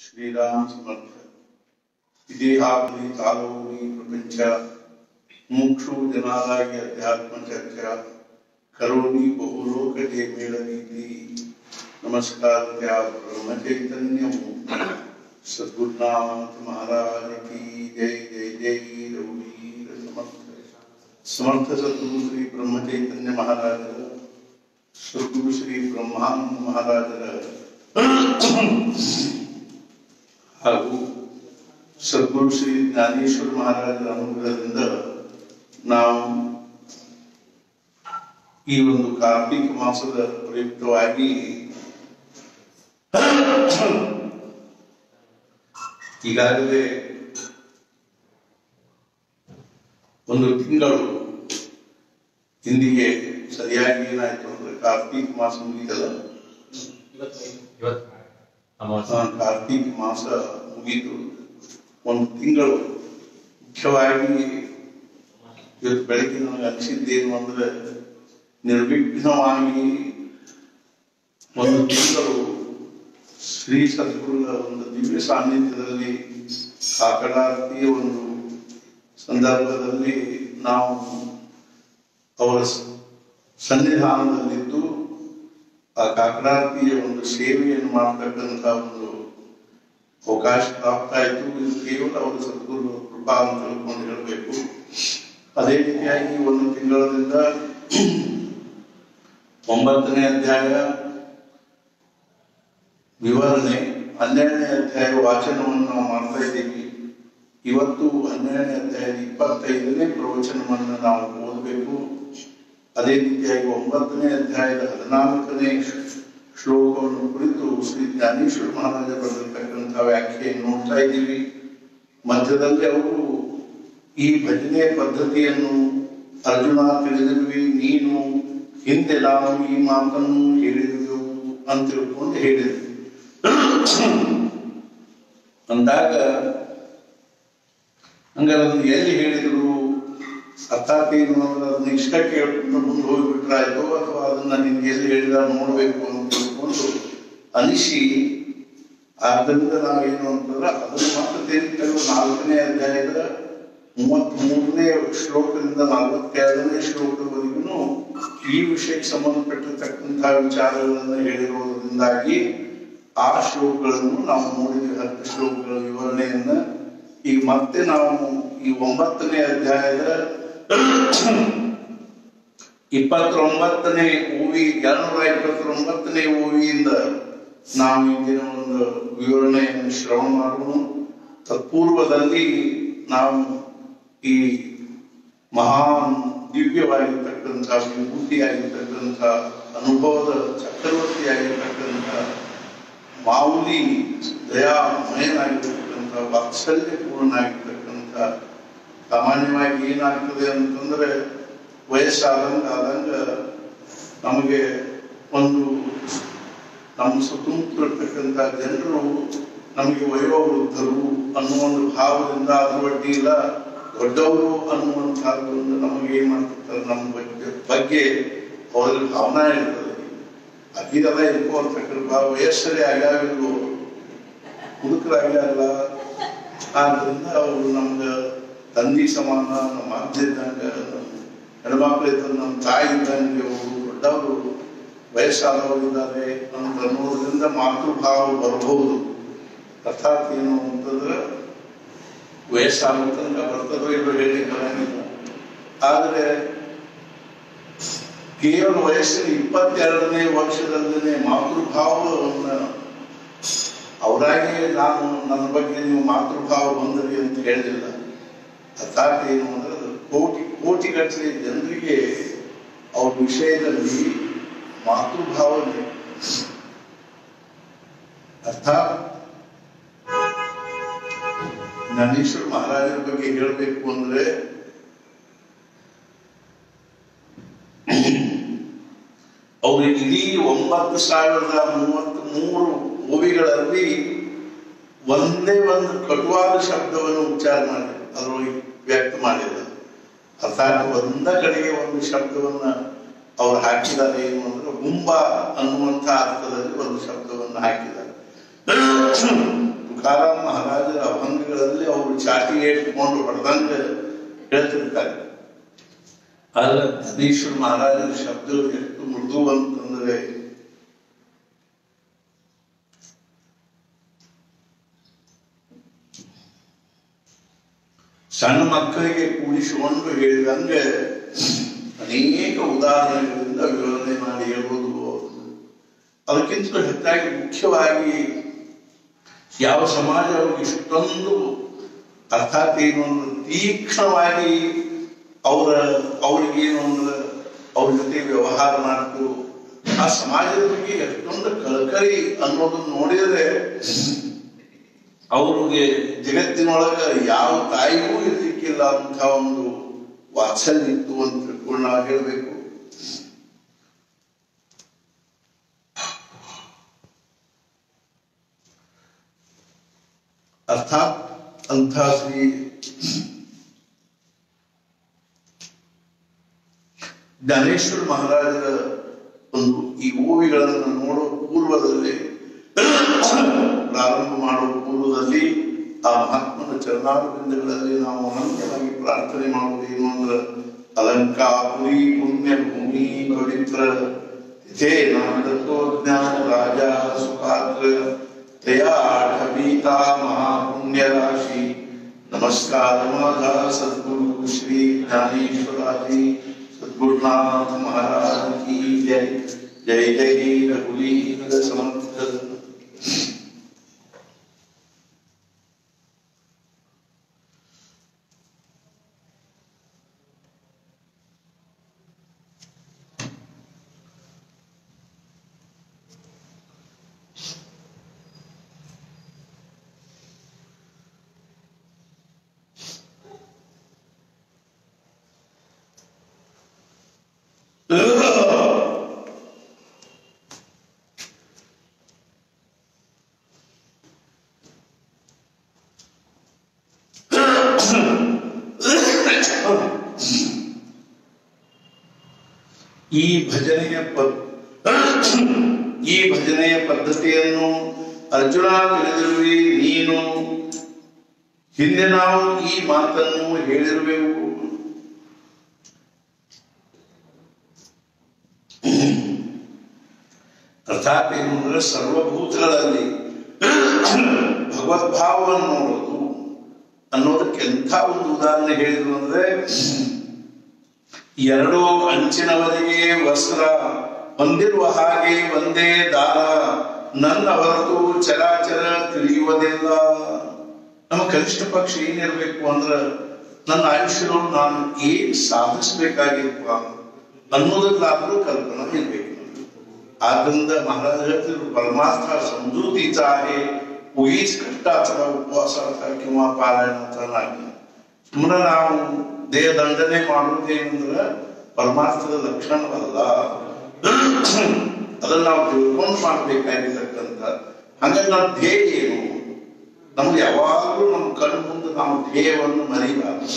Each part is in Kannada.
ಶ್ರೀರಾಮ ಸಮರ್ಥ ವಿದೇಹಾಗ್ನಿ ಕಾಲೋನಿ ಪ್ರಪಂಚ ಮುಕ್ಷು ಜನಾದಾಗಿ ಅಧ್ಯಾತ್ಮ ಚರ್ಚಾ ಕರೋನಿ ಬಹುಲೋಕಜೆ ಮೇಳನೀತಿ ನಮಸ್ಕಾರ ಬ್ರಹ್ಮ ಚೈತನ್ಯ ಸದ್ಗುರುನಾಥ ಮಹಾರಾಜ ಕಿ ಜೈ ಜೈ ಜೈ ರಘುವೀರ ಸಮರ್ಥ ಸಮರ್ಥ ಸದ್ಗುರು ಶ್ರೀ ಬ್ರಹ್ಮ ಚೈತನ್ಯ ಮಹಾರಾಜರ ಸದ್ಗುರು ಶ್ರೀ ಬ್ರಹ್ಮಾನಂದ ಮಹಾರಾಜರ ಹಾಗೂ ಸದ್ಗುರು ಶ್ರೀ ಜ್ಞಾನೇಶ್ವರ ಮಹಾರಾಜರ ಅನುಗ್ರಹದಿಂದ ನಾವು ಈ ಒಂದು ಕಾರ್ತಿಕ ಮಾಸದ ಪ್ರಯುಕ್ತವಾಗಿ ಈಗಾಗಲೇ ಒಂದು ತಿಂಗಳು ಹಿಂದಿಗೆ ಸರಿಯಾಗಿ ಏನಾಯ್ತು ಅಂದ್ರೆ ಕಾರ್ತಿಕ ಮಾಸ ಮುಗಿದಲ್ಲ ಇವತ್ತು ಅಮಾವಾಸ್ಯೆ ಆ ಕಾರ್ತಿಕ ಮಾಸ ಮುಗಿದು ಒಂದು ತಿಂಗಳು ಮುಖ್ಯವಾಗಿ ಇವತ್ತು ಬೆಳಗ್ಗೆ ನನಗೆ ಅನಿಸಿದ್ದೇನು ಅಂದ್ರೆ ನಿರ್ವಿಘ್ನವಾಗಿ ಒಂದು ತಿಂಗಳು ಶ್ರೀ ಸದ್ಗುರುಗಳ ಒಂದು ದಿವ್ಯ ಸಾನ್ನಿಧ್ಯದಲ್ಲಿ ಕಾಕಡಾರತಿಯ ಒಂದು ಸಂದರ್ಭದಲ್ಲಿ ನಾವು ಅವರ ಸ- ಸನ್ನಿಧಾನದಲ್ಲಿದ್ದು ಆ ಕಾಕಡಾರತಿಯ ಒಂದು ಸೇವೆಯನ್ನು ಮಾಡತಕ್ಕಂಥ ಒಂದು ಅವಕಾಶ ಪ್ರಾಪ್ತ ಆಯಿತು ಇದು ಕೇವಲ ಅವರ ಸದ್ಗುರು ಕೃಪಾ ಅಂತ ತಿಳ್ಕೊಂಡು ಹೇಳಬೇಕು ಅದೇ ರೀತಿಯಾಗಿ ಒಂದು ತಿಂಗಳಿಂದ ಒಂಬತ್ತನೇ ಅಧ್ಯಾಯ ವಿವರಣೆ ಹನ್ನೆರಡನೇ ಅಧ್ಯಾಯ ವಾಚನವನ್ನು ನಾವು ಮಾಡ್ತಾ ಇದ್ದೀವಿ ಇವತ್ತು ಹನ್ನೆರಡನೇ ಅಧ್ಯಾಯದ ಇಪ್ಪತ್ತೈದನೇ ಪ್ರವಚನವನ್ನು ನಾವು ಓದಬೇಕು ಅದೇ ರೀತಿಯಾಗಿ ಒಂಬತ್ತನೇ ಅಧ್ಯಾಯದ ಹದಿನಾಲ್ಕನೇ ಶ್ಲೋಕವನ್ನು ಕುರಿತು ಶ್ರೀ ಜ್ಞಾನೇಶ್ವರ ಮಹಾರಾಜ ಬರೆದಿರ್ತಕ್ಕಂಥ ವ್ಯಾಖ್ಯೆಯನ್ನು ನೋಡ್ತಾ ಇದ್ದೀವಿ ಮಧ್ಯದಲ್ಲಿ ಅವರು ಈ ಭಜನೆ ಪದ್ಧತಿಯನ್ನು ಅರ್ಜುನ ತಿಳಿದಿರುವಿ ನೀನು ಹಿಂದೆ ನಾವು ಈ ಮಾತನ್ನು ಹೇಳಿದೆವು ಅಂತ ತಿಳ್ಕೊಂಡು ಹೇಳಿದ್ವಿ ಅಂದಾಗ ಹಂಗಾರೆ ಅದನ್ನು ಎಲ್ಲಿ ಹೇಳಿದ್ರು ಅರ್ಥಾತ್ ಏನು ಅಂದ್ರೆ ಅದನ್ನ ಇಷ್ಟ ಕೇಳ್ಕೊಂಡು ಮುಂದೆ ಹೋಗ್ಬಿಟ್ರಾಯ್ತು ಅಥವಾ ಅದನ್ನ ನಿಮ್ಗೆ ಎಲ್ಲಿ ಹೇಳಿದ ನೋಡ್ಬೇಕು ಅಂತ ತಿಳ್ಕೊಂಡು ಅನಿಸಿ ಆದ್ದರಿಂದ ನಾವೇನು ಅಂತಂದ್ರೆ ಅದನ್ನು ಮಾತ್ರ ತೆಗೆದುಕೊಂಡು ನಾಲ್ಕನೇ ಅಧ್ಯಾಯದ ಮೂವತ್ತ್ ಮೂರನೇ ಶ್ಲೋಕದಿಂದ ನಲವತ್ತೆರಡನೇ ಶ್ಲೋಕದವರೆಗೂ ಈ ವಿಷಯಕ್ಕೆ ಸಂಬಂಧಪಟ್ಟಿರ್ತಕ್ಕಂತಹ ವಿಚಾರಗಳನ್ನು ಹೇಳಿರುವುದರಿಂದಾಗಿ ಆ ಶ್ಲೋಕಗಳನ್ನು ನಾವು ನೋಡಿದ್ವಿ ಹತ್ತು ಶ್ಲೋಕಗಳ ವಿವರಣೆಯನ್ನ ಈಗ ಮತ್ತೆ ನಾವು ಈ ಒಂಬತ್ತನೇ ಅಧ್ಯಾಯದ ಇಪ್ಪತ್ತೊಂಬತ್ತನೇ ಓವಿ ಎರಡ್ನೂರ ಇಪ್ಪತ್ತೊಂಬತ್ತನೇ ಓವಿಯಿಂದ ನಾವು ಇಂದಿನ ಒಂದು ವಿವರಣೆಯನ್ನು ಶ್ರವಣ ಮಾಡೋಣ ತತ್ಪೂರ್ವದಲ್ಲಿ ನಾವು ಈ ಮಹಾನ್ ದಿವ್ಯವಾಗಿರ್ತಕ್ಕಂಥ ವಿಭೂತಿಯಾಗಿರ್ತಕ್ಕಂಥ ಅನುಭವದ ಚಕ್ರವರ್ತಿಯಾಗಿರ್ತಕ್ಕಂಥ ಮಾವುಲಿ ದಯಾಮಯನಾಗಿರ್ತಕ್ಕಂಥ ವಾತ್ಸಲ್ಯಪೂರ್ಣನಾಗಿರ್ತಕ್ಕಂಥ ಸಾಮಾನ್ಯವಾಗಿ ಏನಾಗ್ತದೆ ಅಂತಂದ್ರೆ ವಯಸ್ಸಾದಂಗ ಆದಂಗ ನಮಗೆ ಒಂದು ನಮ್ಮ ಸುತ್ತಮುತ್ತ ಇರ್ತಕ್ಕಂಥ ಜನರು ನಮಗೆ ವಯೋವೃದ್ಧರು ಅನ್ನುವ ಒಂದು ಭಾವದಿಂದ ಅದ್ರ ಬಡ್ಡಿ ಇಲ್ಲ ದೊಡ್ಡವರು ಅನ್ನುವಂಥದ್ದು ನಮಗೆ ಏನ್ ಮಾಡ್ತಿರ್ತಾರೆ ನಮ್ಮ ಬಗ್ಗೆ ಬಗ್ಗೆ ಅವರಲ್ಲಿ ಭಾವನಾ ಇರ್ತದೆ ಅದಿದೆಲ್ಲ ಇಟ್ಕೊಳ್ತಕ್ಕಂಥ ಭಾವ ವಯಸ್ಸರೇ ಆಗ್ಯಾವಿಲ್ವೋ ಮುದುಕರಾಗ್ಯಾರಲ್ಲ ಆದ್ರಿಂದ ಅವರು ನಮ್ಗೆ ತಂದಿ ಸಮಾನ ನಮ್ಮ ಅಜ್ಜ ಇದ್ದಂಗ ಹೆಣ್ಮಕ್ಳು ಇದ್ದಂಗ ನಮ್ಮ ತಾಯಿ ಇದ್ದಂಗೆ ಅವರು ದೊಡ್ಡವರು ವಯಸ್ಸಾದವರು ಇದ್ದಾರೆ ಅಂತ ಅನ್ನೋದ್ರಿಂದ ಮಾತೃಭಾವ ಬರಬಹುದು ಅರ್ಥಾತ್ ಏನು ಅಂತಂದ್ರೆ ವಯಸ್ಸಾಗೋ ತನಕ ಬರ್ತದೋ ಇಲ್ಲೋ ಹೇಳಿ ಬರಂಗಿಲ್ಲ ಆದರೆ ಕೇವಲ ವಯಸ್ಸಿನ ಇಪ್ಪತ್ತೆರಡನೇ ವರ್ಷದಲ್ಲೇ ಮಾತೃಭಾವವನ್ನು ಅವರಾಗೆ ನಾನು ನನ್ನ ಬಗ್ಗೆ ನೀವು ಮಾತೃಭಾವ ಬಂದ್ರಿ ಅಂತ ಹೇಳಿಲ್ಲ ಅರ್ಥಾತ್ ಏನು ಅಂದ್ರೆ ಅದು ಕೋಟಿ ಕೋಟಿಗಟ್ಟಲೆ ಜನರಿಗೆ ಅವ್ರ ವಿಷಯದಲ್ಲಿ ಮಾತೃಭಾವ ಇದೆ. ಅರ್ಥಾತ್ ಜ್ಞಾನೇಶ್ವರ ಮಹಾರಾಜರ ಬಗ್ಗೆ ಹೇಳಬೇಕು ಅಂದ್ರೆ ಅವರು ಇಡೀ ಒಂಬತ್ತು ಸಾವಿರದ ಮೂವತ್ತ್ ಮೂರು ಓವಿಗಳಲ್ಲಿ ಒಂದೇ ಒಂದು ಕಟುವಾದ ಶಬ್ದವನ್ನು ಉಚ್ಚಾರ ಮಾಡಿ ಅದರೊಳಗೆ ವ್ಯಕ್ತ ಮಾಡಿಲ್ಲ ಅರ್ಥಾತ್ ಒಂದ ಕಡೆಗೆ ಒಂದು ಶಬ್ದವನ್ನ ಅವ್ರು ಹಾಕಿದ್ದಾರೆ ಏನು ಅಂದ್ರೆ ಗುಂಬ ಅನ್ನುವಂಥ ಅರ್ಥದಲ್ಲಿ ಒಂದು ಶಬ್ದವನ್ನು ಹಾಕಿದ್ದಾರೆ ಗ್ರಂಥಗಳಲ್ಲಿ ಅವರು ಚಾಟಿ ಇಟ್ಕೊಂಡು ಹೊಡೆದಂಗ ಹೇಳ್ತಿರ್ತಾರೆ ಆದ್ರೆ ಧನೇಶ್ವರ ಮಹಾರಾಜರ ಶಬ್ದಗಳು ಎಷ್ಟು ಮೃದು ಅಂತಂದ್ರೆ ಸಣ್ಣ ಮಕ್ಕಳಿಗೆ ಕೂಡಿಸಿಕೊಂಡು ಹೇಳಿದಂಗೆ ಅನೇಕ ಉದಾಹರಣೆಗಳಿಂದ ವಿವರಣೆ ಮಾಡಿ ಹೇಳುವುದು ಅದಕ್ಕಿಂತ ಹೆಚ್ಚಾಗಿ ಮುಖ್ಯವಾಗಿ ಯಾವ ಸಮಾಜ ಅವ್ರಿಗೆ ಇಷ್ಟೊಂದು ಅರ್ಥಾತ್ ಏನು ಅಂದ್ರೆ ತೀಕ್ಷ್ಣವಾಗಿ ಅವರ ಅವ್ರಿಗೆ ಏನು ಅಂದ್ರೆ ಅವ್ರ ಜೊತೆ ವ್ಯವಹಾರ ಮಾಡ್ತು ಆ ಸಮಾಜದ ಬಗ್ಗೆ ಎಷ್ಟೊಂದು ಕಳಕಳಿ ಅನ್ನೋದನ್ನ ನೋಡಿದ್ರೆ ಅವ್ರಿಗೆ ಜಗತ್ತಿನೊಳಗ ಯಾವ ತಾಯಿಗೂ ಇರ್ಲಿಕ್ಕಿಲ್ಲ ಅಂತ ಒಂದು ವಾತ್ಸಲ್ಯ ಇತ್ತು ಅಂತ ತಿಳ್ಕೊಂಡು ನಾವು ಹೇಳ್ಬೇಕು ಅರ್ಥಾತ್ ಅಂಥ ಶ್ರೀ ಜ್ಞಾನೇಶ್ವರ ಮಹಾರಾಜರ ಒಂದು ಈ ಓವಿಗಳನ್ನು ನೋಡೋ ಪೂರ್ವದಲ್ಲಿ ಪ್ರಾರಂಭ ಮಾಡುವ ಪೂರ್ವದಲ್ಲಿ ಆ ಮಹಾತ್ಮನ ಚರಣಾರವಿಂದಗಳಲ್ಲಿ ನಾವು ಅನಂತವಾಗಿ ಪ್ರಾರ್ಥನೆ ಮಾಡುವುದೇನು ಅಂದ್ರೆ ಅಲಂಕಾಪುರಿ ಪುಣ್ಯ ಭೂಮಿ ಪವಿತ್ರ ತಿಥೇ ನಾಮದತ್ವಜ್ಞಾನ ರಾಜ ಸುಪಾತ್ರ ತಯಾಠಬೀತಾ ಮಹಾಪುಣ್ಯ ರಾಶಿ ನಮಸ್ಕಾರ ಮಾಧಾ ಸದ್ಗುರು ಶ್ರೀ ಜ್ಞಾನೇಶ್ವರಾಜಿ सद्गुरुनाथ महाराज की जय जय जय रघुवीर समर्थ ಈ ಭಜನೆಯ ಪದ್ ಈ ಭಜನೆಯ ಪದ್ಧತಿಯನ್ನು ಅರ್ಜುನ ತಿಳಿದಿರುವೆ ನೀನು ಹಿಂದೆ ನಾವು ಈ ಮಾತನ್ನು ಹೇಳಿರುವೆವು ಅರ್ಥಾತ್ ಏನು ಅಂದ್ರೆ ಸರ್ವಭೂತಗಳಲ್ಲಿ ಭಗವದ್ಭಾವವನ್ನು ನೋಡೋದು ಅನ್ನೋದಕ್ಕೆ ಎಂಥ ಒಂದು ಉದಾಹರಣೆ ಹೇಳಿದ್ರು ಅಂದ್ರೆ ಎರಡು ಅಂಚಿನವರೆಗೆ ವಸ್ತ್ರ ಹೊಂದಿರುವ ಹಾಗೆ ಒಂದೇ ದಾರ ನನ್ನ ಹೊರತು ಚರಾಚರ ತಿಳಿಯುವುದಿಲ್ಲ ನಮ್ಮ ಕನಿಷ್ಠ ಪಕ್ಷ ಏನಿರ್ಬೇಕು ಅಂದ್ರ ನನ್ನ ಆಯುಷ್ಯದೊಳಗೆ ನಾನು ಏನ್ ಸಾಧಿಸ್ಬೇಕಾಗಿಪ್ಪ ಅನ್ನೋದಕ್ಕಾದ್ರೂ ಕಲ್ಪನಾ ಇರ್ಬೇಕು ಆದ್ರಿಂದ ಮಹಾರಾಜ ಹೇಳ್ತಿದ್ರು ಪರಮಾರ್ಥ ಸಮೃದ್ಧीचा आहे उगीच कष्टाचा उपवासाचा किंवा पारायणाचा नाही ಸುಮ್ಮನೆ ನಾವು ದೇಹ ದಂಡನೆ ಮಾಡುವುದೇನೆಂದ್ರೆ ಪರಮಾರ್ಥದ ಲಕ್ಷಣವಲ್ಲ ಅದನ್ನ ನಾವು ತಿಳ್ಕೊಂಡು ಮಾಡ್ಬೇಕಾಗಿರ್ತಕ್ಕಂಥ ಹಾಗಾಗಿ ನಮ್ಮ ಧ್ಯೇಯ ಏನು ನಮ್ಗೆ ಯಾವಾಗಲೂ ನಮ್ಮ ಕಣ್ಣು ಮುಂದೆ ನಾವು ಧ್ಯೇಯವನ್ನು ಮರಿಬಾರದು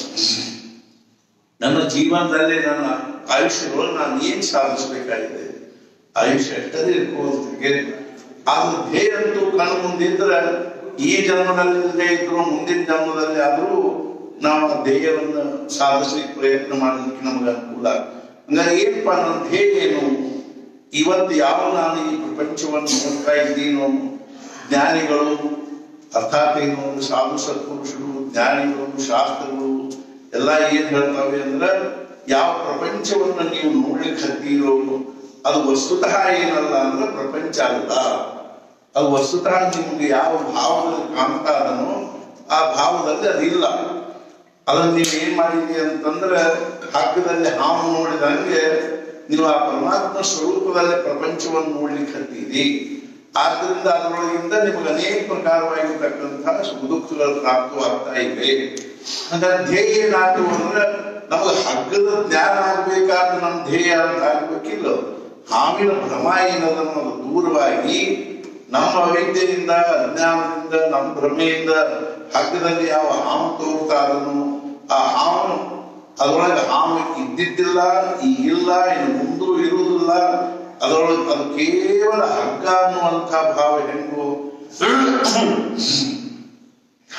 ನನ್ನ ಜೀವನದಲ್ಲಿ ನನ್ನ ಆಯುಷ್ಯದೊಳಗೆ ನಾನು ಏನ್ ಸಾಧಿಸಬೇಕಾಗಿದೆ ಆಯುಷ್ಯ ಎಷ್ಟದೇ ಇಟ್ಕೊಳ್ಳೋದಕ್ಕೆ ಆದ್ರೆ ಧ್ಯೇಯ ಅಂತೂ ಕಣ್ಣು ಮುಂದಿದ್ರೆ ಈ ಜನ್ಮದಲ್ಲಿ ಇಲ್ಲದೆ ಇದ್ರು ಮುಂದಿನ ಜನ್ಮದಲ್ಲಿ ಆದ್ರೂ ನಾವು ಆ ಧ್ಯೇಯವನ್ನು ಸಾಧಿಸ್ಲಿಕ್ಕೆ ಪ್ರಯತ್ನ ಮಾಡಲಿಕ್ಕೆ ನಮ್ಗೆ ಅನುಕೂಲ ಹಂಗಾರೆ ಏನಪ್ಪ ನನ್ನ ಧ್ಯೇಯ ಏನು ಇವತ್ತು ಯಾವ ನಾನು ಈ ಪ್ರಪಂಚವನ್ನು ನೋಡ್ತಾ ಇದ್ದೀನೋ ಜ್ಞಾನಿಗಳು ಅರ್ಥಾತ್ ಏನು ಸಾಧು ಸತ್ಪುರುಷರು ಜ್ಞಾನಿಗಳು ಶಾಸ್ತ್ರಗಳು ಎಲ್ಲ ಏನ್ ಹೇಳ್ತಾವೆ ಅಂದ್ರೆ ಯಾವ ಪ್ರಪಂಚವನ್ನ ನೀವು ನೋಡ್ಲಿಕ್ಕೆ ಹತ್ತೀರೋ ಅದು ವಸ್ತುತಃ ಏನಲ್ಲ ಅಂದ್ರೆ ಪ್ರಪಂಚ ಅಲ್ಲ ಅದು ವಸ್ತುತಃ ನಿಮ್ಗೆ ಯಾವ ಭಾವದಲ್ಲಿ ಕಾಣ್ತಾ ಅದನೋ ಆ ಭಾವದಲ್ಲಿ ಅದಿಲ್ಲ ಅದನ್ನ ನೀವು ಏನ್ ಮಾಡಿದ್ರಿ ಅಂತಂದ್ರೆ ಹಗ್ಗದಲ್ಲಿ ಹಾವು ನೋಡಿದಂಗೆ ನೀವು ಆ ಪರಮಾತ್ಮ ಸ್ವರೂಪದಲ್ಲಿ ಪ್ರಪಂಚವನ್ನು ನೋಡ್ಲಿಕ್ಕೆ ಹತ್ತೀರಿ ಆದ್ರಿಂದ ಅದರೊಳಗಿಂದ ನಿಮಗೆ ಅನೇಕ ಪ್ರಕಾರವಾಗಿರ್ತಕ್ಕಂತಹ ಸುಖ ದುಃಖಗಳು ಪ್ರಾಪ್ತವಾಗ್ತಾ ಇವೆ ಹಾಗಾದ್ರೆ ಧ್ಯೇಯ ಏನಾದ್ರು ಅಂದ್ರೆ ನಮಗೆ ಹಗ್ಗದ ಜ್ಞಾನ ಆಗ್ಬೇಕಾದ್ರೆ ನಮ್ಮ ಧ್ಯೇಯ ಅಂತ ಆಗ್ಬೇಕಿಲ್ಲ ಹಾವಿನ ಭ್ರಮ ಏನದನ್ನು ಅದು ದೂರವಾಗಿ ನಮ್ಮ ಅವಿದ್ಯೆಯಿಂದ ಅಜ್ಞಾನದಿಂದ ನಮ್ಮ ಭ್ರಮೆಯಿಂದ ಹಗ್ಗದಲ್ಲಿ ಯಾವ ಹಾವು ತೋರ್ತಾ ಅದನ್ನು ಆ ಹಾವು ಅದರೊಳಗೆ ಹಾವು ಇದ್ದಿದ್ದಿಲ್ಲ ಈಗಿಲ್ಲ ಇನ್ನು ಮುಂದೂ ಇರುವುದಿಲ್ಲ ಅದರೊಳಗೆ ಅದು ಕೇವಲ ಹಗ್ಗ ಅನ್ನುವಂಥ ಭಾವ ಹೆಂಗು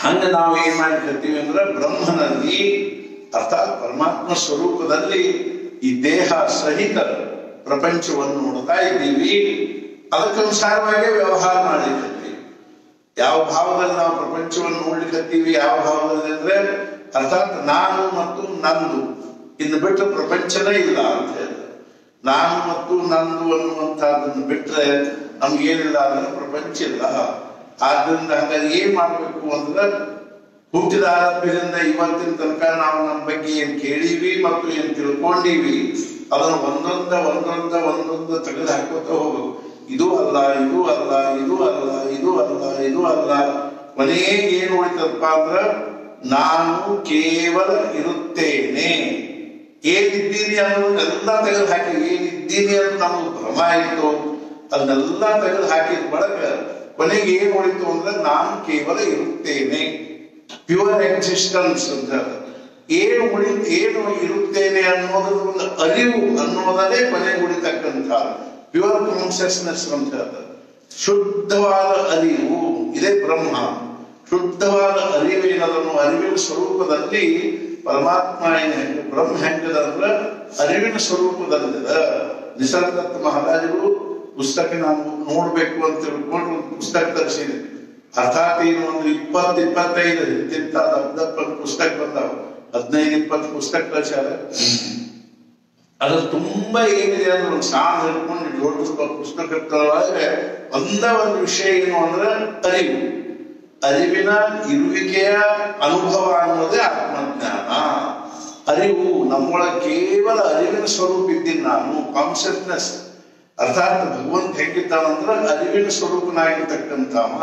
ಹಂಗ ನಾವು ಏನ್ ಮಾಡ್ಕೊಳ್ತೀವಿ ಅಂದ್ರೆ ಬ್ರಹ್ಮನಲ್ಲಿ ಅರ್ಥಾತ್ ಪರಮಾತ್ಮ ಸ್ವರೂಪದಲ್ಲಿ ಈ ದೇಹ ಸಹಿತ ಪ್ರಪಂಚವನ್ನು ನೋಡ್ತಾ ಇದ್ದೀವಿ ಅದಕ್ಕನುಸಾರವಾಗಿ ವ್ಯವಹಾರ ಮಾಡಿರ್ತೀವಿ ಯಾವ ಭಾವದಲ್ಲಿ ನಾವು ಪ್ರಪಂಚವನ್ನು ನೋಡ್ಲಿಕ್ಕತ್ತೀವಿ ಯಾವ ಭಾವದಲ್ಲಿ ಅಂದ್ರೆ ಅರ್ಥಾತ್ ನಾನು ಮತ್ತು ನಂದು ಇನ್ನು ಬಿಟ್ಟು ಪ್ರಪಂಚನೇ ಇಲ್ಲ ಅಂತ ಹೇಳ್ತಾರೆ ನಾನು ಮತ್ತು ನಂದು ಅನ್ನುವಂತಹದನ್ನು ಬಿಟ್ರೆ ನಮ್ಗೇನಿಲ್ಲ ಅಂದ್ರೆ ಪ್ರಪಂಚ ಇಲ್ಲ ಆದ್ರಿಂದ ಹಂಗಾಗಿ ಏನ್ ಮಾಡ್ಬೇಕು ಅಂದ್ರೆ ಹುಟ್ಟಿದ ಆರಂಭದಿಂದ ಇವತ್ತಿನ ತನಕ ನಾವು ನಮ್ಮ ಬಗ್ಗೆ ಏನ್ ಕೇಳೀವಿ ಮತ್ತು ಏನ್ ತಿಳ್ಕೊಂಡಿವಿ ಅದನ್ನು ಒಂದೊಂದ ಒಂದೊಂದ ಒಂದೊಂದು ತೆಗೆದು ಹಾಕೋತ ಹೋಗ್ಬೇಕು ಇದು ಅಲ್ಲ ಇದು ಅಲ್ಲ ಇದು ಅಲ್ಲ ಇದು ಅಲ್ಲ ಇದು ಅಲ್ಲ ಕೊನೆಗೆ ಏನ್ ಉಳಿತಪ್ಪ ಅಂದ್ರ ನಾನು ಕೇವಲ ಇರುತ್ತೇನೆ ಏನಿದ್ದೀನಿ ಅನ್ನೋದನ್ನೆಲ್ಲ ತೆಗೆದು ಹಾಕಿ ಏನಿದ್ದೀನಿ ಅಂತ ನಮಗೆ ಭ್ರಮ ಆಯಿತು ಅದನ್ನೆಲ್ಲ ತೆಗೆದು ಹಾಕಿದ ಬಳಿಕ ಕೊನೆಗೆ ಏನ್ ಉಳಿತು ಅಂದ್ರೆ ನಾನು ಕೇವಲ ಇರುತ್ತೇನೆ ಪ್ಯೂರ್ ಎಕ್ಸಿಸ್ಟೆನ್ಸ್ ಅಂತ ಏನು ಉಳಿ ಏನು ಇರುತ್ತೇನೆ ಅನ್ನೋದ್ರ ಒಂದು ಅರಿವು ಅನ್ನೋದನ್ನೇ ಕೊನೆಗೆ ಉಳಿತಕ್ಕಂಥ ಪ್ಯೂರ್ ಕಾನ್ಸಿಯಸ್ನೆಸ್ ಅಂತ ಹೇಳ್ತಾರೆ ಶುದ್ಧವಾದ ಅರಿವು ಇದೇ ಬ್ರಹ್ಮ ಶುದ್ಧವಾದ ಅರಿವೇನದನ್ನು ಅರಿವಿನ ಸ್ವರೂಪದಲ್ಲಿ ಪರಮಾತ್ಮ ಏನ್ ಹೆಂಗ ಬ್ರಹ್ಮ ಹೆಂಗದ ಅಂದ್ರ ಅರಿವಿನ ಸ್ವರೂಪದಲ್ಲಿದ ನಿಸರ್ಗದತ್ತ ಮಹಾರಾಜರು ಪುಸ್ತಕ ನಾನು ನೋಡ್ಬೇಕು ಅಂತ ತಿಳ್ಕೊಂಡು ಒಂದು ಪುಸ್ತಕ ತರಿಸಿದೆ ಅರ್ಥಾತ್ ಏನು ಒಂದು ಇಪ್ಪತ್ತು ಇಪ್ಪತ್ತೈದು ಇಂತಿಂತ ದಪ್ಪ ಪುಸ್ತಕ ಬಂದಾವ ಹದಿನೈದು ಇಪ್ಪತ್ತು ಪುಸ್ತಕ ಕಳ್ಸ್ಯಾರ ಅದು ತುಂಬಾ ಏನಿದೆ ಅಂದ್ರೆ ಒಂದು ಸಾಂಗ್ ಹಿಡ್ಕೊಂಡು ದೊಡ್ಡ ಪುಸ್ತಕದೊಳಗೆ ಒಂದ ಒಂದು ವಿಷಯ ಏನು ಅಂದ್ರೆ ಅರಿವು ಅರಿವಿನ ಇರುವಿಕೆಯ ಅನುಭವ ಅನ್ನೋದೇ ಆತ್ಮಜ್ಞಾನ ಅರಿವು ನಮ್ಮೊಳಗೆ ಕೇವಲ ಅರಿವಿನ ಸ್ವರೂಪ ಇದ್ದೀನಿ ನಾನು ಕಾನ್ಸಿಯಸ್ನೆಸ್ ಅರ್ಥಾತ್ ಭಗವಂತ ಹೆಂಗಿದ್ದಾನಂದ್ರ ಅರಿವಿನ ಸ್ವರೂಪನಾಗಿರ್ತಕ್ಕಂಥವ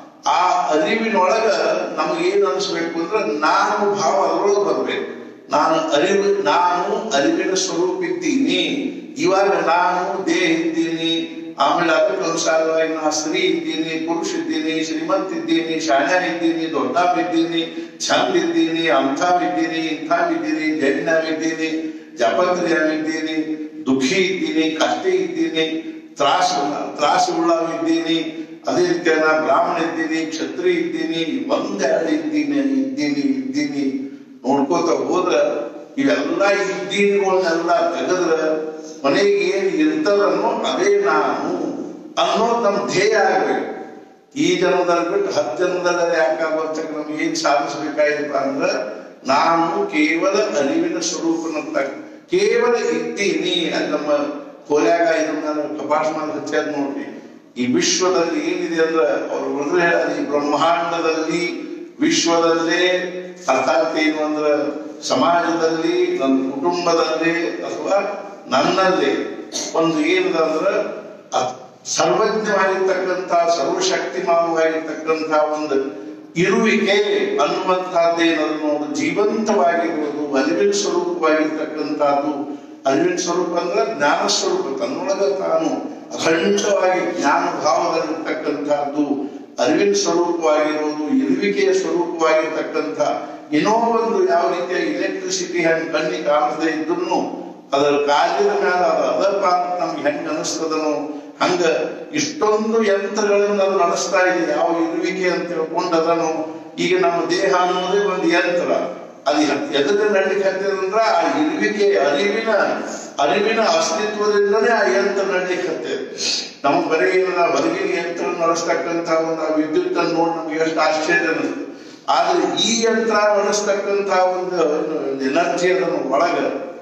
ಆ ಅರಿವಿನೊಳಗ ನಮಗೇನು ಅನಿಸ್ಬೇಕು ಅಂದ್ರೆ ನಾನು ಭಾವ ಅದರೊಳಗೆ ಬರ್ಬೇಕು ನಾನು ಅರಿವು ನಾನು ಅರಿವಿನ ಸ್ವರೂಪ ಇದ್ದೀನಿ ಇವಾಗ ನಾನು ದೇಹ ಇದ್ದೀನಿ ಆಮೇಲೆ ಅದಕ್ಕೆ ಅನುಸಾರವಾಗಿ ನಾ ಸ್ತ್ರೀ ಇದ್ದೀನಿ ಪುರುಷ ಇದ್ದೀನಿ ಶ್ರೀಮಂತ ಇದ್ದೀನಿ ಶಾಣ್ಯ ಇದ್ದೀನಿ ದೊಡ್ಡ ಇದ್ದೀನಿ ಚಂದ ಇದ್ದೀನಿ ಅಂಥ ಇದ್ದೀನಿ ಇಂಥ ಇದ್ದೀನಿ ಜೈನಾವಿದ್ದೀನಿ ಜಪಕ್ರಿಯಾವಿದ್ದೀನಿ ದುಃಖಿ ಇದ್ದೀನಿ ಕಷ್ಟ ಇದ್ದೀನಿ ತ್ರಾಸ ತ್ರಾಸ ಉಳ್ಳವಿದ್ದೀನಿ ಅದೇ ರೀತಿ ನಾ ಬ್ರಾಹ್ಮಣ ಇದ್ದೀನಿ ಕ್ಷತ್ರಿಯ ಇದ್ದೀನಿ ಒಂದೆರಡು ಇದ್ದೀನಿ ಇದ್ದೀನಿ ಇದ್ದೀನಿ ನೋಡ್ಕೋತ ಹೋದ್ರ ಇವೆಲ್ಲ ಇದ್ದೀನಿಗಳನ್ನೆಲ್ಲ ತೆಗೆದ್ರ ಮನೆಗೆ ಏನ್ ಇರ್ತದನ್ನೋ ಅದೇ ನಾನು ಅನ್ನೋದು ನಮ್ ಧ್ಯೇಯ ಆಗ್ಬೇಕು ಈ ಜನ್ಮದಲ್ಲಿ ಬಿಟ್ಟು ಹತ್ತು ಜನ್ಮದಲ್ಲಿ ಯಾಕಾಗುತ್ತೆ ನಮ್ಗೆ ಏನ್ ಸಾಧಿಸ್ಬೇಕಾಗಿದೆಪ್ಪ ಅಂದ್ರ ನಾನು ಕೇವಲ ಅರಿವಿನ ಸ್ವರೂಪನಂತ ಕೇವಲ ಇದ್ದೀನಿ ಅದು ನಮ್ಮ ಕೋಲ್ಯಾಗ ಇದನ್ನ ಕಪಾಟ ಮಾಡಿ ಹಚ್ಚಾದ ನೋಡ್ರಿ ಈ ವಿಶ್ವದಲ್ಲಿ ಏನಿದೆ ಅಂದ್ರೆ ಅವ್ರು ಮೊದಲು ಹೇಳೋದು ಈ ಬ್ರಹ್ಮಾಂಡದಲ್ಲಿ ವಿಶ್ವದಲ್ಲೇ ಅರ್ಥಾತ್ ಏನು ಅಂದ್ರ ಸಮಾಜದಲ್ಲಿ ನನ್ನ ಕುಟುಂಬದಲ್ಲಿ ಅಥವಾ ನನ್ನಲ್ಲಿ ಒಂದು ಏನಿದೆ ಅಂದ್ರ ಅ- ಸರ್ವಜ್ಞವಾಗಿರ್ತಕ್ಕಂಥ ಸರ್ವಶಕ್ತಿಮಾನವಾಗಿರ್ತಕ್ಕಂಥ ಒಂದು ಇರುವಿಕೆ ಅನ್ನುವಂತಹದ್ದೇನದು ನೋಡು ಜೀವಂತವಾಗಿರುವುದು ಅರಿವಿನ ಸ್ವರೂಪವಾಗಿರ್ತಕ್ಕಂಥದ್ದು ಅರಿವಿನ ಸ್ವರೂಪ ಅಂದ್ರೆ ಜ್ಞಾನ ಸ್ವರೂಪ ತನ್ನೊಳಗ ತಾನು ಅಖಂಡವಾಗಿ ಜ್ಞಾನ ಭಾವದಲ್ಲಿರ್ತಕ್ಕಂಥದ್ದು ಅರಿವಿನ ಸ್ವರೂಪವಾಗಿರುವುದು ಇರುವಿಕೆಯ ಸ್ವರೂಪವಾಗಿರ್ತಕ್ಕಂಥ ಏನೋ ಒಂದು ಯಾವ ರೀತಿಯ ಇಲೆಕ್ಟ್ರಿಸಿಟಿ ಹೆಂಗ್ ಕಣ್ಣಿಗೆ ಕಾಣದೇ ಇದ್ರು ಅದರ ಕಾರ್ಯದ ಮೇಲೆ ಅದು ಅದಪ್ಪ ಅಂತ ನಮ್ಗೆ ಹೆಂಗ್ ಅನಿಸ್ತದನೋ ಹಂಗ ಇಷ್ಟೊಂದು ಯಂತ್ರಗಳನ್ನ ಅದು ನಡೆಸ್ತಾ ಇದೆ ಯಾವ ಇರುವಿಕೆ ಅಂತ ತಿಳ್ಕೊಂಡು ಅದನ್ನು ಈಗ ನಮ್ಮ ದೇಹ ಅನ್ನೋದೇ ಒಂದು ಯಂತ್ರ ಅದು ಎದಕ್ಕೆ ನಡ್ಲಿಕ್ಕೆ ಹತ್ತಿದಂದ್ರ ಆ ಇರುವಿಕೆ ಅರಿವಿನ ಅರಿವಿನ ಅಸ್ತಿತ್ವದಿಂದನೇ ಆ ಯಂತ್ರ ನಡ್ಲಿಕ್ಕೆ ಹತ್ತಿದೆ ನಮ್ಗೆ ಬರೀ ಏನಿಲ್ಲ ಹೊರಗಿನ ಯಂತ್ರ ನಡೆಸ್ತಕ್ಕಂಥ ಒಂದು ಆ ವಿದ್ಯುತ್ ಅನ್ನು ನೋಡಿ ನಮ್ಗೆ ಎಷ್ಟು ಆಶ್ಚರ್ಯ ಅನಿಸ್ತದೆ ಆದ್ರೆ ಈ ಯಂತ್ರ ನಡೆಸ್ತಕ್ಕಂಥ ಒಂದು ಎನರ್ಜಿ ಅದನ್ನು ಒಳಗ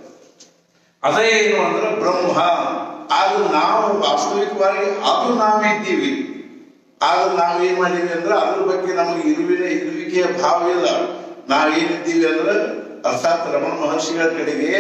ಅದೇ ಏನು ಅಂದ್ರೆ ಬ್ರಹ್ಮ ಆದ್ರೆ ನಾವು ವಾಸ್ತವಿಕವಾಗಿ ಅದು ನಾವಿದ್ದೀವಿ ಆದ್ರೆ ನಾವೇನ್ ಮಾಡೀವಿ ಅಂದ್ರೆ ಅದ್ರ ಬಗ್ಗೆ ನಮಗೆ ಇರುವಿನ ಇರುವಿಕೆಯ ಭಾವ ಇಲ್ಲ ನಾವೇನಿದ್ದೀವಿ ಅಂದ್ರೆ ಅರ್ಥಾತ್ ರಮಣ ಮಹರ್ಷಿಗಳ ಕಡೆಗೆ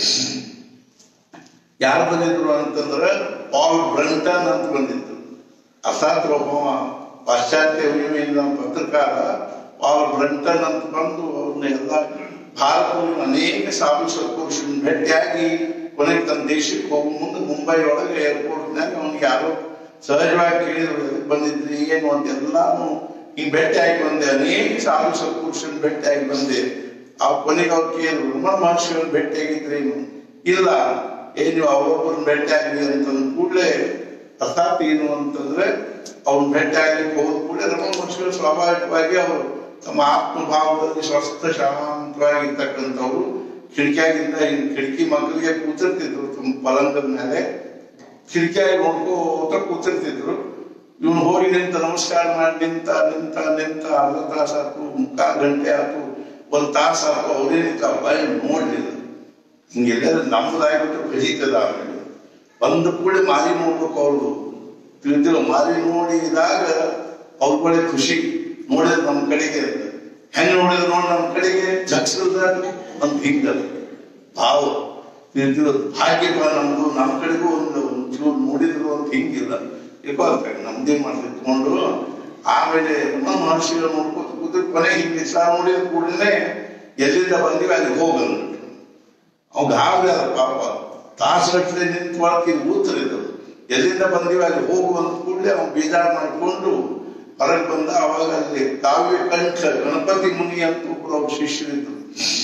ಯಾರು ಬಂದಿದ್ರು ಅಂತಂದ್ರೆ ಪಾಲ್ ಬ್ರಂಟನ್ ಅಂತ ಬಂದಿದ್ರು ಅರ್ಥಾತ್ ಒಬ್ಬ ಪಾಶ್ಚಾತ್ಯ ಉರಿಮೆಯಿಂದ ಪತ್ರಕಾರ ಪಾಲ್ ಬ್ರಂಟನ್ ಅಂತ ಬಂದು ಅವ್ರನ್ನ ಎಲ್ಲ ಭಾರತದಲ್ಲಿ ಅನೇಕ ಸಾಧು ಸತ್ಪುರುಷರನ್ನ ಭೇಟಿಯಾಗಿ ಕೊನೆಗೆ ತನ್ನ ದೇಶಕ್ಕೆ ಹೋಗೋ ಮುಂದೆ ಮುಂಬೈ ಒಳಗೆ ಏರ್ಪೋರ್ಟ್ನಾಗ ಅವ್ನಿಗೆ ಯಾರೋ ಸಹಜವಾಗಿ ಕೇಳಿದ್ರು ಎದಕ್ ಬಂದಿದ್ರಿ ಏನು ಅಂತ ಎಲ್ಲಾನು ಹಿಂಗ್ ಭೇಟಿಯಾಗಿ ಬಂದೆ ಅನೇಕ ಸಾಧು ಸತ್ಪುರುಷರನ್ನ ಭೇಟಿಯಾಗಿ ಬಂದೆ ಆ ಕೊನೆಗೆ ಅವ್ರು ಕೇಳಿದ್ರು ರಮಣ ಮಹರ್ಷಿಗಳನ್ನ ಭೇಟಿಯಾಗಿದ್ರೇನು ಇಲ್ಲ ಏನ್ ನೀವು ಅವರೊಬ್ಬರನ್ನ ಭೇಟಿಯಾಗ್ರಿ ಅಂತಂದ ಕೂಡಲೇ ಅರ್ಥಾತ್ ಏನು ಅಂತಂದ್ರೆ ಅವ್ನ ಭೇಟಿ ಆಗ್ಲಿಕ್ಕೆ ಹೋದ ಕೂಡಲೇ ರಮಣ ಮಹರ್ಷಿಗಳು ಸ್ವಾಭಾವಿಕವಾಗಿ ಅವರು ತಮ್ಮ ಆತ್ಮಭಾವದಲ್ಲಿ ಸ್ವಸ್ಥ ಶಾಂತವಾಗಿರ್ತಕ್ಕಂಥವ್ರು ಕಿಟಕಿಯಾಗಿಂದ ಹಿಂಗ್ ಕಿಟಕಿ ಮಕ್ಕಳಿಗೆ ಕೂತಿರ್ತಿದ್ರು ತಮ್ಮ ಪಲಂಗದ ಮೇಲೆ ಕಿಟಕಿಯಾಗಿ ನೋಡ್ಕೋತ ಕೂತಿರ್ತಿದ್ರು ಇವನು ಹೋಗಿ ನಿಂತ ನಮಸ್ಕಾರ ಮಾಡಿ ನಿಂತ ನಿಂತ ನಿಂತ ಅರ್ಧ ತಾಸು ಆಯ್ತು ಮುಕ್ಕಾಲು ಗಂಟೆ ಆಯ್ತು ಒಂದ್ ತಾಸು ಆಯ್ತು ಅವರೇ ನಿಂತ ಭಯ ನೋಡ್ಲಿಲ್ಲ ಹಿಂಗೆಲ್ಲ ನಮ್ಮದಾಗ್ಬಿಟ್ಟು ಬೆಳೀತದ ಆಮೇಲೆ ಬಂದ ಕೂಡಲೇ ಮಾರಿ ನೋಡ್ಬೇಕು ಅವ್ರದ್ದು ತಿಳಿದಿಲ್ಲ ಮಾರಿ ನೋಡಿದಾಗ ಅವ್ರ ಕಡೆ ಖುಷಿ ನೋಡಿದ್ರೆ ನಮ್ಮ ಕಡೆಗೆ ಅಂತ. ಹೆಂಗ್ ನೋಡಿದ್ರೆ ನೋಡಿ ನಮ್ಮ ಕಡೆಗೆ ಜಗ್ಸದ ಅಂತ ಹಿಂಗ ಭಾವ ತಿಳಿದಿಲ್ಲ ಭಾಗ್ಯ ನಮ್ದು ನಮ್ಮ ಕಡೆಗೂ ಒಂದು ಒಂಚೂರು ನೋಡಿದ್ರು ಅಂತ ಹಿಂಗಿಲ್ಲ ಇರ್ಬಾರ್ದು ನಮ್ದೇ ಮಾಡ್ತಿದ್ಕೊಂಡು ಆಮೇಲೆ ನಮ್ಮ ಮಹರ್ಷಿಗಳು ನೋಡ್ಕೊತ ಕೂತ್ರೆ ಕೊನೆಗೆ ಹಿಂಗೆ ದಿವಸ ನೋಡಿದ ಕೂಡಲೇ ಎಲ್ಲಿಂದ ಬಂದಿವಿ ಅಲ್ಲಿ ಹೋಗಂದ್ಬಿಟ್ಟು ಅವಾಗ ಆಗ್ಲಿ ಅದ ಪಾಪ ತಾಸುಗಟ್ಟಲೆ ನಿಂತು ಒಳಗೆ ಊತರಿದ್ರು ಎಲ್ಲಿಂದ ಬಂದಿವಿ ಅಲ್ಲಿ ಹೋಗುವಂತ ಕೂಡಲೇ ಅವ್ನು ಬೇಜಾರು ಮಾಡಿಕೊಂಡು ಹೊರಗೆ ಬಂದ ಅವಾಗ ಅಲ್ಲಿ ಕಾವ್ಯ ಕಂಠ ಗಣಪತಿ ಮುನಿ ಅಂತ ಒಬ್ರು ಅವ್ರ ಶಿಷ್ಯರಿದ್ರು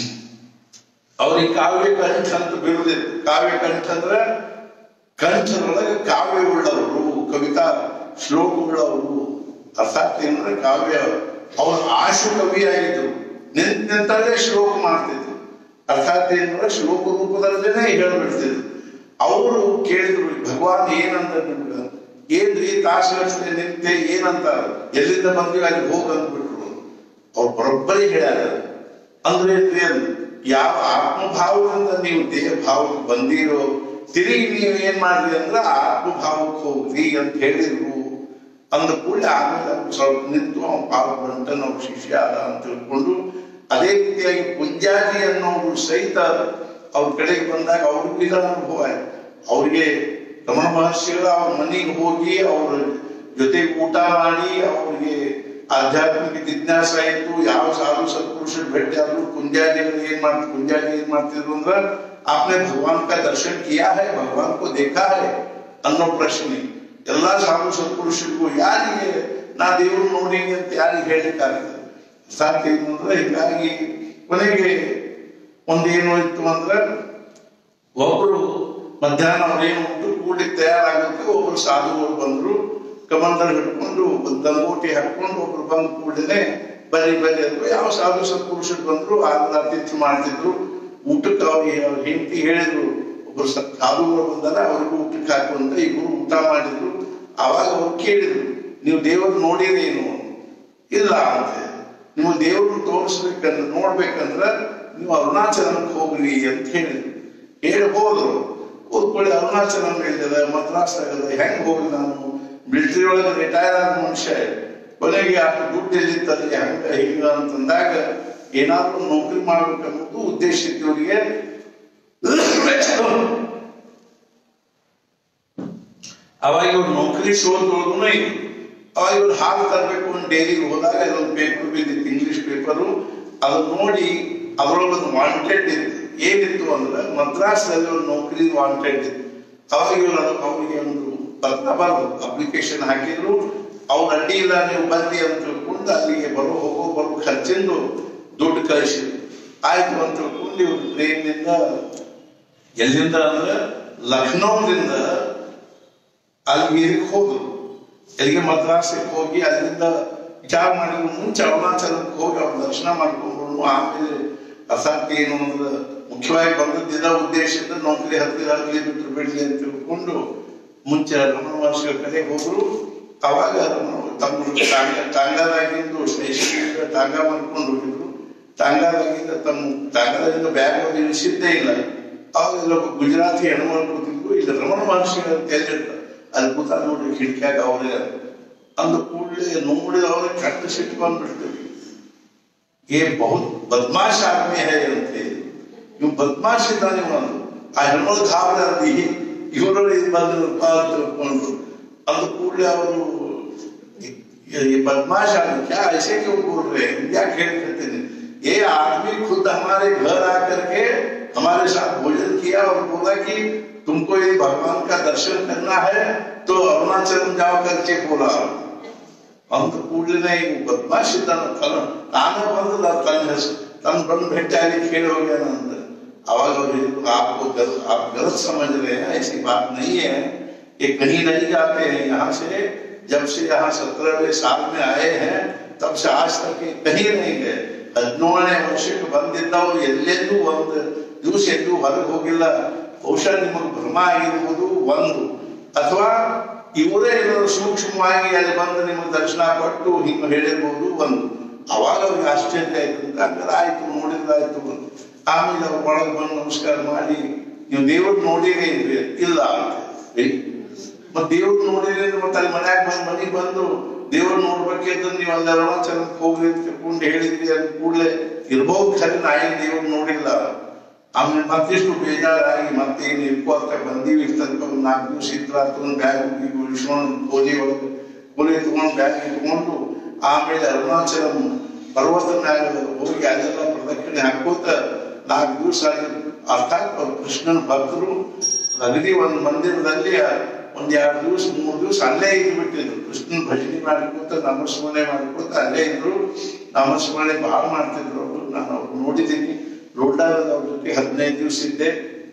ಅವ್ರಿಗೆ ಕಾವ್ಯ ಕಂಠ ಅಂತ ಬಿರುದಿತ್ತು ಕಾವ್ಯ ಕಂಠ ಅಂದ್ರೆ ಕಂಠದೊಳಗೆ ಕಾವ್ಯ ಉಳ್ಳವರು ಕವಿತಾ ಶ್ಲೋಕ ಉಳ್ಳವರು ಅರ್ಥಾತ್ ಏನಂದ್ರೆ ಕಾವ್ಯ ಅವ್ರು ಆಶು ಕವಿಯಾಗಿದ್ರು ನಿಂತ ನಿಂತಲ್ಲೇ ಶ್ಲೋಕ ಮಾಡ್ತಿದ್ರು ಅರ್ಥಾತ್ ಏನಂದ್ರೆ ಶ್ಲೋಕ ರೂಪದಲ್ಲೇ ಹೇಳ್ಬಿಡ್ತಿದ್ರು ಅವರು ಕೇಳಿದ್ರು ಭಗವಾನ್ ಏನಂತ ನಿಮ್ಗೆ ಏನ್ರಿ ತಾಸು ನಿಂತೆ ಏನಂತ ಎಲ್ಲಿಂದ ಬಂದಿವಿ ಅಲ್ಲಿ ಹೋಗ್ ಅಂದ್ಬಿಟ್ರು ಅವ್ರು ಬರೋಬ್ಬರಿ ಹೇಳ್ಯಾರ ಅಂದ್ರೆ ಏನ್ರಿ ಅದು ಯಾವ ಆತ್ಮಭಾವದಿಂದ ನೀವು ದೇಹ ಭಾವಕ್ಕೆ ಬಂದಿರೋ ತಿರುಗಿ ನೀವು ಏನ್ ಮಾಡ್ರಿ ಅಂದ್ರೆ ಆತ್ಮಭಾವಕ್ಕೆ ಹೋಗ್ರಿ ಅಂತ ಹೇಳಿದ್ರು ಅಂದ ಕೂಡಲೇ ಆಮೇಲೆ ಅವ್ನು ಸ್ವಲ್ಪ ನಿಂತು ಅವ್ನ ಪಾಪ ಬಂಟನ್ ಅವ್ರ ಶಿಷ್ಯ ಅದ ಅಂತ ತಿಳ್ಕೊಂಡು ಅದೇ ರೀತಿಯಾಗಿ ಪುಂಜಾಜಿ ಅನ್ನೋರು ಸಹಿತ ಅವ್ರ ಕಡೆಗೆ ಬಂದಾಗ ಅವ್ರಿಗೂ ಇದರ ಅನುಭವ ಆಯ್ತು ಅವ್ರಿಗೆ ರಮಣ ಮಹರ್ಷಿಗಳ ಅವ್ರ ಮನೆಗೆ ಹೋಗಿ ಅವ್ರ ಜೊತೆಗೆ ಊಟ ಮಾಡಿ ಅವ್ರಿಗೆ ಆಧ್ಯಾತ್ಮಿಕ ಜಿಜ್ಞಾಸ ಆಯ್ತು ಯಾವ ಸಾಧು ಸತ್ಪುರುಷರು ಭೇಟಿ ಆದ್ರು ಕುಂಜಾಜಿಗಳು ಏನ್ ಮಾಡ್ತಾರೆ ಕುಂಜಾಜಿ ಏನ್ ಮಾಡ್ತಿದ್ರು ಅಂದ್ರ आपने भगवान का दर्शन किया है भगवान को देखा है ಅನ್ನೋ ಪ್ರಶ್ನೆ ಎಲ್ಲಾ ಸಾಧು ಸತ್ಪುರುಷರಿಗೂ ಯಾರಿಗೆ ನಾ ದೇವ್ರು ನೋಡೀನಿ ಅಂತ ಯಾರಿಗೆ ಹೇಳಿಕ್ಕಾಗ್ತದೆ ಸಾಧ್ಯ ಏನು ಅಂದ್ರೆ ಹೀಗಾಗಿ ಕೊನೆಗೆ ಒಂದೇನು ಇತ್ತು ಅಂದ್ರೆ ಒಬ್ರು ಮಧ್ಯಾಹ್ನ ಅವ್ರೇನು ಉಂಟು ಕೂಡ್ಲಿಕ್ಕೆ ತಯಾರಾಗುತ್ತೆ ಒಬ್ರು ಸಾಧುಗಳು ಬಂದ್ರು ಕಮಂಡಲ ಹಿಡ್ಕೊಂಡು ಒಂದ್ ಲಂಗೋಟಿ ಹಾಕೊಂಡು ಒಬ್ರು ಬಂದು ಕೂಡಲೇ ಬರಿ ಬರಿ ಅಂದ್ರು ಯಾವ ಸಾಧು ಸತ್ಪುರುಷರು ಬಂದ್ರು ಆಗ ಅತಿಥಿ ಮಾಡ್ತಿದ್ರು ಊಟಕ್ಕೆ ಅವ್ರಿಗೆ ಅವ್ರ ಹೆಂಡತಿ ಹೇಳಿದ್ರು ಒಬ್ರು ಸತ್ ಸಾಧುಗಳು ಬಂದಾರ ಅವ್ರಿಗೂ ಊಟಕ್ಕೆ ಹಾಕುವಂತ ಇಬ್ರು ಊಟ ಮಾಡಿದ್ರು ಅವಾಗ ಅವ್ರು ಕೇಳಿದ್ರು ನೀವು ದೇವರು ನೋಡಿರೇನು ಇಲ್ಲ ಅಂತ ನೀವು ದೇವ್ರನ್ನ ತೋರಿಸ್ಬೇಕಂದ್ರೆ ನೋಡ್ಬೇಕಂದ್ರ ನೀವು ಅರುಣಾಚಲಕ್ಕೆ ಹೋಗ್ರಿ ಅಂತ ಹೇಳಿದ್ರು ಹೇಳಿ ಹೋದ್ರು ಹೋದ್ಕೊಳ್ಳಿ ಅರುಣಾಚಲಂ ಹೇಳಿದ ಮದ್ರಾಸ್ ಆಗದ ಹೆಂಗ್ ಹೋಗಿ ನಾನು ಮಿಲಿಟರಿ ಒಳಗೆ ರಿಟೈರ್ ಆದ ಮನುಷ್ಯ ಕೊನೆಗೆ ಅಷ್ಟು ದುಡ್ಡು ಎಲ್ಲಿತ್ತಲ್ಲಿ ಹಂಗ ಹಿಂಗ ಅಂತಂದಾಗ ಏನಾದ್ರೂ ನೌಕರಿ ಮಾಡ್ಬೇಕನ್ನೋದು ಉದ್ದೇಶ ಇದ್ದವರಿಗೆ ಅವಾಗ ಇವ್ರು ನೌಕರಿ ಶೋಧದೊಳಗೂ ಇತ್ತು ಅವಾಗ ಇವ್ರು ಹಾಲು ತರಬೇಕು ಅಂತ ಡೈರಿಗೆ ಹೋದಾಗ ಅದೊಂದು ಪೇಪರ್ ಬಿದ್ದಿತ್ತು ಇಂಗ್ಲಿಷ್ ಪೇಪರು ಅದನ್ನ ನೋಡಿ ಅದ್ರೊಳಗೆ ಒಂದು ವಾಂಟೆಡ್ ಇತ್ತು ಏನಿತ್ತು ಅಂದ್ರೆ ಮದ್ರಾಸ್ನಲ್ಲಿ ಒಂದು ನೌಕರಿ ವಾಂಟೆಡ್ ಇತ್ತು ಅವಾಗ ಇವ್ರು ಅದಕ್ಕೆ ಅವ್ರಿಗೆ ಒಂದು ಪತ್ರ ಬರೆದು ಅಪ್ಲಿಕೇಶನ್ ಹಾಕಿದ್ರು ಅವ್ರು ಅಡ್ಡಿ ಇಲ್ಲ ನೀವು ಬಂದಿ ಅಂತ ತಿಳ್ಕೊಂಡು ಅಲ್ಲಿಗೆ ಬರೋ ಹೋಗೋ ಬರೋ ಖರ್ಚಿಂದು ದುಡ್ಡು ಕಳಿಸಿದ್ರು ಆಯ್ತು ಅಂತ ತಿಳ್ಕೊಂಡು ಇವ್ರು ಟ್ರೈನ್ನಿಂದ ಎಲ್ಲಿಂದ ಅಂದ್ರೆ ಲಕ್ನೋದಿಂದ ಅಲ್ಲಿ ಇದಕ್ಕೆ ಹೋದ್ರು ಎಲ್ಲಿಗೆ ಮದ್ರಾಸಿಗೆ ಹೋಗಿ ಅಲ್ಲಿಂದ ವಿಚಾರ ಮಾಡಿದ್ರು ಮುಂಚೆ ಅರುಣಾಚಲಕ್ಕೆ ಹೋಗಿ ಅವ್ರ ದರ್ಶನ ಮಾಡ್ಕೊಂಡು ಆಮೇಲೆ ಅಸಾಧ್ಯ ಏನು ಅಂದ್ರೆ ಮುಖ್ಯವಾಗಿ ಬಂದದ್ದಿದ ಉದ್ದೇಶದಿಂದ ನೌಕರಿ ಹತ್ತಿರ ಆಗಲಿ ಬಿಟ್ಟರು ಬಿಡ್ಲಿ ಅಂತ ತಿಳ್ಕೊಂಡು ಮುಂಚೆ ರಮಣ ಮಹರ್ಷಿಗಳ ಕಡೆ ಹೋದ್ರು ಅವಾಗ ರಮಣ ತಮ್ಮ ಟಾಂಗ ಟಾಂಗಾದಾಗಿಂದು ಸ್ಟೇಷನ್ ಟಾಂಗ ಮಾಡ್ಕೊಂಡು ಹೋಗಿದ್ರು ಟಾಂಗಾದಾಗಿಂದ ತಮ್ಮ ಟಾಂಗಾದಾಗಿಂದ ಬ್ಯಾಗ್ ಹೋಗಿ ಇಳಿಸಿದ್ದೇ ಇಲ್ಲ ಅವಾಗ ಇಲ್ಲೊಬ್ಬ ಗುಜರಾತಿ ಹೆಣ್ಮಕ್ಳು ಕೂತಿದ್ರು ಇಲ್ಲಿ ರಮಣ ಮಹರ್ಷಿಗಳ ತೆಲ್ಲಿರ್ತಾರೆ ಅಲ್ಲಿ ಕೂತ ನೋಡಿ ಕಿಟಕಿಯಾಗ ಅವರೇ ಅಂದ ಕೂಡಲೇ ನೋಡಿದ ಅವರೇ ಕಟ್ಟು ಸಿಟ್ಟು ಬಂದ್ಬಿಡ್ತೀವಿ ಏ ಬಹುತ್ ಬದ್ಮಾಶ್ ಆದ್ಮಿ ಹೇ ಅಂತ ಹೇಳಿ ಇವ್ ಬದ್ಮಾಶ್ ಇದ್ದಾನೆ ಒಂದು ಆ ಹೆಣ್ಮಗಳು ಗಾಬರಿ ಆದಿ ಇವರು ಬಂದು ತಿಳ್ಕೊಂಡು ಅಂದ ಕೂಡಲೇ ಅವರು ये बदमाश आदमी क्या ऐसे क्यों बोल रहे हैं क्या खेल करते हैं ये आदमी खुद हमारे घर आकर के हमारे साथ भोजन किया और बोला कि तुमको ये भगवान का दर्शन करना है तो अरुणाचल जाओ करके बोला ಅಂತ ಕೂಡಲೇ ಇವು ಬದ್ಮಾಶಿ ತನ್ನ ತನ್ನ ತಾನೇ ಬಂದದ ತನ್ನ ಹೆಸರು ತನ್ನ ಬಂದು ಭೇಟಿ ಆಗಿ ಕೇಳಿ ಹೋಗ್ಯಾನ ಅಂತ ಅವಾಗ ಅವ್ರು ಹೇಳಿದ್ರು आपको गलत आप गलत समझ रहे हैं ऐसी बात नहीं है ये कहीं नहीं जाते हैं यहाँ से जब से यहाँ सत्रहवें साल में आए हैं ತಪ್ಸ ಆಸ್ತಕ್ಕೆ ಕಹಿನೇ ಇದೆ ಹದಿನೇಳನೇ ವರ್ಷಕ್ಕೆ ಬಂದಿದ್ದವರು ಎಲ್ಲೆಲ್ಲೂ ಒಂದು ದಿವಸ ಎಲ್ಲೂ ಹೊರಗೆ ಹೋಗಿಲ್ಲ ಬಹುಶಃ ನಿಮಗೆ ಭ್ರಮ ಆಗಿರ್ಬೋದು ಒಂದು ಅಥವಾ ಇವರೇ ಏನಾದ್ರು ಸೂಕ್ಷ್ಮವಾಗಿ ಅಲ್ಲಿ ಬಂದು ನಿಮಗೆ ದರ್ಶನ ಕೊಟ್ಟು ಹಿಂಗೆ ಹೇಳಿರ್ಬೋದು ಒಂದು ಅವಾಗ ಅವ್ರಿಗೆ ಆಶ್ಚರ್ಯ ಆಯ್ತು ಅಂತ ಹಂಗಾರೆ ಆಯ್ತು ನೋಡಿದ್ರಾಯ್ತು ಅಂತ ಆಮೇಲೆ ಅವ್ರು ಒಳಗೆ ಬಂದು ನಮಸ್ಕಾರ ಮಾಡಿ ನೀವು ದೇವ್ರು ನೋಡಿರಿ ಏನ್ರಿ ಇಲ್ಲ ಅಂತ ಏ, ಮತ್ ದೇವ್ರು ನೋಡಿರಿ ಅಂದ್ರೆ ಮತ್ತೆ ಅಲ್ಲಿ ಮನ್ಯಾಗ ಬಂದು ಮನೆಗೆ ಬಂದು ದೇವ್ರು ನೋಡ್ಬೇಕಿದ್ರೆ ನೀವು ಅಲ್ಲಿ ಅರುಣಾಚಲಕ್ಕೆ ಹೋಗ್ರಿ ಅಂತ ಕರ್ಕೊಂಡು ಹೇಳಿದ್ರಿ ಅಂತ ಕೂಡಲೇ ಇರ್ಬೋದು ಖರೆ ನಾ ಏನ್ ದೇವ್ರು ನೋಡಿಲ್ಲ ಆಮೇಲೆ ಮತ್ತಿಷ್ಟು ಬೇಜಾರಾಗಿ ಮತ್ತೆ ಏನು ಇಟ್ಕೋತ ಬಂದೀವಿ ತನಕ ಒಂದು ನಾಲ್ಕು ದಿವಸ ಇದ್ರ ತಗೊಂಡು ಬ್ಯಾಗ್ ಇಳಿಸ್ಕೊಂಡು ಕೋಲಿ ಒಳಗೆ ಕೋಲಿ ತಗೊಂಡು ಬ್ಯಾಗ್ ಇಟ್ಕೊಂಡು ಆಮೇಲೆ ಅರುಣಾಚಲಂ ಪರ್ವತ ಮ್ಯಾಗ ಹೋಗಿ ಅಲ್ಲೆಲ್ಲ ಪ್ರದಕ್ಷಿಣೆ ಹಾಕೋತ ನಾಲ್ಕು ದಿವಸ ಆಗಿ ಅರ್ಥಾತ್ ಅವ್ರು ಕೃಷ್ಣನ ಭಕ್ತರು ಅಗದಿ ಒಂದು ಮಂದಿರದಲ್ಲಿ ಒಂದ್ ಎರಡು ದಿವಸ ಮೂರು ದಿವಸ ಅಲ್ಲೇ ಇದ್ದು ಬಿಟ್ಟಿದ್ರು ಕೃಷ್ಣನ್ ಭಜನೆ ಮಾಡ್ಕೋತ ನಾಮಸ್ಮರಣೆ ಮಾಡ್ಕೋತ ಅಲ್ಲೇ ಇದ್ರು ನಾಮಸ್ಮರಣೆ ಬಹಳ ಮಾಡ್ತಿದ್ರು ಅವರು ನಾನು ಅವ್ರು ನೋಡಿದ್ದೀನಿ ರೋಡ್ಡಾರದ ಅವ್ರ ಜೊತೆ ಹದಿನೈದು ದಿವಸ ಇದ್ದೆ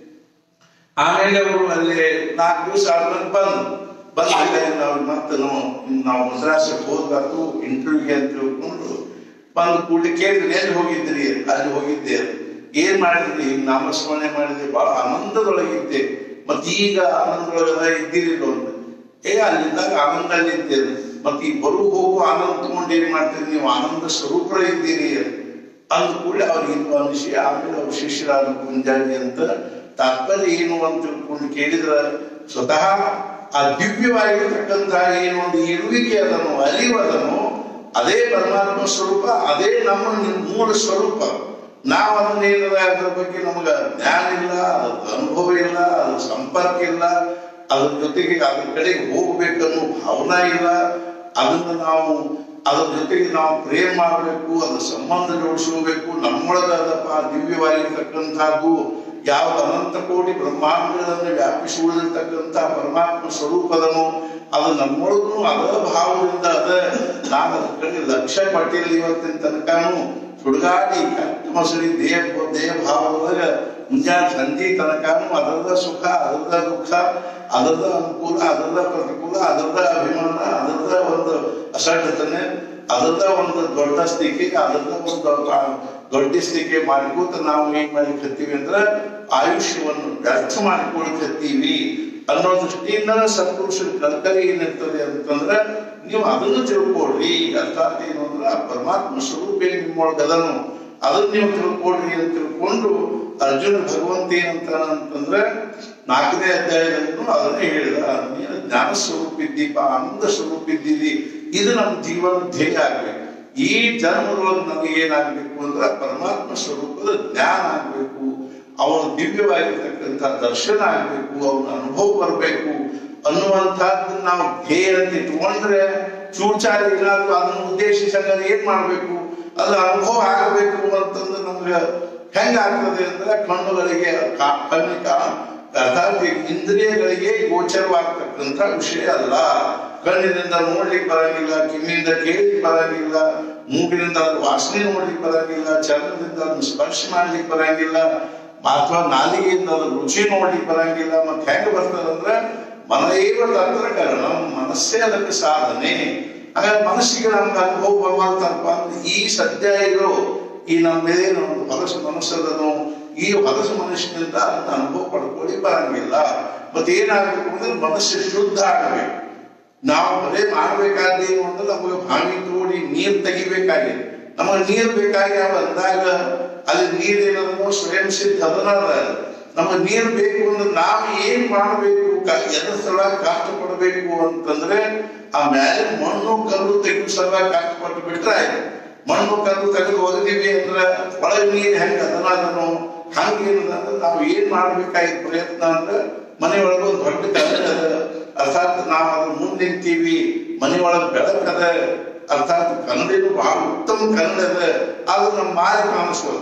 ಆಮೇಲೆ ಅವರು ಅಲ್ಲಿ ನಾಲ್ಕು ದಿವಸ ಆದ್ಮೇಲೆ ಬಂದು ಬಂದಾಗ ನಾವು ಮತ್ತೆ ನಾವು ನಾವು ಮದ್ರಾಸಕ್ಕೆ ಹೋಗ್ಬಾರ್ದು ಇಂಟರ್ವ್ಯೂಗೆ ಅಂತ ತಿಳ್ಕೊಂಡು ಬಂದು ಕೂಡಲೇ ಕೇಳಿದ್ರು ಎಲ್ಲಿ ಹೋಗಿದ್ರಿ ಅಲ್ಲಿ ಹೋಗಿದ್ದೆ ಏನ್ ಮಾಡಿದ್ರಿ ಹಿಂಗ್ ನಾಮಸ್ಮರಣೆ ಮಾಡಿದೆ ಬಹಳ ಆನಂದದೊಳಗಿದ್ದೆ ಮತ್ತೆ ಈಗ ಆನಂದದೊಳಗದ ಇದ್ದೀರಿಲ್ಲ ಒಂದು ಏ ಅಲ್ಲಿದ್ದಾಗ ಆನಂದಲ್ಲಿ ಇದ್ದೇನೆ ಮತ್ತೆ ಈ ಬರು ಹೋಗು ಆನಂದ ತಗೊಂಡು ಏನ್ ಮಾಡ್ತೀರಿ ನೀವು ಆನಂದ ಸ್ವರೂಪರ ಇದ್ದೀರಿ ಅಂದ ಕೂಡಲೇ ಅವ್ರಿಗೆ ಇದು ಅನಿಸಿ ಆಮೇಲೆ ಅವ್ರ ಶಿಷ್ಯರಾದ ಕುಂಜಾಡಿ ಅಂತ ತಾತ್ಪರ್ಯ ಏನು ಅಂತ ತಿಳ್ಕೊಂಡು ಕೇಳಿದ್ರ ಸ್ವತಃ ಆ ದಿವ್ಯವಾಗಿರ್ತಕ್ಕಂತಹ ಏನು ಒಂದು ಇರುವಿಕೆ ಅದನ್ನು ಅರಿವು ಅದನ್ನು ಅದೇ ಪರಮಾತ್ಮ ಸ್ವರೂಪ ಅದೇ ನಮ್ಮ ಮೂಲ ಸ್ವರೂಪ ನಾವು ಅದನ್ನೇನದ ಅದ್ರ ಬಗ್ಗೆ ನಮಗ ಜ್ಞಾನ ಇಲ್ಲ ಅದ್ರ ಅನುಭವ ಇಲ್ಲ ಅದ್ರ ಸಂಪರ್ಕ ಇಲ್ಲ ಅದ್ರ ಜೊತೆಗೆ ಅದ್ರ ಕಡೆಗೆ ಹೋಗ್ಬೇಕನ್ನೋ ಭಾವನಾ ಇಲ್ಲ ಅದನ್ನ ನಾವು ಅದ್ರ ಜೊತೆಗೆ ನಾವು ಪ್ರೇಮ ಮಾಡಬೇಕು ಅದ್ರ ಸಂಬಂಧ ಜೋಡಿಸ್ಕೋಬೇಕು ನಮ್ಮೊಳಗಾದಪ್ಪ ದಿವ್ಯವಾಗಿರ್ತಕ್ಕಂಥದ್ದು ಯಾವ ಅನಂತ ಕೋಟಿ ಬ್ರಹ್ಮಾಂಡಗಳನ್ನು ವ್ಯಾಪಿಸಿ ಉಳಿದಿರ್ತಕ್ಕಂಥ ಪರಮಾತ್ಮ ಸ್ವರೂಪದನು ಅದು ನಮ್ಮೊಳಗೂ ಅದ ಭಾವದಿಂದ ಅದ ನಾನು ಅದ್ರ ಕಡೆ ಲಕ್ಷ್ಯ ಪಟ್ಟಿಲ್ಲ ಇವತ್ತಿನ ತನಕನು ಸುಡುಗಾಡಿ ಕಟ್ಟು ಮೊಸಳಿ ದೇಹ ದೇಹ ಭಾವದೊಳಗ ಮುಂಜಾನೆ ಸಂಜೆ ತನಕನು ಅದರದ ಸುಖ ಅದರದ ದುಃಖ ಅದರದ ಅನುಕೂಲ ಅದರದ ಪ್ರತಿಕೂಲ ಅದರದ ಅಭಿಮಾನ ಅದರದ ಒಂದು ಅಸಡ್ಡತನೆ ಅದರದ ಒಂದು ದೊಡ್ಡ ಸ್ಥಿತಿ ಅದರದ ಒಂದು ಆ- ದೊಡ್ಡ ಸ್ಥಿತಿ ಮಾಡ್ಕೋತ ನಾವು ಏನ್ ಮಾಡ್ಲಿಕ್ಕತ್ತೀವಿ ಅಂದ್ರೆ ಆಯುಷ್ಯವನ್ನು ವ್ಯರ್ಥ ಮಾಡ್ಕೊಳ್ಕತ್ತೀವಿ ಅನ್ನೋ ದೃಷ್ಟಿಯಿಂದ ಸತ್ಪುರುಷರ ಕಲ್ಕರಿ ಏನಿರ್ತದೆ ಅಂತಂದ್ರೆ ನೀವು ಅದನ್ನು ತಿಳ್ಕೊಳ್ರಿ ಅರ್ಥಾತ್ ಏನು ಅಂದ್ರೆ ಆ ಪರಮಾತ್ಮ ಸ್ವರೂಪ ಏನ್ ನಿಮ್ಮೊಳಗೆ ಅದನು ಅದನ್ನ ನೀವು ತಿಳ್ಕೊಳ್ರಿ ಅಂತ ತಿಳ್ಕೊಂಡು ಅರ್ಜುನ ಭಗವಂತ ಏನಂತ ಅಂತಂದ್ರೆ ನಾಲ್ಕನೇ ಅಧ್ಯಾಯದಲ್ಲೂ ಅದನ್ನೇ ಹೇಳಿದ ನೀನು ಜ್ಞಾನ ಸ್ವರೂಪ ಇದ್ದೀಪ ಆನಂದ ಸ್ವರೂಪ ಇದ್ದೀರಿ ಇದು ನಮ್ಮ ಜೀವನ ಧ್ಯೇಯ ಆಗ್ಬೇಕು ಈ ಜನ್ಮದೊಳಗೆ ನಮಗೆ ಏನಾಗಬೇಕು ಅಂದ್ರೆ ಪರಮಾತ್ಮ ಸ್ವರೂಪದ ಜ್ಞಾನ ಆಗ್ಬೇಕು ಅವನ ದಿವ್ಯವಾಗಿರ್ತಕ್ಕಂಥ ದರ್ಶನ ಆಗ್ಬೇಕು ಅವನ ಅನುಭವ ಬರಬೇಕು ಅನ್ನುವಂಥದ್ದನ್ನ ನಾವು ಧ್ಯೇಯ ಅಂತ ಇಟ್ಕೊಂಡ್ರೆ ಚೂಚಾರ ಏನಾದ್ರು ಅದನ್ನ ಉದ್ದೇಶಿಸಂಗ ಏನ್ ಮಾಡ್ಬೇಕು ಅದು ಅನುಭವ ಆಗಬೇಕು ಅಂತಂದ್ರೆ ನಮ್ಗೆ ಹೆಂಗಾಗ್ತದೆ ಅಂದ್ರೆ ಕಣ್ಣುಗಳಿಗೆ ಕಾ- ಕಣ್ಣಿಗೆ ಕಾ- ಅರ್ಥಾತ್ ಇಂದ್ರಿಯಗಳಿಗೆ ಗೋಚರವಾಗ್ತಕ್ಕಂಥ ವಿಷಯ ಅಲ್ಲ ಕಣ್ಣಿನಿಂದ ನೋಡ್ಲಿಕ್ಕೆ ಬರಂಗಿಲ್ಲ ಕಿವಿಯಿಂದ ಕೇಳಲಿಕ್ಕೆ ಬರಂಗಿಲ್ಲ ಮೂಗಿನಿಂದ ಅದು ವಾಸನೆ ನೋಡ್ಲಿಕ್ಕೆ ಬರಂಗಿಲ್ಲ ಚರ್ಮದಿಂದ ಅದನ್ನ ಸ್ಪರ್ಶ ಮಾಡ್ಲಿಕ್ಕೆ ಬರಂಗಿಲ್ಲ ಅಥವಾ ನಾಲಿಗೆಯಿಂದ ಅದು ರುಚಿ ನೋಡ್ಲಿಕ್ಕೆ ಬರಂಗಿಲ್ಲ ಮತ್ತೆ ಹೆಂಗ ಬರ್ತದಂದ್ರೆ ಮನೈವ ತಂತ್ರ ಕಾರಣ ಮನಸ್ಸೇ ಅದಕ್ಕೆ ಸಾಧನೆ ಹಾಗಾದ್ರೆ ಮನಸ್ಸಿಗೆ ನಮ್ಗೆ ಅನುಭವ ಬರುವಂತಪ್ಪ ಅಂದ್ರೆ ಈ ಸದ್ಯ ಇರೋ ಈ ನಮ್ಮ ಏನು ಹೊಲಸು ಮನಸ್ಸದನು ಈ ಹೊಲಸು ಮನುಷ್ಯನಿಂದ ಅದನ್ನ ಅನುಭವ ಪಡ್ಕೊಳ್ಳಿ ಬರಂಗಿಲ್ಲ ಮತ್ತೆ ಏನಾಗಬೇಕು ಅಂದ್ರೆ ಮನಸ್ಸು ಶುದ್ಧ ಆಗಬೇಕು ನಾವು ಬರೇ ಮಾಡ್ಬೇಕಾದ್ದೇನು ಅಂದ್ರೆ ನಮಗೆ ಬಾವಿ ತೋಡಿ ನೀರ್ ತೆಗಿಬೇಕಾಗಿದೆ ನಮಗೆ ನೀರ್ ಬೇಕಾಗಿ ಅವ ಅಂದಾಗ ಅಲ್ಲಿ ನೀರ್ ಏನದನೋ ಸ್ವಯಂ ಸಿದ್ಧ ಅದನಲ್ಲ ನಮಗೆ ನೀರ್ ಬೇಕು ಅಂದ್ರೆ ನಾವು ಏನ್ ಮಾಡಬೇಕು ಎದ್ರ ಸಲುವಾಗಿ ಕಷ್ಟಪಡಬೇಕು ಅಂತಂದ್ರೆ ಆ ಮೇಲೆ ಮಣ್ಣು ಕಲ್ಲು ತೆಗೆದು ಸಲುವಾಗಿ ಕಷ್ಟಪಟ್ಟು ಬಿಟ್ರೆ ಆಯ್ತು ಮಣ್ಣು ಕಲ್ಲು ತೆಗೆದು ಒಗದೀವಿ ಅಂದ್ರೆ ಒಳಗೆ ನೀರು ಹೆಂಗ ಅದನದನು ಹಂಗೇನದ ಅಂದ್ರೆ ನಾವು ಏನ್ ಮಾಡ್ಬೇಕಾಗಿದ್ದ ಪ್ರಯತ್ನ ಅಂದ್ರೆ ಮನೆಯೊಳಗೆ ಒಂದು ದೊಡ್ಡ ಕನ್ನಡ ಅದ ಅರ್ಥಾತ್ ನಾವು ಅದ್ರ ಮುಂದೆ ನಿಂತೀವಿ ಮನೆಯೊಳಗೆ ಬೆಳಕದ ಅರ್ಥಾತ್ ಕನ್ನಡಿನೂ ಬಹಳ ಉತ್ತಮ ಕನ್ನಡ ಅದ ಅದು ನಮ್ಮ ಮಾರಿ ಕಾಣಿಸ್ಬೋದು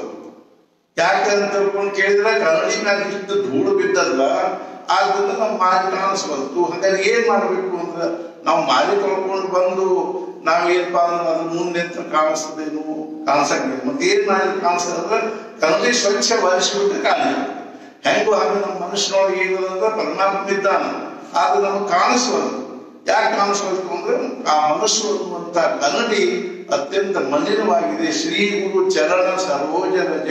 ಯಾಕೆ ಅಂತ ತಿಳ್ಕೊಂಡು ಕೇಳಿದ್ರೆ ಕನ್ನಡಿ ಮ್ಯಾಗ ಇಷ್ಟು ಧೂಳು ಬಿದ್ದಲ್ಲ ಆದ್ರಿಂದ ನಮ್ಮ ಮಾರಿ ಕಾಣಿಸ್ಬಲ್ತು ಹಾಗಾಗಿ ಏನ್ ಮಾಡ್ಬೇಕು ಅಂದ್ರೆ ನಾವು ಮಾರಿ ತೊಳ್ಕೊಂಡು ಬಂದು ನಾವ್ ಏನಪ್ಪಾ ಅಂದ್ರೆ ಅದ್ರ ಮುಂದೆ ಅಂತ ಕಾಣಿಸ್ತದೇನು ಕಾಣಿಸಂಗಿಲ್ಲ ಮತ್ತೆ ಏನ್ ಮಾಡಿದ್ರೆ ಕಾಣಿಸ್ತದೆ ಅಂದ್ರೆ ಕನ್ನಡಿ ಸ್ವಚ್ಛ ಒರೆಸ್ಬಿಟ್ಟು ಕಾಣಿಲ್ಲ ಹೆಂಗು ಹಾಗೆ ನಮ್ಮ ಮನುಷ್ಯನೊಳಗೆ ಏನದಂದ್ರೆ ಪರಮಾತ್ಮ ಇದ್ದಾನೆ ಅದು ನಮಗೆ ಕಾಣಿಸ್ಬಾರ್ದು ಯಾಕೆ ಕಾಣಿಸ್ಬೇಕು ಅಂದ್ರೆ ಆ ಮನಸ್ಸು ಅನ್ನುವಂತ ಕನ್ನಡಿ ಅತ್ಯಂತ ಮಲಿನವಾಗಿದೆ ಶ್ರೀ ಗುರು ಚರಣ ಸರೋಜ ರಜ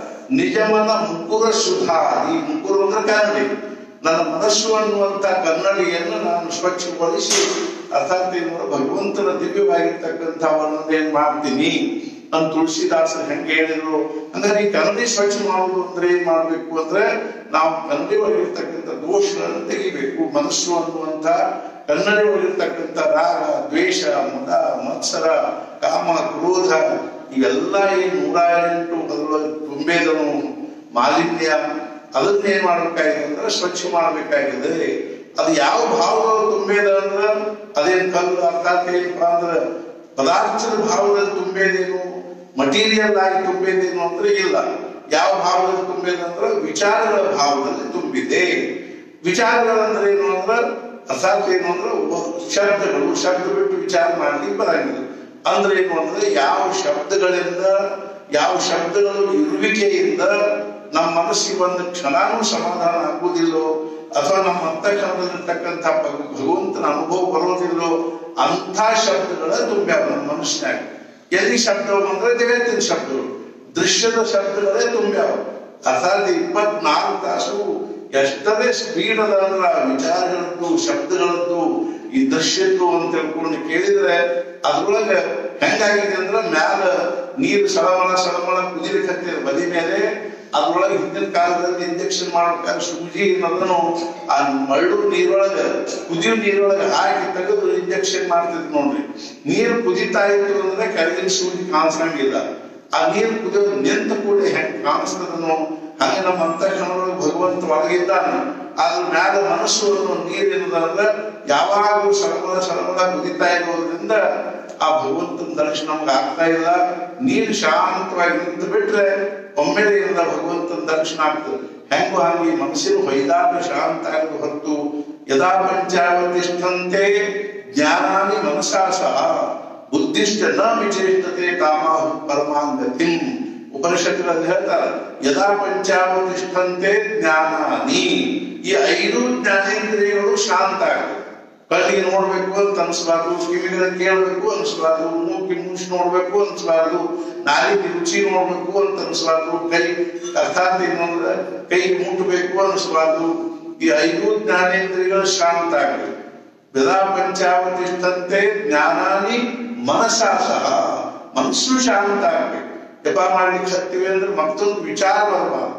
ನಿಜಮನ ಮುಕುರ ಸುಧಾ ಈ ಮುಕುರು ಅಂದ್ರೆ ಕನ್ನಡಿ ನನ್ನ ಮನಸ್ಸು ಅನ್ನುವಂತ ಕನ್ನಡಿಯನ್ನು ನಾನು ಸ್ವಚ್ಛಗೊಳಿಸಿ ಅರ್ಥಾತ್ ಏನು ಭಗವಂತನ ದಿವ್ಯವಾಗಿರ್ತಕ್ಕಂಥವನ್ನು ಏನ್ ಮಾಡ್ತೀನಿ ನಮ್ಮ ತುಳಸಿದಾಸರು ಹೆಂಗೆ ಹೇಳಿದ್ರು ಅಂದ್ರೆ ಈ ಕನ್ನಡಿ ಸ್ವಚ್ಛ ಮಾಡುವುದು ಅಂದ್ರೆ ಏನ್ ಮಾಡ್ಬೇಕು ಅಂದ್ರೆ ನಾವು ಕನ್ನಡಿ ಒಳಗಿರ್ತಕ್ಕಂಥ ದೋಷಗಳನ್ನು ತೆಗಿಬೇಕು ಮನಸ್ಸು ಅನ್ನುವಂತ ಕನ್ನಡಿ ಒಳಗಿರ್ತಕ್ಕಂಥ ರಾಗ ದ್ವೇಷ ಮದ ಮತ್ಸರ ಕಾಮ ಕ್ರೋಧ ಇವೆಲ್ಲ ಈ ನೂರ ಎಂಟು ಅದರೊಳಗೆ ತುಂಬೇದನು ಮಾಲಿನ್ಯ ಅದನ್ನ ಏನ್ ಮಾಡ್ಬೇಕಾಗಿದೆ ಅಂದ್ರೆ ಸ್ವಚ್ಛ ಮಾಡ್ಬೇಕಾಗಿದೆ ಅದು ಯಾವ ಭಾವದಲ್ಲಿ ತುಂಬೇದ ಅಂದ್ರ ಅದೇನ್ ಕಲ್ಲು ಅರ್ಥಾತ್ ಏನಪ್ಪ ಅಂದ್ರ ಪದಾರ್ಥದ ಭಾವದಲ್ಲಿ ತುಂಬೇದೇನು ಮಟೀರಿಯಲ್ ಆಗಿ ತುಂಬೇದೇನು ಅಂದ್ರೆ ಇಲ್ಲ ಯಾವ ಭಾವದಲ್ಲಿ ತುಂಬೇದಂದ್ರ ವಿಚಾರಗಳ ಭಾವದಲ್ಲಿ ತುಂಬಿದೆ ವಿಚಾರಗಳಂದ್ರೆ ಏನು ಅಂದ್ರ ಅರ್ಥಾತ್ ಏನು ಅಂದ್ರೆ ಒ- ಶಬ್ದಗಳು ಶಬ್ದ ಬಿಟ್ಟು ವಿಚಾರ ಮಾಡ್ಲಿಕ್ಕೆ ಬರಂಗಿಲ್ಲ ಅಂದ್ರೆ ಏನು ಅಂದ್ರೆ ಯಾವ ಶಬ್ದಗಳಿಂದ ಯಾವ ಶಬ್ದಗಳು ಇರುವಿಕೆಯಿಂದ ನಮ್ಮ ಮನಸ್ಸಿಗೆ ಒಂದು ಕ್ಷಣನೂ ಸಮಾಧಾನ ಆಗುವುದಿಲ್ಲೋ ಅಥವಾ ನಮ್ಮ ಅಂತಃಕರಣದಲ್ಲಿರ್ತಕ್ಕಂಥ ಭಗ- ಭಗವಂತನ ಅನುಭವ ಬರೋದಿಲ್ಲೋ ಅಂಥ ಶಬ್ದಗಳ ತುಂಬ್ಯಾವ ನಮ್ಮ ಮನಸ್ಸಿನಾಗ ಎಲ್ಲಿ ಶಬ್ದ ಬಂದ್ರೆ ಜಗತ್ತಿನ ಶಬ್ದಗಳು ದೃಶ್ಯದ ಶಬ್ದಗಳೇ ತುಂಬ್ಯಾವ ಅರ್ಥಾತ್ ಇಪ್ಪತ್ನಾಲ್ಕು ತಾಸು ಎಷ್ಟರೇ ಸ್ಪೀಡ್ ಅದ ಅಂದ್ರ ಆ ವಿಚಾರಗಳದ್ದು ಶಬ್ದಗಳದ್ದು ಈ ದೃಶ್ಯದ್ದು ಅಂತ ತಿಳ್ಕೊಂಡು ಕೇಳಿದ್ರೆ ಅದ್ರೊಳಗ ಹೆಂಗಾಗಿದೆ ಅಂದ್ರ ಮ್ಯಾಲ ನೀರು ಸಳಮಳ ಸಳಮಳ ಕುದಿಲಿಕ್ಕೆ ಬದಿ ಮೇಲೆ ಅದ್ರೊಳಗೆ ಹಿಂದಿನ ಕಾಲದಲ್ಲಿ ಇಂಜೆಕ್ಷನ್ ಮಾಡ್ಬೇಕಾದ್ರೆ ಸೂಜಿ ಏನದನು ಆ ಮಳ್ಳು ನೀರೊಳಗ ಕುದಿಯೋ ನೀರೊಳಗ ಹಾಕಿ ತೆಗೆದು ಇಂಜೆಕ್ಷನ್ ಮಾಡ್ತಿದ್ರು ನೋಡ್ರಿ ನೀರು ಕುದಿತಾ ಇತ್ತು ಅಂದ್ರೆ ಕೆಳಗಿನ ಸೂಜಿ ಕಾಣಿಸಂಗಿಲ್ಲ ಆ ನೀರು ಕುದಿಯೋದು ನಿಂತ ಕೂಡ ಹೆಂಗ್ ಕಾಣಿಸ್ತದನೋ ಹಂಗೆ ನಮ್ಮ ಅಂತಃಕರಣದೊಳಗೆ ಭಗವಂತ ಒಳಗಿದ್ದಾನ ಅದ್ರ ಮ್ಯಾಲ ಮನಸ್ಸು ಅನ್ನೋ ನೀರೇನದ ಅಂದ್ರೆ ಯಾವಾಗಲೂ ಸರಬಳ ಸರಬಳ ಕುದಿತಾ ಇರೋದ್ರಿಂದ ಆ ಭಗವಂತನ ದರ್ಶನ ನಮ್ಗೆ ಆಗ್ತಾ ಇಲ್ಲ ನೀರು ಶಾಂತವಾಗಿ ನಿಂತು ಬಿಟ್ರೆ ಒಮ್ಮೆಲೆ ಇರದ ಭಗವಂತನ ದರ್ಶನ ಆಗ್ತದೆ ಹೆಂಗು ಹಾಗೆ ಈ ಮನಸ್ಸಿನ ಹೊಯ್ದಾಟ ಶಾಂತ ಆಗದು ಹೊರತು ಯದಾ ಪಂಚಾವತಿಷ್ಠಂತೆ ಜ್ಞಾನಾನಿ ಮನಸಾ ಸಹ ಬುದ್ಧಿಷ್ಟ ನ ವಿಚೇಷ್ಟತೆ ಕಾಮಾಹು ಪರಮಾಂಗತಿ ಉಪನಿಷತ್ತುಗಳಲ್ಲಿ ಹೇಳ್ತಾರೆ ಯದಾ ಪಂಚಾವತಿಷ್ಠಂತೆ ಜ್ಞಾನಾನಿ ಈ ಐದು ಜ್ಞಾನೇಂದ್ರಿಯಗಳು ಶಾಂತ ಆಗ್ತವೆ ಕಣ್ಣಿಗೆ ನೋಡ್ಬೇಕು ಅಂತ ಅನ್ಸ್ಬಾರ್ದು ಕಿವಿಗಳ ಕೇಳಬೇಕು ಅನ್ಸ್ಬಾರ್ದು ಮೂಕಿ ಮುಚ್ಚಿ ನೋಡ್ಬೇಕು ಅನ್ಸ್ಬಾರ್ದು ನಾಲಿಗೆ ರುಚಿ ನೋಡ್ಬೇಕು ಅಂತ ಅನ್ಸ್ಬಾರ್ದು ಕೈ ಅರ್ಥಾತ್ ಇನ್ನೊಂದ್ರೆ ಕೈ ಮುಟ್ಟಬೇಕು ಅನ್ಸ್ಬಾರ್ದು ಈ ಐದು ಜ್ಞಾನೇಂದ್ರಿಯಗಳು ಶಾಂತ ಆಗಬೇಕು ಯದಾ ಪಂಚಾವತಿಷ್ಠಂತೆ ಜ್ಞಾನಾನಿ ಮನಸಾ ಸಹ ಮನಸ್ಸು ಶಾಂತ ಆಗ್ಬೇಕು ಜಪ ಮಾಡ್ಲಿಕ್ಕೆ ಹತ್ತೀವಿ ಅಂದ್ರೆ ಮತ್ತೊಂದು ವಿಚಾರ ಬರಬಾರ್ದು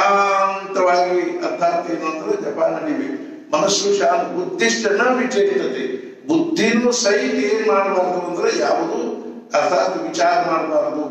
ಶಾಂತವಾಗಿ ಅರ್ಥಾತ್ ಏನು ಅಂದ್ರೆ ಜಪ ನಡಿಬೇಕು ಮನಸ್ಸು ಶಾಂತ ಬುದ್ಧಿಷ್ಟನ ವಿಚೇತತೆ ಬುದ್ಧಿನೂ ಸಹಿತ ಏನ್ ಮಾಡಬಾರ್ದು ಅಂದ್ರೆ ಯಾವುದು ಅರ್ಥಾತ್ ವಿಚಾರ ಮಾಡಬಾರ್ದು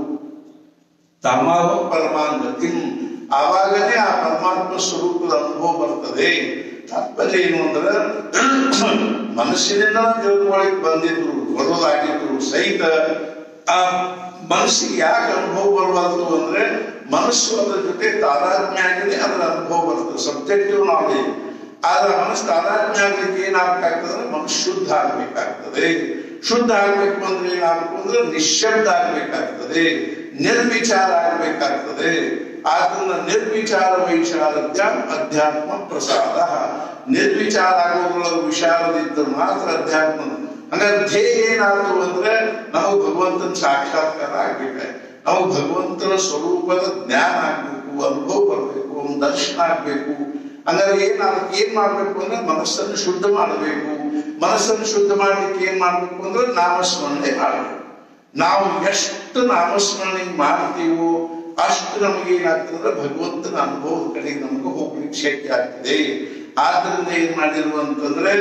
ತಮಾವ ಪರಮಾಂಗತಿ ಆವಾಗನೇ ಆ ಪರಮಾತ್ಮ ಸ್ವರೂಪದ ಅನುಭವ ಬರ್ತದೆ ತಾತ್ಪರ್ಯ ಏನು ಅಂದ್ರೆ ಮನಸ್ಸಿನಿಂದ ತಿಳ್ಕೊಳಕ್ ಬಂದಿದ್ರು ಬರೋದಾಗಿದ್ರು ಸಹಿತ ಆ ಮನಸ್ಸಿಗೆ ಯಾಕೆ ಅನುಭವ ಬರಬಾರ್ದು ಅಂದ್ರೆ ಮನಸ್ಸು ಅದರ ಜೊತೆ ತಾದಾತ್ಮ್ಯ ಆಗಿದೆ ಅದರ ಅನುಭವ ಬರ್ತದೆ ಸಬ್ಜೆಕ್ಟಿವ್ ನಾಲೆಜ್ ಆದ್ರೆ ಮನಸ್ಸು ತಾದಾತ್ಮ್ಯ ಆಗ್ಲಿಕ್ಕೆ ಏನಾಗಬೇಕಾಗ್ತದೆ ಅಂದ್ರೆ ಮನಸ್ಸು ಶುದ್ಧ ಆಗ್ಬೇಕಾಗ್ತದೆ ಶುದ್ಧ ಆಗ್ಬೇಕು ಅಂದ್ರೆ ಏನಾಗಬೇಕು ಅಂದ್ರೆ ನಿಶ್ಶಬ್ದ ಆಗ್ಬೇಕಾಗ್ತದೆ ನಿರ್ವಿಚಾರ ಆಗ್ಬೇಕಾಗ್ತದೆ ಆದ್ರಿಂದ ನಿರ್ವಿಚಾರ ವೈಶಾರದ್ಯ ಅಧ್ಯಾತ್ಮ ಪ್ರಸಾದ ನಿರ್ವಿಚಾರ ಆಗೋದ್ರೊಳಗೆ ವಿಶಾರದಿದ್ದರೆ ಮಾತ್ರ ಅಧ್ಯಾತ್ಮ ಹಂಗಾರೆ ಧ್ಯೇಯ ಏನಾಯ್ತು ಅಂದ್ರೆ ನಾವು ಭಗವಂತನ ಸಾಕ್ಷಾತ್ಕಾರ ಆಗ್ಬೇಕಾಯ್ತು ನಾವು ಭಗವಂತನ ಸ್ವರೂಪದ ಜ್ಞಾನ ಆಗ್ಬೇಕು ಅನುಭವ ಬರಬೇಕು ಒಂದು ದರ್ಶನ ಆಗ್ಬೇಕು ಹಂಗಾರೆ ಏನ್ ಅದಕ್ಕೆ ಏನ್ ಮಾಡ್ಬೇಕು ಅಂದ್ರೆ ಮನಸ್ಸನ್ನು ಶುದ್ಧ ಮಾಡಬೇಕು ಮನಸ್ಸನ್ನು ಶುದ್ಧ ಮಾಡ್ಲಿಕ್ಕೆ ಏನ್ ಮಾಡ್ಬೇಕು ಅಂದ್ರೆ ನಾಮಸ್ಮರಣೆ ಮಾಡಬೇಕು ನಾವು ಎಷ್ಟು ನಾಮಸ್ಮರಣೆ ಮಾಡ್ತೀವೋ ಅಷ್ಟು ನಮಗೆ ಏನಾಗ್ತದೆ ಅಂದ್ರೆ ಭಗವಂತನ ಅನುಭವದ ಕಡೆಗೆ ನಮಗೆ ಹೋಗ್ಲಿಕ್ಕೆ ಶಕ್ಯ ಆಗ್ತದೆ ಆದ್ರಿಂದ ಏನ್ ಮಾಡಿರು ಅಂತಂದ್ರೆ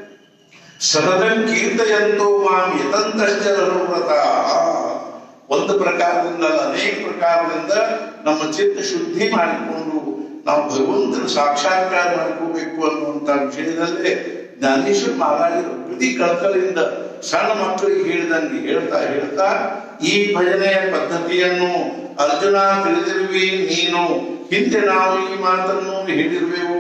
ಸತತಂ ಕೀರ್ತಯಂತೋ ಮಾಂ ಯತಂತಶ್ಚರರು ವ್ರತ ಒಂದು ಪ್ರಕಾರದಿಂದ ಅಲ್ಲ, ಅನೇಕ ಪ್ರಕಾರದಿಂದ ನಮ್ಮ ಚಿತ್ತ ಶುದ್ಧಿ ಮಾಡಿಕೊಂಡು ನಾವು ಭಗವಂತನ ಸಾಕ್ಷಾತ್ಕಾರ ಮಾಡ್ಕೋಬೇಕು ಅನ್ನುವಂತ ವಿಷಯದಲ್ಲೇ ಜ್ಞಾನೇಶ್ವರ ಮಹಾರಾಜರು ಪ್ರತಿ ಕಳಕಳಿಂದ ಸಣ್ಣ ಮಕ್ಕಳಿಗೆ ಹೇಳಿದಂಗೆ ಹೇಳ್ತಾ ಹೇಳ್ತಾ ಈ ಭಜನೆಯ ಪದ್ಧತಿಯನ್ನು ಅರ್ಜುನ ತಿಳಿದಿರುವಿ ನೀನು ಹಿಂದೆ ನಾವು ಈ ಮಾತನ್ನು ಹೇಳಿರುವೆವು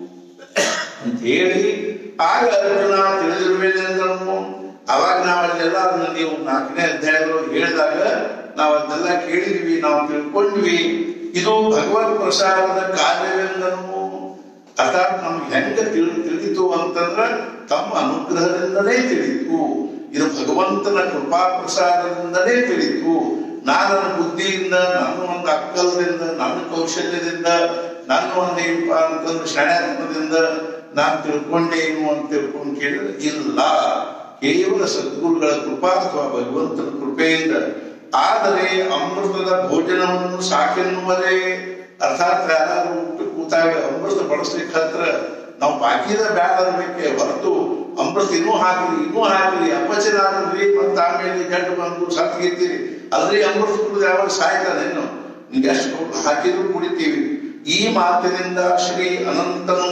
ಅಂತ ಹೇಳಿ ಆಗ ಅರ್ಜುನ ತಿಳಿದಿರುವೇನೆಂದನು ಅವಾಗ ನಾವಲ್ಲೆಲ್ಲ ಅದನ್ನ ನೀವು ನಾಲ್ಕನೇ ಅಧ್ಯಾಯದೊಳಗೆ ಹೇಳಿದಾಗ ನಾವು ಅದನ್ನೆಲ್ಲ ಕೇಳಿದ್ವಿ ನಾವು ತಿಳ್ಕೊಂಡ್ವಿ ಇದು ಭಗವತ್ ಪ್ರಸಾದದ ಕಾರ್ಯವೆಂದನು ಅರ್ಥಾತ್ ನಮ್ಗೆ ಹೆಂಗ ತಿಳಿ ತಿಳಿದಿತು ಅಂತಂದ್ರ ತಮ್ಮ ಅನುಗ್ರಹದಿಂದಲೇ ತಿಳಿತು ಇದು ಭಗವಂತನ ಕೃಪಾ ಪ್ರಸಾದದಿಂದಲೇ ತಿಳಿತು ನಾನು ನನ್ನ ಬುದ್ಧಿಯಿಂದ ನನ್ನ ಒಂದು ಅಕ್ಕಲದಿಂದ ನನ್ನ ಕೌಶಲ್ಯದಿಂದ ನನ್ನ ಒಂದು ಏನಪ್ಪ ಅಂತಂದ್ರೆ ಶಾಣಾತ್ಮದಿಂದ ನಾನು ತಿಳ್ಕೊಂಡೇನು ಅಂತ ತಿಳ್ಕೊಂಡು ಕೇಳಿದ್ರೆ ಇಲ್ಲ ಕೇವಲ ಸದ್ಗುರುಗಳ ಕೃಪಾ ಅಥವಾ ಭಗವಂತನ ಕೃಪೆಯಿಂದ ಆದರೆ ಅಮೃತದ ಭೋಜನವನ್ನು ಸಾಕೆನ್ನುವರೇ ಅರ್ಥಾತ್ ಯಾರಾದ್ರೂ ಊಟ ಕೂತಾಗ ಅಮೃತ ಬಡಿಸ್ಲಿಕ್ಕೆ ಹತ್ರ ನಾವು ಬಾಕಿದ ಬ್ಯಾಡ ಅನ್ಬೇಕೆ ಹೊರತು ಅಮೃತ ಇನ್ನೂ ಹಾಕಲಿ ಇನ್ನೂ ಹಾಕಲಿ ಅಪಚನ ಆಗಲ್ರಿ ಮತ್ತೆ ಆಮೇಲೆ ಗಂಟು ಬಂದು ಸತ್ಗಿತ್ತೀರಿ ಅಲ್ರಿ ಅಮೃತ ಕುಡಿದು ಯಾವಾಗ ಸಾಯ್ತಾನೇನು ನಿಮ್ಗೆ ಎಷ್ಟು ಹಾಕಿದ್ರು ಕುಡಿತೀವಿ ಈ ಮಾತಿನಿಂದ ಶ್ರೀ ಅನಂತನು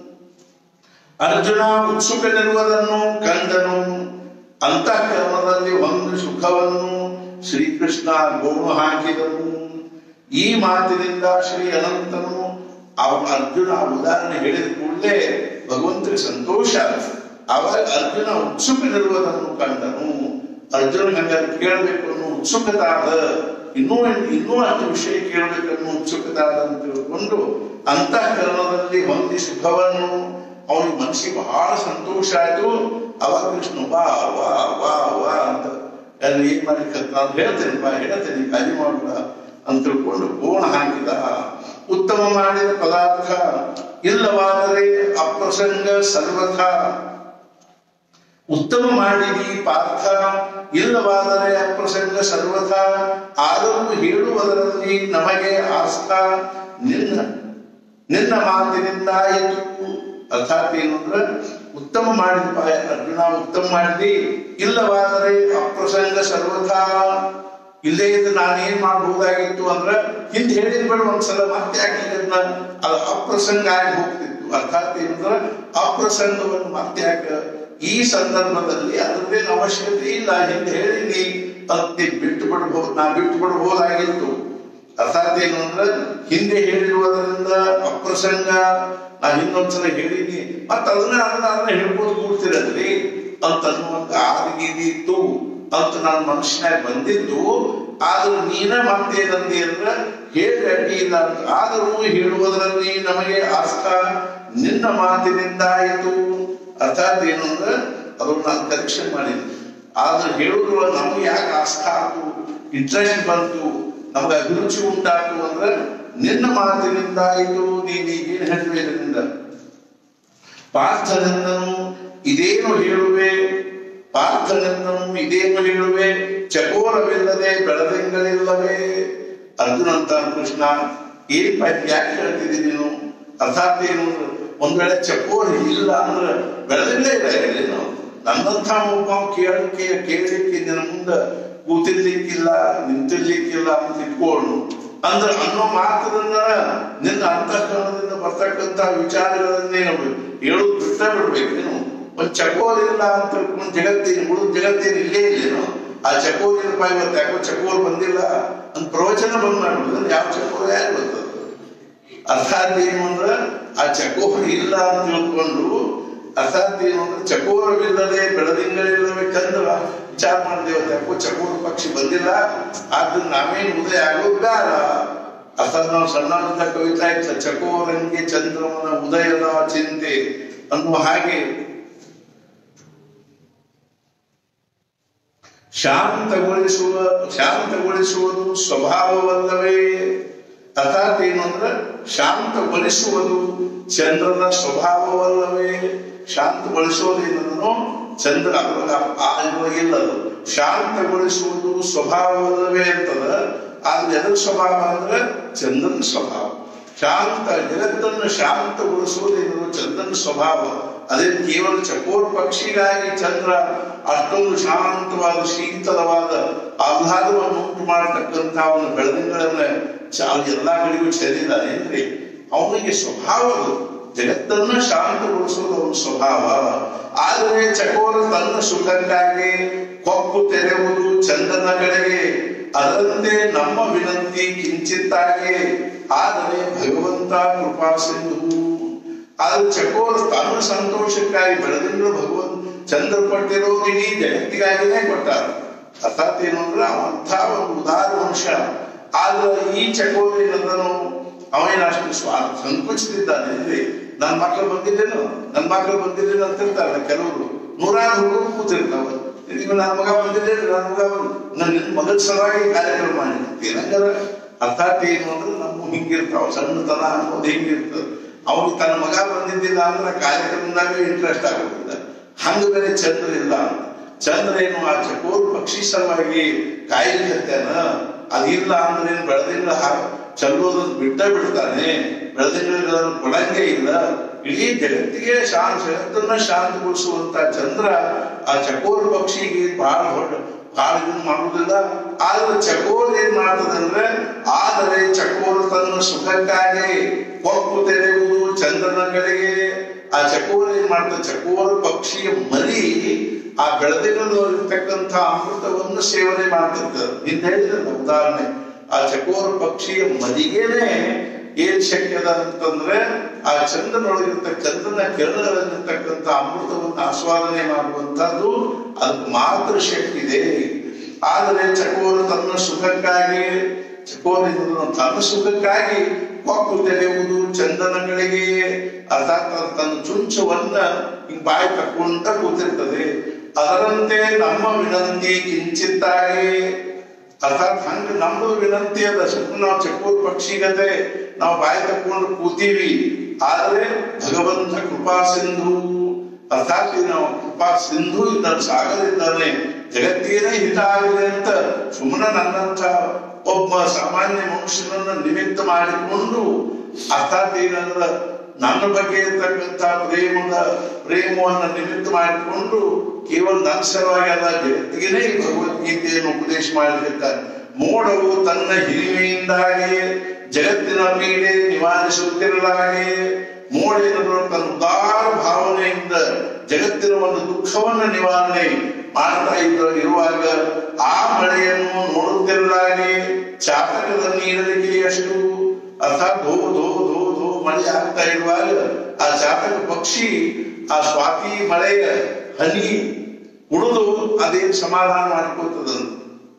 ಅರ್ಜುನ ಉತ್ಸುಕನಿರುವುದನ್ನು ಕಂಡನು ಅಂತಃಕರಣದಲ್ಲಿ ಒಂದು ಸುಖವನ್ನು ಶ್ರೀಕೃಷ್ಣ ಗೋಣು ಹಾಕಿದನು ಈ ಮಾತಿನಿಂದ ಶ್ರೀ ಅನಂತನು ಅವ ಅರ್ಜುನ ಆ ಉದಾಹರಣೆ ಹೇಳಿದ ಕೂಡಲೇ ಭಗವಂತನಿಗೆ ಸಂತೋಷ ಆಯ್ತು. ಅವಾಗ ಅರ್ಜುನ ಉತ್ಸುಕನಿರುವುದನ್ನು ಕಂಡನು ಅರ್ಜುನ ಹಂಗಾರೆ ಕೇಳಬೇಕು ಅನ್ನೋ ಉತ್ಸುಕತೆ ಆದ ಇನ್ನೂ ಇನ್ನೂ ಅಷ್ಟು ವಿಷಯ ಕೇಳಬೇಕು ಅನ್ನೋ ಉತ್ಸುಕತೆ ಆದ ಅಂತ ತಿಳ್ಕೊಂಡು ಅಂತಃಕರಣದಲ್ಲಿ ಹೊಂದಿ ಸುಖವನ್ನು ಅವನಿಗೆ ಮನಸ್ಸಿಗೆ ಬಹಳ ಸಂತೋಷ ಆಯ್ತು ಅವಾಗ ಕೃಷ್ಣ ವಾ ವಾ ವಾ ವಾ ಅಂತ ಅಲ್ಲಿ ಏನ್ ಮಾಡ್ಲಿಕ್ಕೆ ನಾನು ಹೇಳ್ತೇನೆ ಬಾ ಹೇಳ್ತೇನೆ ಕಾಳಜಿ ಮಾಡಬೇಡ ಅಂತ ತಿಳ್ಕೊಂಡು ಕೋಣ ಹಾಕಿದ ಉತ್ತಮ ಮಾಡಿದ ಪದಾರ್ಥ ಇಲ್ಲವಾದರೆ ಅಪ್ರಸಂಗ ಸರ್ವಥ ಉತ್ತಮ ಮಾಡಿದಿ ಪಾರ್ಥ ಇಲ್ಲವಾದರೆ ಅಪ್ರಸಂಗ ಸರ್ವಥ ಆದರೂ ಹೇಳುವುದರಲ್ಲಿ ನಮಗೆ ಆಸ್ಥಾ ನಿನ್ನ ನಿನ್ನ ಮಾತಿನಿಂದಾಯಿತು ಅರ್ಥಾತ್ ಏನು ಅಂದ್ರೆ ಉತ್ತಮ ಮಾಡಿದ ಅರ್ಜುನ ಉತ್ತಮ ಮಾಡಿದಿ ಇಲ್ಲವಾದರೆ ಅಪ್ರಸಂಗ ಸರ್ವಥಾ ಇಲ್ಲೇ ಇದ್ದು ನಾನೇನ್ ಮಾಡಬಹುದಾಗಿತ್ತು ಅಂದ್ರ ಹಿಂದೆ ಹೇಳಿದ ಬೇಡ ಒಂದ್ಸಲ ಮತ್ತೆ ಯಾಕೆ ಇದನ್ನ ಅದು ಅಪ್ರಸಂಗ ಆಗಿ ಹೋಗ್ತಿತ್ತು ಅರ್ಥಾತ್ ಏನಂದ್ರ ಅಪ್ರಸಂಗವನ್ನು ಮತ್ತೆ ಯಾಕೆ ಈ ಸಂದರ್ಭದಲ್ಲಿ ಅದರದ್ದೇನು ಅವಶ್ಯಕತೆ ಇಲ್ಲ ಹಿಂದೆ ಹೇಳಿನಿ ಅಂತ ಬಿಟ್ಟು ಬಿಡಬಹುದು ನಾ ಬಿಟ್ಟು ಬಿಡಬಹುದಾಗಿತ್ತು ಅರ್ಥಾತ್ ಏನು ಅಂದ್ರೆ ಹಿಂದೆ ಹೇಳಿರುವುದರಿಂದ ಅಪ್ರಸಂಗ ನಾ ಇನ್ನೊಂದ್ಸಲ ಹೇಳಿನಿ ಮತ್ತ ಅದನ್ನ ಅದನ್ನ ಅದನ್ನ ಹೇಳ್ಬೋದು ಕೂಡ್ತಿರಲ್ರಿ ಅಂತ ಅನ್ನುವಂತ ಆದಿಗೀದಿ ಇತ್ತು ಅಂತ ನನ್ನ ಮನುಷ್ಯನಾಗ ಬಂದಿದ್ದು ಆದ್ರೂ ನೀನ ಮತ್ತೇನಂದಿ ಅಂದ್ರೆ ಹೇಳಿ ಅಡ್ಡಿ ಇಲ್ಲ ಅಂತ ಆದರೂ ಹೇಳುವುದರಲ್ಲಿ ನಮಗೆ ಆಸ್ತಾ ನಿನ್ನ ಮಾತಿನಿಂದ ಆಯಿತು ಅರ್ಥಾತ್ ಏನು ಅಂದ್ರೆ ಅದನ್ನ ನಾನು ಕರೆಕ್ಷನ್ ಮಾಡಿದ್ದೆ ಆದ್ರೆ ಹೇಳುದ್ರೊಳಗೆ ನಮ್ಗೆ ಯಾಕೆ ಆಸ್ಥಾ ಆಯ್ತು ಇಂಟ್ರೆಸ್ಟ್ ಬಂತು ನಮ್ಗೆ ಅಭಿರುಚಿ ಉಂಟಾಯ್ತು ಅಂದ್ರೆ ನಿನ್ನ ಮಾತಿನಿಂದ ಆಯಿತು ನೀನು ಈಗೇನು ಹೇಳಿವೆ ಇದರಿಂದ ಪಾರ್ಥನೆಂದನು ಇದೇನು ಹೇಳುವೆ ಪಾರ್ಥನೆಂದನು ಇದೇನು ಹೇಳುವೆ ಚಕೋರವಿಲ್ಲದೆ ಬೆಳದಿಂಗಳಿಲ್ಲವೇ ಅರ್ಜುನ ಅಂತ ಕೃಷ್ಣ ಏನ್ ಪ- ಯಾಕೆ ಹೇಳ್ತಿದ್ದೀನಿ ನೀನು ಅರ್ಥಾತ್ ಏನು ಅಂದ್ರೆ, ಒಂದ್ ವೇಳೆ ಚಕೋರ ಇಲ್ಲ ಅಂದ್ರೆ ಬೆಳೆದಿಲ್ಲೇ ಇಲ್ಲ ಇಲ್ಲಿ ನನ್ನಂಥ ಒಬ್ಬ ಕೇಳಕ್ಕೆ ಕೇಳಲಿಕ್ಕೆ ನಿನ್ನ ಮುಂದೆ ಕೂತಿರ್ಲಿಕ್ಕಿಲ್ಲ ನಿಂತಿರ್ಲಿಕ್ಕಿಲ್ಲ ಅಂತ ಇಟ್ಕೊಂಡು ಅಂದ್ರೆ ಅನ್ನೋ ಮಾತನ್ನ ನಿನ್ನ ಅಂತಃಕರಣದಿಂದ ಬರ್ತಕ್ಕಂಥ ವಿಚಾರಗಳನ್ನೇ ನಾವು ಹೇಳೋದು ಬಿಟ್ಟ ಬಿಡ್ಬೇಕು ನೀನು ಒಂದ್ ಚಕೋರ್ ಇಲ್ಲ ಅಂತ ತಿಳ್ಕೊಂಡು ಜಗತ್ತೇನು ಉಳಿದ ಜಗತ್ತೇನು ಇಲ್ಲೇ ಇಲ್ಲೇನು ಆ ಚಕೋರ್ ಏನಪ್ಪ ಇವತ್ತು ಯಾಕೋ ಚಕೋರ್ ಬಂದಿಲ್ಲ ಅಂತ ಪ್ರವಚನ ಬಂದ್ ಮಾಡ್ಬಿಡುದು ಯಾವ ಚಕೋರ್ ಯಾರು ಬರ್ತದೆ ಅರ್ಥಾತ್ ಏನು ಅಂದ್ರೆ ಆ ಚಕೋರ ಇಲ್ಲ ಅಂತ ತಿಳ್ಕೊಂಡು ಅರ್ಥಾತ್ ಏನು ಅಂದ್ರೆ ಚಕೋರವಿಲ್ಲದೆ ಬೆಳದಿಂಗಳಿಲ್ಲದೆ ಕಂದ್ರ ವಿಚಾರ ಮಾಡಿದೇವ ಯಾಕೋ ಚಕೋರ ಪಕ್ಷಿ ಬಂದಿಲ್ಲ ಆದ್ರೆ ನಾವೇನು ಉದಯ ಆಗೋದು ಬೇಡ ಅರ್ಥಾತ್ ನಾವು ಸಣ್ಣ ಕವಿತಾ ಇತ್ತ ಚಕೋರಂಗೆ ಚಂದ್ರಮನ ಉದಯದ ಚಿಂತೆ ಅನ್ನುವ ಹಾಗೆ ಶಾಂತಗೊಳಿಸುವ ಶಾಂತಗೊಳಿಸುವುದು ಸ್ವಭಾವವಲ್ಲವೇ ಅರ್ಥಾತ್ ಏನು ಅಂದ್ರೆ ಶಾಂತಗೊಳಿಸುವುದು ಚಂದ್ರನ ಸ್ವಭಾವವಲ್ಲವೇ ಶಾಂತಗೊಳಿಸುವುದೇನೋ ಚಂದ್ರ ಅದರೊಳಗೆ ಆ ಇದ್ರೊಳಗೆ ಇಲ್ಲ ಅದು ಶಾಂತಗೊಳಿಸುವುದು ಸ್ವಭಾವವಲ್ಲವೇ ಅಂತದ ಆದ್ರೆ ಎದ್ರ ಸ್ವಭಾವ ಅಂದ್ರೆ ಚಂದ್ರನ ಸ್ವಭಾವ ಶಾಂತ ಜಗತ್ತನ್ನು ಶಾಂತಗೊಳಿಸುವುದೇನು ಚಂದ್ರನ ಸ್ವಭಾವ ಅದೇ ಕೇವಲ ಚಕೋರ್ ಪಕ್ಷಿಗಾಗಿ ಚಂದ್ರ ಅಷ್ಟೊಂದು ಶಾಂತವಾದ ಶೀತಲವಾದ ಆಹ್ಲಾದವನ್ನು ಉಂಟು ಮಾಡತಕ್ಕಂಥ ಅವನ ಬೆಳದಿಂಗಳನ್ನ ಚ- ಎಲ್ಲಾ ಕಡೆಗೂ ಚೆಲ್ಲಿದ್ದಾನೇನ್ರಿ ಅವನಿಗೆ ಸ್ವಭಾವ ಅದು. ಜಗತ್ತನ್ನ ಶಾಂತಗೊಳಿಸುವುದು ಅವನ ಸ್ವಭಾವ ಆದರೆ ಚಕೋರ ತನ್ನ ಸುಖಕ್ಕಾಗಿ ಕೊಕ್ಕು ತೆರೆಯುವುದು ಚಂದ್ರನ ಕಡೆಗೆ ಅದರಂತೆ ನಮ್ಮ ವಿನಂತಿ ಕಿಂಚಿತ್ತಾಗೆ ಆದರೆ ಭಗವಂತ ಕೃಪಾ ಸಿಂಧು ಆದ್ರೆ ಚಕೋರ ತನ್ನ ಸಂತೋಷಕ್ಕಾಗಿ ಬೆಳೆದಿಂಗಳು ಭಗವಂತ ಚಂದ್ರ ಕೊಟ್ಟಿರೋದು ಇಡೀ ಜಗತ್ತಿಗಾಗಿನೇ ಕೊಟ್ಟಾರ ಅರ್ಥಾತ್ ಏನು ಅಂದ್ರೆ ಅವಂಥ ಒಂದು ಉದಾರ ಮನುಷ್ಯ ಆದ್ರೆ ಈ ಚಕೋರ ಏನಂದನು ಅವೇನ ಅಷ್ಟು ಸ್ವಾರ್ಥ ಸಂಕುಚಿತಿದ್ದಾನೆ ಅಂದ್ರೆ ನನ್ನ ಮಕ್ಕಳು ಬಂದಿದ್ದೇನು ನನ್ನ ಮಕ್ಕಳು ಬಂದಿದ್ದೇನು ಅಂತಿರ್ತಾರಲ್ಲ ಕೆಲವರು ನೂರಾರು ಹುಡುಗರು ಕೂತಿರ್ತಾವ ಈಗ ನನ್ನ ಮಗ ಬಂದಿದ್ದೆ ನನ್ನ ಮಗ ಬಂದ್ ನನ್ನ ನಿನ್ನ ಮಗನ ಸಲುವಾಗಿ ಕಾರ್ಯಕ್ರಮ ಮಾಡಿರ್ತೀನಿ ಹಂಗಾರ ಅರ್ಥಾತ್ ಏನು ಅಂದ್ರೆ ನಮ್ಮ ಹಿಂಗಿರ್ತಾವ ಸಣ್ಣತನ ಅನ್ನೋದು ಹಿಂಗಿರ್ತದೆ ಅವ್ನಿಗೆ ತನ್ನ ಮಗ ಬಂದಿದ್ದಿಲ್ಲ ಅಂದ್ರೆ ಕಾರ್ಯಕ್ರಮದಾಗ ಇಂಟ್ರೆಸ್ಟ್ ಆಗೋದಿಲ್ಲ ಹಂಗ ಬೇರೆ ಚಂದ್ರ ಇಲ್ಲ ಚಂದ್ರ ಏನು ಆ ಚಕೋರ್ ಪಕ್ಷಿ ಸಲುವಾಗಿ ಕಾಯಿಲಿಕತ್ತೇನ ಅದಿಲ್ಲ ಅಂದ್ರೆ ಏನು ಬೆಳೆದಿಂಗಳ ಚಲ್ಲೋದನ್ನ ಬಿಟ್ಟ ಬಿಡ್ತಾನೆ ಬೆಳೆದಿಂಗಳನ್ನು ಕೊಡಂಗೆ ಇಲ್ಲ ಇಡೀ ಜಗತ್ತಿಗೆ ಶಾಂತ ಜಗತ್ತನ್ನ ಶಾಂತಗೊಳಿಸುವಂತ ಚಂದ್ರ ಆ ಚಕೋರ್ ಪಕ್ಷಿಗೆ ಬಹಳ ದೊಡ್ಡ ಬಹಳ ಇದನ್ನ ಮಾಡುವುದಿಲ್ಲ ಆದ್ರೆ ಚಕೋರ್ ಏನ್ ಮಾಡ್ತದಂದ್ರೆ ಆದರೆ ಚಕೋರ್ ತನ್ನ ಸುಖಕ್ಕಾಗಿ ಕೊಕ್ಕು ತೆರೆಯುವುದು ಚಂದ್ರನ ಕಡೆಗೆ ಆ ಚಕೋರ್ ಏನ್ ಮಾಡ್ತದೆ ಚಕೋರ್ ಪಕ್ಷಿಯ ಮರಿ ಆ ಬೆಳೆದಿನಲ್ಲಿ ಇರ್ತಕ್ಕಂಥ ಅಮೃತವನ್ನು ಸೇವನೆ ಮಾಡ್ತಿರ್ತದೆ ನಿಂದ ಹೇಳಿದ್ರಲ್ಲ ಉದಾಹರಣೆ ಆ ಚಕೋರ್ ಪಕ್ಷಿಯ ಮರಿಗೇನೆ ಏನ್ ಶಕ್ಯ ಅದ ಅಂತಂದ್ರೆ ಆ ಚಂದ್ರನೊಳಗಿರ್ತ ಚಂದ್ರನ ಕಿರಣಗಳಲ್ಲಿರ್ತಕ್ಕಂಥ ಅಮೃತವನ್ನು ಆಸ್ವಾದನೆ ಮಾಡುವಂತಹದ್ದು ಅದಕ್ಕೆ ಮಾತ್ರ ಶಕ್ತಿ ಇದೆ ಆದರೆ ಚಕೋರ ತನ್ನ ಸುಖಕ್ಕಾಗಿ ಚಕೋರ ಇದನ್ನು ತನ್ನ ಸುಖಕ್ಕಾಗಿ ಕೊಕ್ಕು ತೆರೆಯುವುದು ಚಂದನ ಕಡೆಗೆ ಅರ್ಥಾತ್ ಅದು ತನ್ನ ಚುಂಚವನ್ನ ಹಿಂಗ್ ಬಾಯಿ ತಕ್ಕೊಂತ ಕೂತಿರ್ತದೆ ಅದರಂತೆ ನಮ್ಮ ವಿನಂತಿ ಕಿಂಚಿತ್ತಾಗಿ ಅರ್ಥಾತ್ ಹಂಗ ನಮ್ದು ವಿನಂತಿ ಅದ ಸ್ವಲ್ಪ ನಾವು ಚಕೋರ್ ಪಕ್ಷಿಗತೆ ನಾವು ಬಾಯಿ ತಕ್ಕೊಂಡು ಕೂತೀವಿ ಆದ್ರೆ ಭಗವಂತ ಕೃಪಾ ಸಿಂಧು ಅರ್ಥಾತ್ ಈ ನಾವು ಕೃಪಾ ಸಿಂಧು ಇದ್ದಾನೆ ಸಾಗರ ಇದ್ದಾನೆ ಜಗತ್ತಿಗೆ ಹಿತ ಆಗಿದೆ ಅಂತ ಸುಮ್ಮನೆ ನನ್ನಂತ ಒಬ್ಬ ಸಾಮಾನ್ಯ ಮನುಷ್ಯನನ್ನ ನಿಮಿತ್ತ ಮಾಡಿಕೊಂಡು ಅರ್ಥಾತ್ ಏನಂದ್ರ ನನ್ನ ಬಗ್ಗೆ ಇರ್ತಕ್ಕಂಥ ಪ್ರೇಮದ ಪ್ರೇಮವನ್ನ ನಿಮಿತ್ತ ಮಾಡಿಕೊಂಡು ಕೇವಲ ನನ್ನ ಸಲುವಾಗಿ ಅಲ್ಲ ಜಗತ್ತಿಗೆ ಈ ಭಗವದ್ಗೀತೆಯನ್ನು ಉಪದೇಶ ಮಾಡಿರ್ತಾರೆ ಮೋಡವು ತನ್ನ ಹಿರಿಮೆಯಿಂದಾಗಿ ಜಗತ್ತಿನ ಪೀಡೆ ನಿವಾರಿಸುತ್ತಿರಲಾಗಿ ಮೋಡ ಏನಾದ್ರು ತನ್ನ ಉದಾರ ಭಾವನೆಯಿಂದ ಜಗತ್ತಿನ ಒಂದು ದುಃಖವನ್ನ ನಿವಾರಣೆ ಮಾಡ್ತಾ ಇದ್ದ ಇರುವಾಗ ಆ ಮಳೆಯನ್ನು ನೋಡುತ್ತಿರಲಾಗಿ ಚಾತಕದ ನೀರಲಿಕ್ಕೆ ಎಷ್ಟು ಅರ್ಥಾತ್ ಧೋ ಧೋ ಧೋ ಧೋ ಮಳೆ ಆಗ್ತಾ ಇರುವಾಗ ಆ ಜಾತಕ ಪಕ್ಷಿ ಆ ಸ್ವಾತಿ ಮಳೆಯ ಹನಿ ಉಳಿದು ಅದೇನ್ ಸಮಾಧಾನ ಮಾಡಿಕೊಳ್ತದಂತ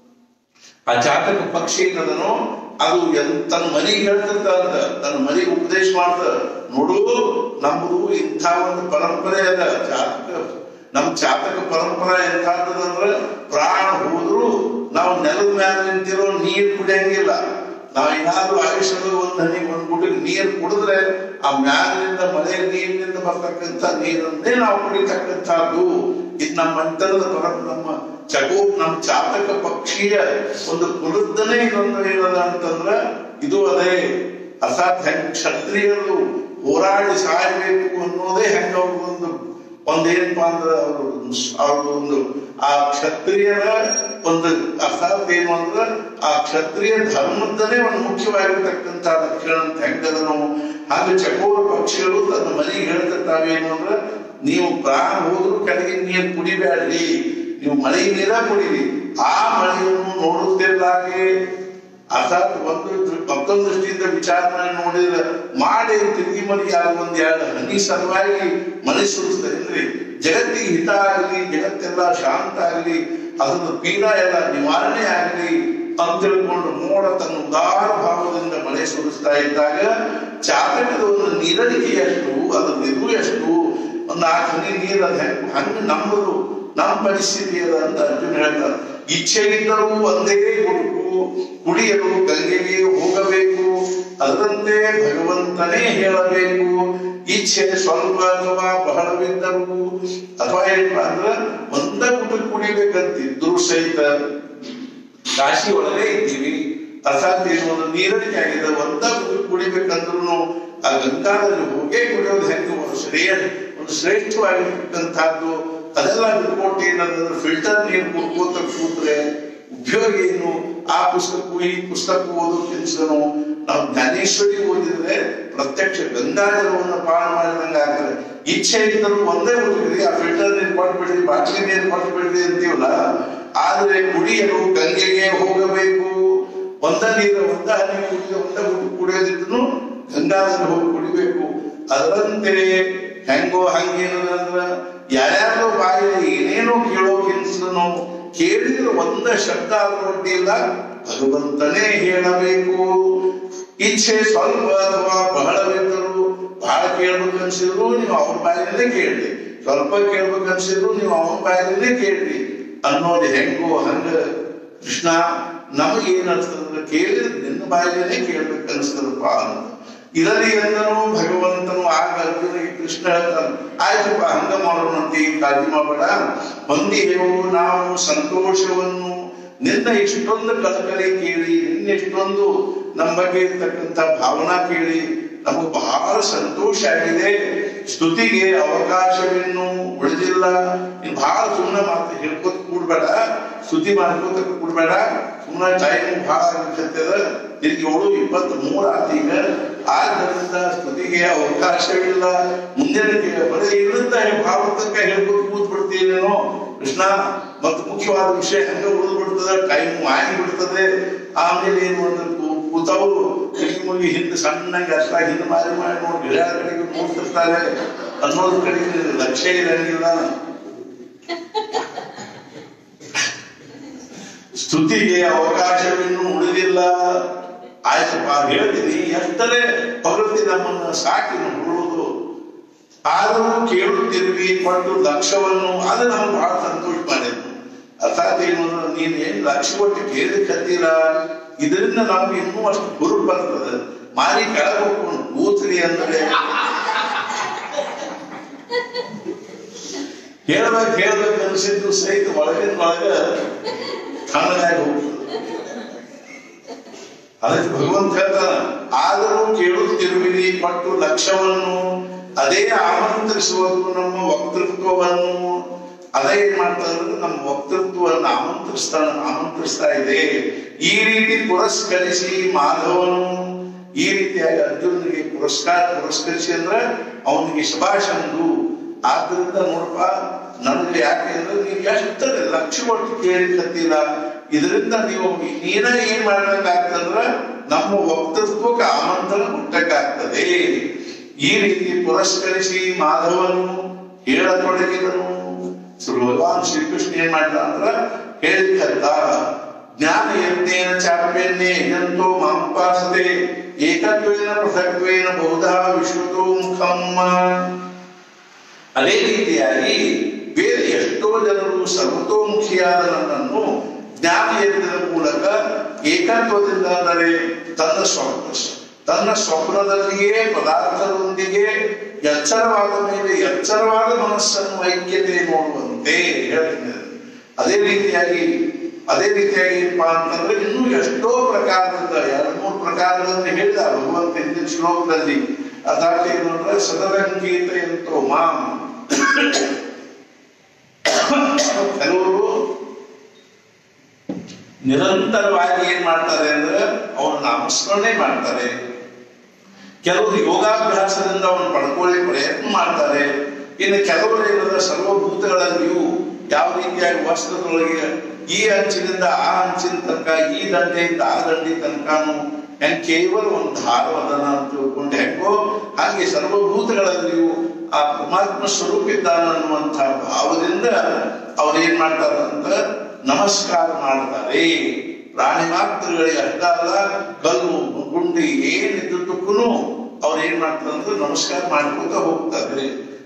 ಆ ಜಾತಕ ಪಕ್ಷಿ ಏನದನೋ ಅದು ಎನ್- ತನ್ನ ಮನೆಗೆ ಹೇಳ್ತಿರ್ತಂತ ತನ್ನ ಮನೆಗೆ ಉಪದೇಶ ಮಾಡ್ತ ನೋಡು ನಮ್ಮದು ಇಂಥ ಒಂದು ಪರಂಪರೆ ಅದ ಜಾತಕ ನಮ್ ಜಾತಕ ಪರಂಪರೆ ಎಂಥಾದಂದ್ರ ಪ್ರಾಣ ಹೋದ್ರು ನಾವು ನೆಲದ ಮೇಲೆ ನಿಂತಿರೋ ನೀರ್ ಕುಡಿಯಂಗಿಲ್ಲ ನಾವ್ ಏನಾದ್ರೂ ಆಯುಷ್ಯದ ಒಂದ್ ಹನಿ ಒಂದ್ ಗುಡಿಗೆ ನೀರ್ ಕುಡಿದ್ರೆ ಆ ಮ್ಯಾಲಿನಿಂದ ಮಳೆ ನೀರಿನಿಂದ ಬರ್ತಕ್ಕಂಥ ನೀರನ್ನೇ ನಾವು ಕುಡಿತಕ್ಕಂಥದ್ದು ಇದು ನಮ್ಮ ಮಂತರದ ಪರ ನಮ್ಮ ಚಗೋ ನಮ್ಮ ಚಾತಕ ಪಕ್ಷಿಯ ಒಂದು ಕುಲದ್ದನೇ ಇದೊಂದು ಏನದ ಅಂತಂದ್ರ ಇದು ಅದೇ ಅರ್ಥಾತ್ ಹೆಂಗ್ ಕ್ಷತ್ರಿಯರು ಹೋರಾಡಿ ಸಾಯಬೇಕು ಅನ್ನೋದೇ ಹೆಂಗ ಅವ್ರದೊಂದು ಒಂದೇನಪ್ಪಾ ಅಂದ್ರೆ ಅವರು ಅವ್ರದ್ದು ಒಂದು ಆ ಕ್ಷತ್ರಿಯರ ಒಂದು ಅರ್ಥಾತ್ ಏನು ಅಂದ್ರೆ ಆ ಕ್ಷತ್ರಿಯ ಧರ್ಮದನೇ ಒಂದು ಮುಖ್ಯವಾಗಿರ್ತಕ್ಕಂಥ ಲಕ್ಷಣ ಅಂತ ಹೆಂಗದನು ಹಾಗೆ ಚಕೋರ ಪಕ್ಷಿಗಳು ತನ್ನ ಮನೆಗೆ ಹೇಳ್ತಿರ್ತಾವೇನು ಅಂದ್ರೆ ನೀವು ಪ್ರಾಣ ಹೋದ್ರು ಕೆಳಗೆ ನೀರು ಕುಡಿಬೇಡ್ರಿ ನೀವು ಮಳೆ ನೀರ ಕುಡಿರಿ ಆ ಮಳೆಯನ್ನು ನೋಡುತ್ತಿರಲಾಗೆ ಅರ್ಥಾತ್ ಒಂದು ದೃ- ಮತ್ತೊಂದು ದೃಷ್ಟಿಯಿಂದ ವಿಚಾರ ಮಾಡಿ ನೋಡಿದ್ರೆ ಮಾಡಿ ತಿರುಗಿ ಮಡಿ ಒಂದ್ ಎರಡು ಹನಿ ಸಲುವಾಗಿ ಮಳೆ ಸುರಿಸ್ತೇನ್ರಿ ಜಗತ್ತಿಗೆ ಹಿತ ಆಗಲಿ ಜಗತ್ತೆಲ್ಲ ಶಾಂತ ಆಗಲಿ ಅದರ ಪೀಡ ಎಲ್ಲ ನಿವಾರಣೆ ಆಗಲಿ ಅಂತ ತಿಳ್ಕೊಂಡು ಮೋಡ ತನ್ನ ಉದಾರ ಭಾವದಿಂದ ಮಳೆ ಸುರಿಸ್ತಾ ಇದ್ದಾಗ ಚಾತಕದ ಒಂದು ನೀರಡಿಕೆ ಎಷ್ಟು ಅದ್ರ ನಿರು ಎಷ್ಟು ಒಂದು ನಾಲ್ಕು ಹನಿ ನೀರು ಅದ ಹೆಂಗ್ ಹಂಗ ನಮ್ಮದು ನಮ್ಮ ಪರಿಸ್ಥಿತಿ ಅದ ಅಂತ ಅರ್ಜುನ್ ಹೇಳ್ತಾರೆ ಇಚ್ಛೆ ಇದ್ದರೂ ಒಂದೇ ಗುಡುಕು ಕುಡಿಯಲು ಗಂಗೆಗೆ ಹೋಗಬೇಕು ಅದರಂತೆ ಭಗವಂತನೇ ಹೇಳಬೇಕು ಇಚ್ಛೆ ಸ್ವಲ್ಪ ಅಥವಾ ಬಹಳವಿದ್ದರೂ ಅಥವಾ ಏನಪ್ಪ ಅಂದ್ರ ಒಂದ ಗುಡುಕು ಕುಡಿಬೇಕಂತಿದ್ರು ಸಹಿತ ಕಾಶಿ ಒಳಗೆ ಇದ್ದೀವಿ ಅರ್ಥಾತ್ ಏನು ಒಂದು ನೀರಡಿಕೆ ಆಗಿದೆ ಒಂದ ಗುಡುಕು ಕುಡಿಬೇಕಂದ್ರೂ ಆ ಗಂಗಾದಲ್ಲಿ ಹೋಗೇ ಕುಡಿಯೋದು ಹೆಂಗೆ ಒಂದು ಶ್ರೇಯ ಒಂದು ಶ್ರೇಷ್ಠವಾಗಿರ್ತಕ್ಕಂಥದ್ದು ಅದೆಲ್ಲ ಬಿಟ್ಕೊಟ್ಟು ಏನಂದ್ರೆ ಫಿಲ್ಟರ್ ನೀರು ಕುಡ್ಕೋತ ಕೂತ್ರೆ ಉಪಯೋಗ ಏನು ಆ ಪುಸ್ತಕಕ್ಕೂ ಈ ಪುಸ್ತಕ ಓದೋಕ್ಕಿಂತನೂ ನಾವು ಜ್ಞಾನೇಶ್ವರಿ ಓದಿದ್ರೆ ಪ್ರತ್ಯಕ್ಷ ಗಂಗಾಜಲವನ್ನು ಪಾನ ಮಾಡಿದಂಗ ಆಗ್ತದೆ ಇಚ್ಛೆ ಇದ್ದರೂ ಒಂದೇ ಓದಿದ್ರಿ ಆ ಫಿಲ್ಟರ್ ನೀರು ಕೊಟ್ಬಿಡ್ರಿ ಬಾಟ್ಲಿ ನೀರು ಕೊಟ್ಬಿಡ್ರಿ ಅಂತೀವಲ್ಲ ಆದ್ರೆ ಕುಡಿಯಲು ಗಂಗೆಗೆ ಹೋಗಬೇಕು ಒಂದ ನೀರು ಒಂದ ಹನಿ ಕುಡಿದ ಒಂದ ಗುಟ್ಟು ಕುಡಿಯೋದಿದ್ರು ಗಂಗಾದಲ್ಲಿ ಹೋಗಿ ಕುಡಿಬೇಕು ಅದರಂತೆ ಹೆಂಗೋ ಹಂಗೇನಂದ್ರ ಯಾರ್ಯಾರೋ ಬಾಯಲ್ಲಿ ಏನೇನೋ ಕೇಳೋಕ್ಕಿಂತನೂ ಕೇಳಿದ್ರೆ ಒಂದ ಶಬ್ದ ಅಲ್ಲ ಭಗವಂತನೇ ಹೇಳಬೇಕು ಇಚ್ಛೆ ಸ್ವಲ್ಪ ಅಥವಾ ಬಹಳವಿದ್ದರೂ ಬಹಳ ಕೇಳ್ಬೇಕನ್ಸಿದ್ರು ನೀವು ಅವ್ರ ಬಾಯಲ್ಲೇ ಕೇಳ್ರಿ ಸ್ವಲ್ಪ ಕೇಳ್ಬೇಕನ್ಸಿದ್ರು ನೀವು ಅವನ ಬಾಯಲ್ಲೇ ಕೇಳ್ರಿ ಅನ್ನೋದು ಹೆಂಗೋ ಹಂಗ ಕೃಷ್ಣ ನಮಗೆ ಏನ್ ಅನ್ಸ್ತದಂದ್ರೆ ಕೇಳಿದ್ರೆ ನಿನ್ನ ಬಾಯಿಲೇನೆ ಕೇಳ್ಬೇಕು ಅನಿಸ್ತದಪ್ಪ ಅಂತ ಇದರಲ್ಲಿ ಎಂದನು ಭಗವಂತನು ಆಗ ಅರ್ಜುನಿಗೆ ಕೃಷ್ಣ ಹೇಳ್ತಾನೆ ಆಯ್ತಪ್ಪ ಹಂಗ ಮಾಡೋಣಂತೆ ಈ ಕಾಳಜಿ ಮಾಡಬೇಡ ಹೊಂದಿದೆವು ನಾವು ಸಂತೋಷವನ್ನು ನಿನ್ನ ಇಷ್ಟೊಂದು ಕಳಕಳಿ ಕೇಳಿ ನಿನ್ನ ಇಷ್ಟೊಂದು ನಮ್ಮ ಬಗ್ಗೆ ಇರ್ತಕ್ಕಂಥ ಭಾವನಾ ಕೇಳಿ ನಮಗೆ ಬಹಳ ಸಂತೋಷ ಆಗಿದೆ ಸ್ತುತಿಗೆ ಅವಕಾಶವೇನು ಉಳಿದಿಲ್ಲ ನೀನ್ ಬಹಳ ಸುಮ್ಮನೆ ಮಾತು ಹೇಳ್ಕೊತ ಕೂಡ್ಬೇಡ ಸ್ತುತಿ ಮಾಡ್ಕೋತ ಕೂಡ್ಬೇಡ ಸುಮ್ಮನೆ ಟೈಮ್ ಬಹಳ ಆಗ್ತದ ನಿನ್ಗೆ ಏಳು ಇಪ್ಪತ್ತ್ ಮೂರು ಆತ ಈಗ ಆದ್ದರಿಂದ ಸ್ತುತಿಗೆ ಅವಕಾಶವಿಲ್ಲ ಮುಂದಿನ ಬರೀ ಇರುತ್ತ ಭಾರತಕ್ಕ ಹೇಳ್ಕೊತ ಕೂತ್ ಬಿಡ್ತೀನೇನೋ ಕೃಷ್ಣ ಮತ್ತು ಮುಖ್ಯವಾದ ವಿಷಯ ಹಂಗ ಉಳಿದು ಬಿಡ್ತದೆ ಟೈಮ್ ಆಗಿ ಬಿಡ್ತದೆ ಆಮೇಲೆ ಏನು ಅಂದ್ರೆ ಕೂ- ಕೂತವರು ಕಿಟಕಿ ಮುಗಿ ಹಿಂದೆ ಸಣ್ಣಗೆ ಅಷ್ಟ ಹಿಂದೆ ಮಾರಿ ಮಾಡಿ ನೋಡಿ ಗಿಡ ಕಡೆಗೆ ನೋಡ್ತಿರ್ತಾರೆ ಅನ್ನೋದ್ರ ಕಡೆಗೆ ಲಕ್ಷ್ಯ ಇರಂಗಿಲ್ಲ ಸ್ತುತಿಗೆ ಅವಕಾಶವಿನ್ನು ಉಳಿದಿಲ್ಲ ಆಯ್ತಪ್ಪ ಹೇಳ್ತೀನಿ ಎಷ್ಟರೇ ಹೊಗಳ್ತಿ ನಮ್ಮನ್ನ ಸಾಕಿ ನೋಡುವುದು ಆದರೂ ಕೇಳುತ್ತಿರುವಿ ಕೊಟ್ಟು ಲಕ್ಷ್ಯವನ್ನು ಅದು ನಮ್ಗೆ ಬಹಳ ಸಂತೋಷ ಮಾಡಿದ್ನು ಅರ್ಥಾತ್ ಏನು ಅಂದ್ರೆ ನೀನ್ ಏನ್ ಲಕ್ಷ್ಯ ಕೊಟ್ಟು ಕೇಳಲಿಕ್ಕತ್ತೀರ ಇದರಿಂದ ನಮ್ಗೆ ಇನ್ನೂ ಅಷ್ಟು ಗುರು ಬರ್ತದೆ ಮಾರಿ ಕೆಳಗೆ ಹೋಗ್ಕೊಂಡು ಕೂತ್ರಿ ಅಂದ್ರೆ ಹೇಳ್ಬೇಕು ಹೇಳ್ಬೇಕು ಅನಿಸಿದ್ದು ಸಹಿತ ಒಳಗಿನ ಒಳಗ ತಣ್ಣಗಾಗಿ ಹೋಗ್ತದೆ ಅದಕ್ಕೆ ಭಗವಂತ ಹೇಳ್ತಾನ ಆದರೂ ಕೇಳುತ್ತಿರುವಿರಿ ಕೊಟ್ಟು ಲಕ್ಷ್ಯವನ್ನು ಅದೇ ಆಮಂತ್ರಿಸುವುದು ನಮ್ಮ ವಕ್ತೃತ್ವವನ್ನು ಅದೇ ಏನ್ ಮಾಡ್ತಾರೆ ಅಂದ್ರೆ ನಮ್ಮ ವಕ್ತೃತ್ವವನ್ನು ಆಮಂತ್ರಿಸ್ತಾ ಆಮಂತ್ರಿಸ್ತಾ ಇದೆ ಈ ರೀತಿ ಪುರಸ್ಕರಿಸಿ ಮಾಧವನು ಈ ರೀತಿಯಾಗಿ ಅರ್ಜುನಿಗೆ ಪುರಸ್ಕಾರ ಪುರಸ್ಕರಿಸಿ ಅಂದ್ರೆ ಅವನಿಗೆ ಶಭಾಷ್ ಅಂದು ಆದ್ರಿಂದ ನೋಡಪ್ಪ ನನಗೆ ಯಾಕೆ ಅಂದ್ರೆ ನೀವು ಎಷ್ಟರ ಲಕ್ಷ್ಯ ಒಟ್ಟು ಕೇಳಿಕತ್ತಿಲ್ಲ ಇದರಿಂದ ನೀವು ನೀನ ಏನ್ ಮಾಡ್ಬೇಕಾಗ್ತಂದ್ರ ನಮ್ಮ ವಕ್ತೃತ್ವಕ್ಕೆ ಆಮಂತ್ರಣ ಕೊಟ್ಟಕ್ಕಾಗ್ತದೆ ಈ ರೀತಿ ಪುರಸ್ಕರಿಸಿ ಮಾಧವನು ಹೇಳತೊಡಗಿದನು ಶ್ರೀ ಭಗವಾನ್ ಶ್ರೀಕೃಷ್ಣ ಏನ್ ಮಾಡ್ದ ಅಂದ್ರ ಹೇಳಿಕತ್ತ ಜ್ಞಾನ ಯಜ್ಞೇನ ಚಾಪ್ಯನ್ನೇ ಯಂತೋ ಮಾಂಪಾಸತೆ ಏಕತ್ವೇನ ಪೃಥಕ್ವೇನ ಬಹುಧಾ ವಿಶ್ವತೋ ಮುಖಂ ಅದೇ ರೀತಿಯಾಗಿ ಬೇರೆ ಎಷ್ಟೋ ಜನರು ಸರ್ವತೋಮುಖಿಯಾದ ನನ್ನನ್ನು ಜ್ಞಾನ ಯಜ್ಞದ ಮೂಲಕ ಏಕತ್ವದಿಂದ ಅಂದರೆ ತನ್ನ ಸ್ವಪ್ನ ತನ್ನ ಸ್ವಪ್ನದಲ್ಲಿಯೇ ಪದಾರ್ಥದೊಂದಿಗೆ ಎಚ್ಚರವಾದ ಮೇಲೆ ಎಚ್ಚರವಾದ ಮನಸ್ಸನ್ನು ಐಕ್ಯತೆ ನೋಡುವಂತೆ ಹೇಳ್ತೀನಿ ಅದೇ ರೀತಿಯಾಗಿ ಅದೇ ರೀತಿಯಾಗಿ ಏನಪ್ಪಾ ಅಂತಂದ್ರೆ ಇನ್ನೂ ಎಷ್ಟೋ ಪ್ರಕಾರದಿಂದ ಎರಡು ಮೂರು ಪ್ರಕಾರಗಳನ್ನು ಹೇಳಿದ ಭಗವಂತ ಹಿಂದಿನ ಶ್ಲೋಕದಲ್ಲಿ ಅದಾಟ ಏನು ಅಂದ್ರೆ ಸದರಂಗೀತ ಎಂತೋ ಮಾಂ ಕೆಲವರು ನಿರಂತರವಾಗಿ ಏನ್ ಮಾಡ್ತಾರೆ ಅಂದ್ರೆ ಅವನ ನಾಮಸ್ಮರಣೆ ಮಾಡ್ತಾರೆ ಕೆಲವರು ಯೋಗಾಭ್ಯಾಸದಿಂದ ಅವನು ಪಡ್ಕೊಳ್ಳಿ ಪ್ರಯತ್ನ ಮಾಡ್ತಾರೆ ಇನ್ನು ಕೆಲವರು ಏನಂದ್ರೆ ಸರ್ವಭೂತಗಳಲ್ಲಿಯೂ ಯಾವ ರೀತಿಯಾಗಿ ವಸ್ತ್ರದೊಳಗೆ ಈ ಅಂಚಿನಿಂದ ಆ ಅಂಚಿನ ತನಕ ಈ ದಂಡೆಯಿಂದ ಆ ದಂಡಿ ತನಕನು ಹೆಂಗ್ ಕೇವಲ ಒಂದು ಧಾರವದನ ಅಂತ ತಿಳ್ಕೊಂಡು ಹೆಂಗೋ ಹಾಗೆ ಸರ್ವಭೂತಗಳಲ್ಲಿಯೂ ಆ ಪರಮಾತ್ಮ ಸ್ವರೂಪ ಇದ್ದಾನ ಅನ್ನುವಂಥ ಭಾವದಿಂದ ಅವ್ರು ಏನ್ ಮಾಡ್ತಾರಂತ ನಮಸ್ಕಾರ ಮಾಡ್ತಾರೆ ಪ್ರಾಣಿ ಮಾತ್ರಗಳಿಗೆ ಅಷ್ಟ ಅಲ್ಲ ಕಲ್ಲು ಗುಂಡಿ ಏನಿದ್ದಕ್ಕೂ ಅವ್ರು ಏನ್ ಮಾಡ್ತಾರೆ ಅಂದ್ರೆ ನಮಸ್ಕಾರ ಮಾಡ್ಕೊತ ಹೋಗ್ತಾರೆ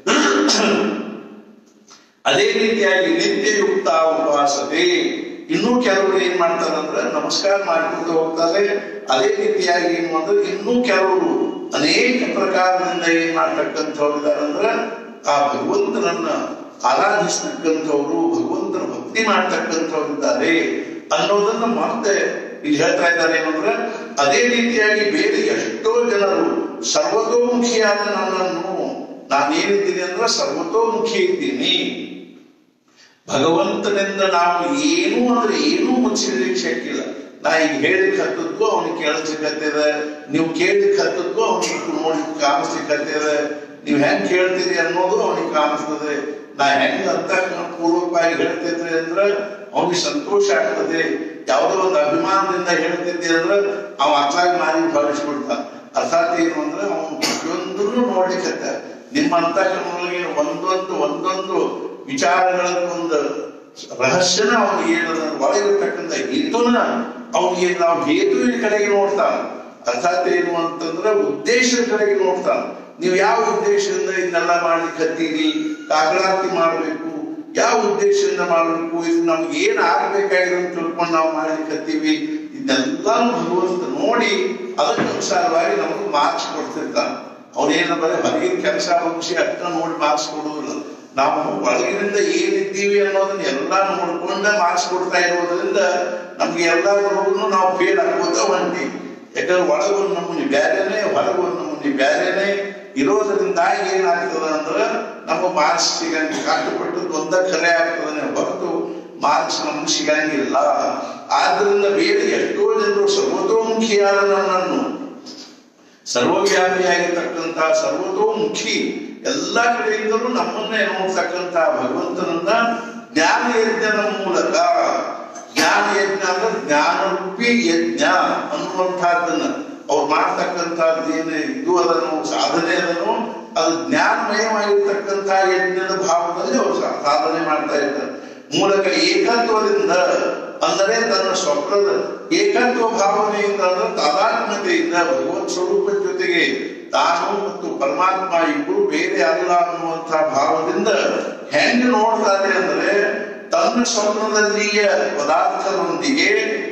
ಅದೇ ರೀತಿಯಾಗಿ ನಿತ್ಯಯುಕ್ತ ಉಪವಾಸತೆ ಇನ್ನೂ ಕೆಲವರು ಏನ್ ಮಾಡ್ತಾರಂದ್ರೆ ನಮಸ್ಕಾರ ಮಾಡ್ಕೊತ ಹೋಗ್ತಾರೆ ಅದೇ ರೀತಿಯಾಗಿ ಏನು ಅಂದ್ರೆ ಇನ್ನೂ ಕೆಲವರು ಅನೇಕ ಪ್ರಕಾರದಿಂದ ಏನ್ ಮಾಡ್ತಕ್ಕಂಥವ್ರು ಇದಾರಂದ್ರ ಆ ಭಗವಂತನನ್ನ ಆರಾಧಿಸ್ತಕ್ಕಂಥವ್ರು ಭಗವಂತನ ಭಕ್ತಿ ಮಾಡ್ತಕ್ಕಂಥವ್ರು ಇದ್ದಾರೆ ಅನ್ನೋದನ್ನ ಮತ್ತೆ ಇಲ್ಲಿ ಹೇಳ್ತಾ ಇದ್ದಾರೆ ಏನಂದ್ರೆ ಅದೇ ರೀತಿಯಾಗಿ ಬೇರೆ ಎಷ್ಟೋ ಜನರು ಸರ್ವತೋಮುಖಿಯಾದ ನನ್ನನ್ನು ನಾನೇನಿದ್ದೀನಿ ಅಂದ್ರೆ ಸರ್ವತೋಮುಖಿ ಇದ್ದೀನಿ ಭಗವಂತನಿಂದ ನಾವು ಏನು ಅಂದ್ರೆ ಏನೂ ಮುಚ್ಚಿಡ್ಲಿಕ್ಕೆ ಶಕ್ತಿಲ್ಲ ನಾ ಈಗ ಹೇಳಿಕ್ ಹತ್ತದ್ದು ಅವನಿಗೆ ಕೇಳಿಸ್ಲಿಕ್ಕತ್ತಿದ ನೀವು ಕೇಳಿಕ್ ಹತ್ತದ್ದು ಅವನಿಗೆ ನೋಡಿ ಕಾಣಿಸ್ಲಿಕ್ಕತ್ತಿದ ನೀವು ಹೆಂಗ್ ಕೇಳ್ತೀರಿ ಅನ್ನೋದು ಅವನಿಗೆ ಕಾಣಿಸ್ತದೆ ನಾ ಹೆಂಗ್ ಅಂತ ಪೂರ್ವಕವಾಗಿ ಹೇಳ್ತಿದ್ರಿ ಅಂದ್ರೆ ಅವನಿಗೆ ಸಂತೋಷ ಆಗ್ತದೆ ಯಾವುದೋ ಒಂದು ಅಭಿಮಾನದಿಂದ ಹೇಳ್ತಿದ್ದೆ ಅಂದ್ರೆ ಅವ ಅತ್ಲಾಗಿ ಮಾರಿ ಭಾವಿಸ್ಬಿಡ್ತ ಅರ್ಥಾತ್ ಏನು ಅಂದ್ರೆ ಅವನು ಪ್ರತಿಯೊಂದನ್ನು ನೋಡ್ಲಿಕ್ಕತ್ತ ನಿಮ್ಮ ಅಂತಃಕರಣಗಳಿಗೆ ಒಂದೊಂದು ಒಂದೊಂದು ವಿಚಾರಗಳನ್ನೊಂದು ರಹಸ್ಯನ ಅವನಿಗೆ ಏನದ ಒಳಗಿರ್ತಕ್ಕಂಥ ಹೇತುನ ಅವನಿಗೆ ನಾವು ಹೇತುವಿನ ಕಡೆಗೆ ನೋಡ್ತಾನ ಅರ್ಥಾತ್ ಏನು ಅಂತಂದ್ರೆ ಉದ್ದೇಶದ ಕಡೆಗೆ ನೋಡ್ತಾನ ನೀವು ಯಾವ ಉದ್ದೇಶದಿಂದ ಇದನ್ನೆಲ್ಲ ಮಾಡ್ಲಿಕ್ಕೆ ಹತ್ತೀರಿ ಕಾಕಳಾರ್ತಿ ಮಾಡ್ಬೇಕು ಯಾವ ಉದ್ದೇಶದಿಂದ ಮಾಡಬೇಕು ಇದು ನಮ್ಗೆ ಏನ್ ಆಗ್ಬೇಕಾಗಿದೆ ಅಂತ ತಿಳ್ಕೊಂಡು ನಾವು ಮಾಡ್ಲಿಕ್ಕತ್ತೀವಿ ಇದನ್ನೆಲ್ಲಾನು ಭಗವಂತ ನೋಡಿ ಅದಕ್ಕನುಸಾರವಾಗಿ ನಮಗೆ ಮಾರ್ಕ್ಸ್ ಕೊಡ್ತಿರ್ತಾನೆ ಅವ್ರೇನ ಬರೀ ಹೊರಗಿನ ಕೆಲಸ ಮುಗಿಸಿ ಅಷ್ಟ ನೋಡಿ ಮಾರ್ಕ್ಸ್ ಕೊಡುವುದಿಲ್ಲ ನಾವು ಒಳಗಿನಿಂದ ಏನಿದ್ದೀವಿ ಅನ್ನೋದನ್ನ ಎಲ್ಲ ನೋಡ್ಕೊಂಡ ಮಾರ್ಕ್ಸ್ ಕೊಡ್ತಾ ಇರೋದ್ರಿಂದ ನಮ್ಗೆ ಎಲ್ಲರೂ ನಾವು ಫೇಲ್ ಆಗ್ಬೋದ ಹೊಂಟಿ ಯಾಕಂದ್ರೆ ಒಳಗೊಂದು ನಮೂನಿ ಬ್ಯಾರೇನೆ ಹೊರಗೊಂದು ನಮೂನಿ ಬ್ಯಾರೇನೆ ಇರೋದ್ರಿಂದ ಏನಾಗ್ತದ ಅಂದ್ರ ನಮ್ಮ ಮಾರ್ಕ್ಸ್ ಸಿಗಂಗ ಕಷ್ಟಪಟ್ಟದ್ದು ಒಂದ ಖರೆ ಆಗ್ತದನೆ ಹೊರತು ಮಾರ್ಕ್ಸ್ ನಮ್ಗೆ ಸಿಗಂಗಿಲ್ಲ ಆದ್ರಿಂದ ಬೇರೆ ಎಷ್ಟೋ ಜನರು ಸರ್ವತೋಮುಖಿಯಾದ ನನ್ನನ್ನು ಸರ್ವವ್ಯಾಪಿಯಾಗಿರ್ತಕ್ಕಂಥ ಸರ್ವತೋಮುಖಿ ಎಲ್ಲ ಕಡೆಯಿಂದಲೂ ನಮ್ಮನ್ನೇ ನೋಡ್ತಕ್ಕಂಥ ಭಗವಂತನನ್ನ ಜ್ಞಾನ ಯಜ್ಞದ ಮೂಲಕ ಜ್ಞಾನ ಯಜ್ಞ ಅಂದ್ರೆ ಜ್ಞಾನರೂಪಿ ಯಜ್ಞ ಅನ್ನುವಂಥದ್ದನ್ನ ಅವ್ರು ಮಾಡ್ತಕ್ಕಂಥದ್ದು ಏನು ಇದು ಅದನ್ನು ಸಾಧನೆ ಅದನ್ನು ಅದು ಜ್ಞಾನಮಯವಾಗಿರ್ತಕ್ಕಂಥ ಯಜ್ಞದ ಭಾವದಲ್ಲಿ ಅವರು ಸಾ- ಸಾಧನೆ ಮಾಡ್ತಾ ಇದ್ದಾರೆ ಮೂಲಕ ಏಕತ್ವದಿಂದ ಅಂದರೆ ತನ್ನ ಸ್ವಪ್ನದ ಏಕತ್ವ ಭಾವನೆಯಿಂದ ಅಂದ್ರೆ ತಾದಾತ್ಮ್ಯತೆಯಿಂದ ಭಗವತ್ ಸ್ವರೂಪದ ಜೊತೆಗೆ ತಾನು ಮತ್ತು ಪರಮಾತ್ಮ ಇಬ್ಬರು ಬೇರೆ ಅಲ್ಲ ಅನ್ನುವಂಥ ಭಾವದಿಂದ ಹೆಂಗ್ ನೋಡ್ತಾರೆ ಅಂದ್ರೆ ತನ್ನ ಸ್ವಪ್ನದಲ್ಲಿಯ ಪದಾರ್ಥದೊಂದಿಗೆ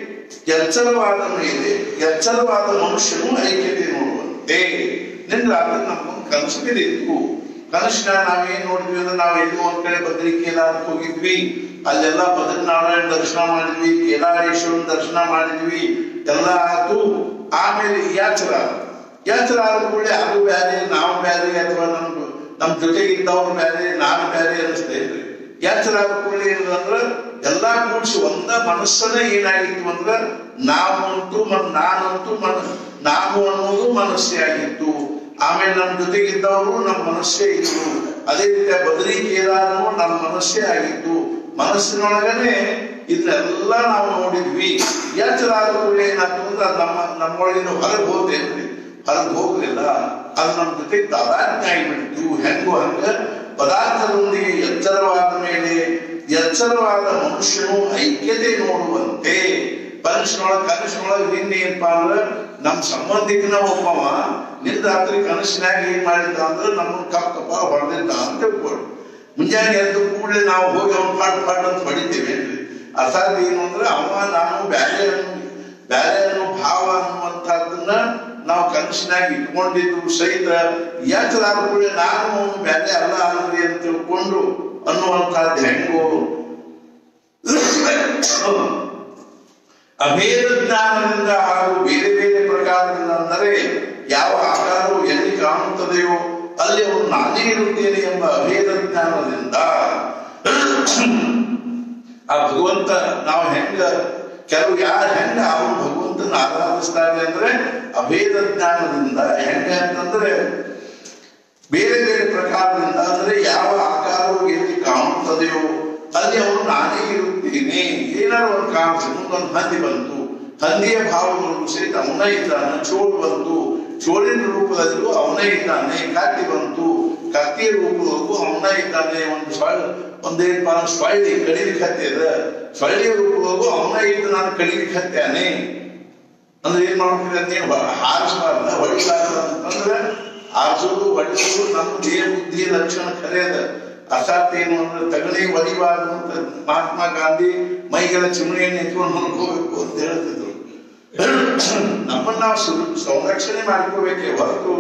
ಎಚ್ಚರವಾದ ಮೇಲೆ ಎಚ್ಚರವಾದ ಮನುಷ್ಯನು ಐಕ್ಯತೆ ನೋಡುವಂತೆ ನಿನ್ನ ರಾತ್ರಿ ನಮ್ಗೊಂದು ಕನಸು ಬಿದ್ದಿತ್ತು ಕನಸಿನ ನಾವೇನ್ ನೋಡಿದ್ವಿ ಅಂದ್ರೆ ನಾವು ಎಲ್ಲೋ ಒಂದ್ ಕಡೆ ಬದ್ರಿ ಕೇದಾರಕ್ಕೆ ಹೋಗಿದ್ವಿ ಅಲ್ಲೆಲ್ಲ ಬದ್ರಿನಾರಾಯಣ ದರ್ಶನ ಮಾಡಿದ್ವಿ ಕೇದಾರೇಶ್ವರನ ದರ್ಶನ ಮಾಡಿದ್ವಿ ಎಲ್ಲ ಆತು ಆಮೇಲೆ ಯಾಚರ ಯಾಚರ ಆದ ಕೂಡಲೇ ಅದು ಬ್ಯಾರೆ ನಾವು ಬ್ಯಾರೆ ಅಥವಾ ನಮ್ದು ನಮ್ ಜೊತೆಗಿದ್ದವ್ರು ಬ್ಯಾರೆ ನಾನು ಬ್ಯಾರೆ ಅನಿಸ್ತಾ ಇದ್ರಿ ಯಾಚರ ಆದ ಕೂಡಲೇ ಏನಂದ್ರ ಎಲ್ಲಾ ಕೂಡಿಸಿ ಒಂದ ಮನಸ್ಸನ್ನ ಏನಾಗಿತ್ತು ಅಂದ್ರ ನಾವು ಅಂತೂ ಮನ್ ನಾನಂತೂ ಮನ ನಾವು ಅನ್ನೋದು ಮನಸ್ಸೇ ಆಗಿತ್ತು ಆಮೇಲೆ ನಮ್ಮ ಜೊತೆಗಿದ್ದವರು ನಮ್ಮ ಮನಸ್ಸೇ ಇತ್ತು ಅದೇ ರೀತಿ ಬದರಿ ಕೇದಾರನು ನಮ್ಮ ಮನಸ್ಸೇ ಆಗಿತ್ತು ಮನಸ್ಸಿನೊಳಗನೆ ಇದನ್ನೆಲ್ಲ ನಾವು ನೋಡಿದ್ವಿ ಎಚ್ಚರಾದ ಕೂಡಲೇ ಏನಾಗ್ತದೆ ಅಂದ್ರೆ ಅದು ನಮ್ಮ ನಮ್ಮೊಳಗಿಂದ ಹೊರಗೆ ಹೋಗ್ತೇನ್ರಿ ಹೊರಗೆ ಹೋಗ್ಲಿಲ್ಲ ಅದು ನಮ್ಮ ಜೊತೆ ತಾದಾತ್ಮ್ಯ ಆಗಿಬಿಡ್ತು ಹೆಂಗೋ ಹಂಗ ಪದಾರ್ಥದೊಂದಿಗೆ ಎಚ್ಚರವಾದ ಮೇಲೆ ಎಚ್ಚರವಾದ ಮನುಷ್ಯನು ಐಕ್ಯತೆ ನೋಡುವಂತೆ ಕನಸಿನೊಳಗೆ ಕನಸಿನೊಳಗೆ ನಿನ್ನೆ ಏನಪ್ಪಾ ಅಂದ್ರೆ ನಮ್ಮ ಸಂಬಂಧಿಕನ ಒಬ್ಬವ ನಿನ್ನ ರಾತ್ರಿ ಕನಸಿನಾಗ ಏನ್ ಮಾಡಿದ್ದ ಅಂದ್ರೆ ನಮ್ಮನ್ನ ಕಪ್ ಕಪ್ಪ ಹೊಡೆದಿದ್ದ ಅಂತ ತಿಳ್ಕೊಳ್ಳಿ ಮುಂಜಾನೆ ಎದ್ದು ಕೂಡಲೇ ನಾವು ಹೋಗಿ ಅವ್ನ ಪಾಟ್ ಪಾಟ್ ಅಂತ ಹೊಡಿತೀವಿ ಅರ್ಥಾತ್ ಏನು ಅಂದ್ರೆ ಅವ ನಾನು ಬ್ಯಾರೆ ಅನ್ನೋ ಬ್ಯಾರೆ ಅನ್ನೋ ಭಾವ ಅನ್ನುವಂಥದ್ದನ್ನ ನಾವು ಕನಸಿನಾಗ ಇಟ್ಕೊಂಡಿದ್ದು ಸಹಿತ ಎಚ್ಚರಾದ ಕೂಡಲೇ ನಾನು ಅವನು ಬ್ಯಾರೆ ಅಲ್ಲ ಅಲ್ಲದೆ ಅಂತ ತಿಳ್ಕೊಂಡು ಅನ್ನುವಂಥದ್ದು ಹೆಂಗೋ ಅಭೇದ ಜ್ಞಾನದಿಂದ ಹಾಗೂ ಬೇರೆ ಬೇರೆ ಪ್ರಕಾರದಿಂದ ಅಂದರೆ ಯಾವ ಆಕಾರವು ಎಲ್ಲಿ ಕಾಣುತ್ತದೆಯೋ ಅಲ್ಲಿ ಅವನು ನಾನೇ ಇರುತ್ತೇನೆ ಎಂಬ ಅಭೇದ ಜ್ಞಾನದಿಂದ ಆ ಭಗವಂತ ನಾವು ಹೆಂಗ ಕೆಲವು ಯಾರು ಹೆಂಗ ಅವನು ಭಗವಂತನ ಆರಾಧಿಸ್ತಾರೆ ಅಂದ್ರೆ ಅಭೇದ ಜ್ಞಾನದಿಂದ ಹೆಂಗ ಅಂತಂದ್ರೆ ಬೇರೆ ಬೇರೆ ಪ್ರಕಾರದಿಂದ ಅಂದ್ರೆ ಯಾವ ಆಕಾರವು ಎಲ್ಲಿ ಕಾಣುತ್ತದೆಯೋ ಅಲ್ಲಿ ಅವನು ನಾನೇ ಇರುತ್ತೇನೆ ಏನಾದ್ರು ಒಂದು ಕಾಣಿಸಿ ಮುಂದೊಂದು ಹಂದಿ ಬಂತು ಹಂದಿಯ ಭಾವಗಳು ಸಹಿತ ಅವನೇ ಇದ್ದಾನೆ ಚೋಳು ಬಂತು ಚೋಳಿನ ರೂಪದಲ್ಲೂ ಅವನೇ ಇದ್ದಾನೆ ಕತ್ತಿ ಬಂತು ಕತ್ತಿಯ ರೂಪದಲ್ಲೂ ಅವನೇ ಇದ್ದಾನೆ ಒಂದು ಸೊಳ್ಳೆ ಒಂದೇನಪ್ಪ ಸೊಳ್ಳಿ ಕಡಿಲಿಕ್ಕೆ ಹತ್ತಿದ ಸೊಳ್ಳೆಯ ರೂಪದಲ್ಲೂ ಅವನೇ ಇದ್ದು ನಾನು ಕಡಿಲಿಕ್ಕೆ ಹತ್ಯಾನೆ ಅಂದ್ರೆ ಏನ್ ಮಾಡ್ಬೇಕು ನೀವು ಹಾರಿಸಬಾರ್ದ ಹೊಡಿಬಾರ್ದ ಅಂತಂದ್ರೆ ಹಾರಿಸೋದು ಹೊಡಿಸೋದು ನಮ್ಮ ದೇಹ ಬುದ್ಧಿ ಲಕ್ಷಣ ಖರೇದ ಅರ್ಥಾತ್ ಏನು ಅಂದ್ರೆ ತಗಣಿ ಹೊಡಿಬಾರ್ದು ಅಂತ ಮಹಾತ್ಮ ಗಾಂಧಿ ಮೈಗೆಲ್ಲ ಚಿಮಣಿಯನ್ನು ಎತ್ಕೊಂಡು ಮಲ್ಕೋಬೇಕು ಅಂತ ಹೇಳ್ತಿದ್ರು ನಮ್ಮನ್ನ ನಾವು ಸು- ಸಂರಕ್ಷಣೆ ಮಾಡ್ಕೋಬೇಕೇ ಹೊರತು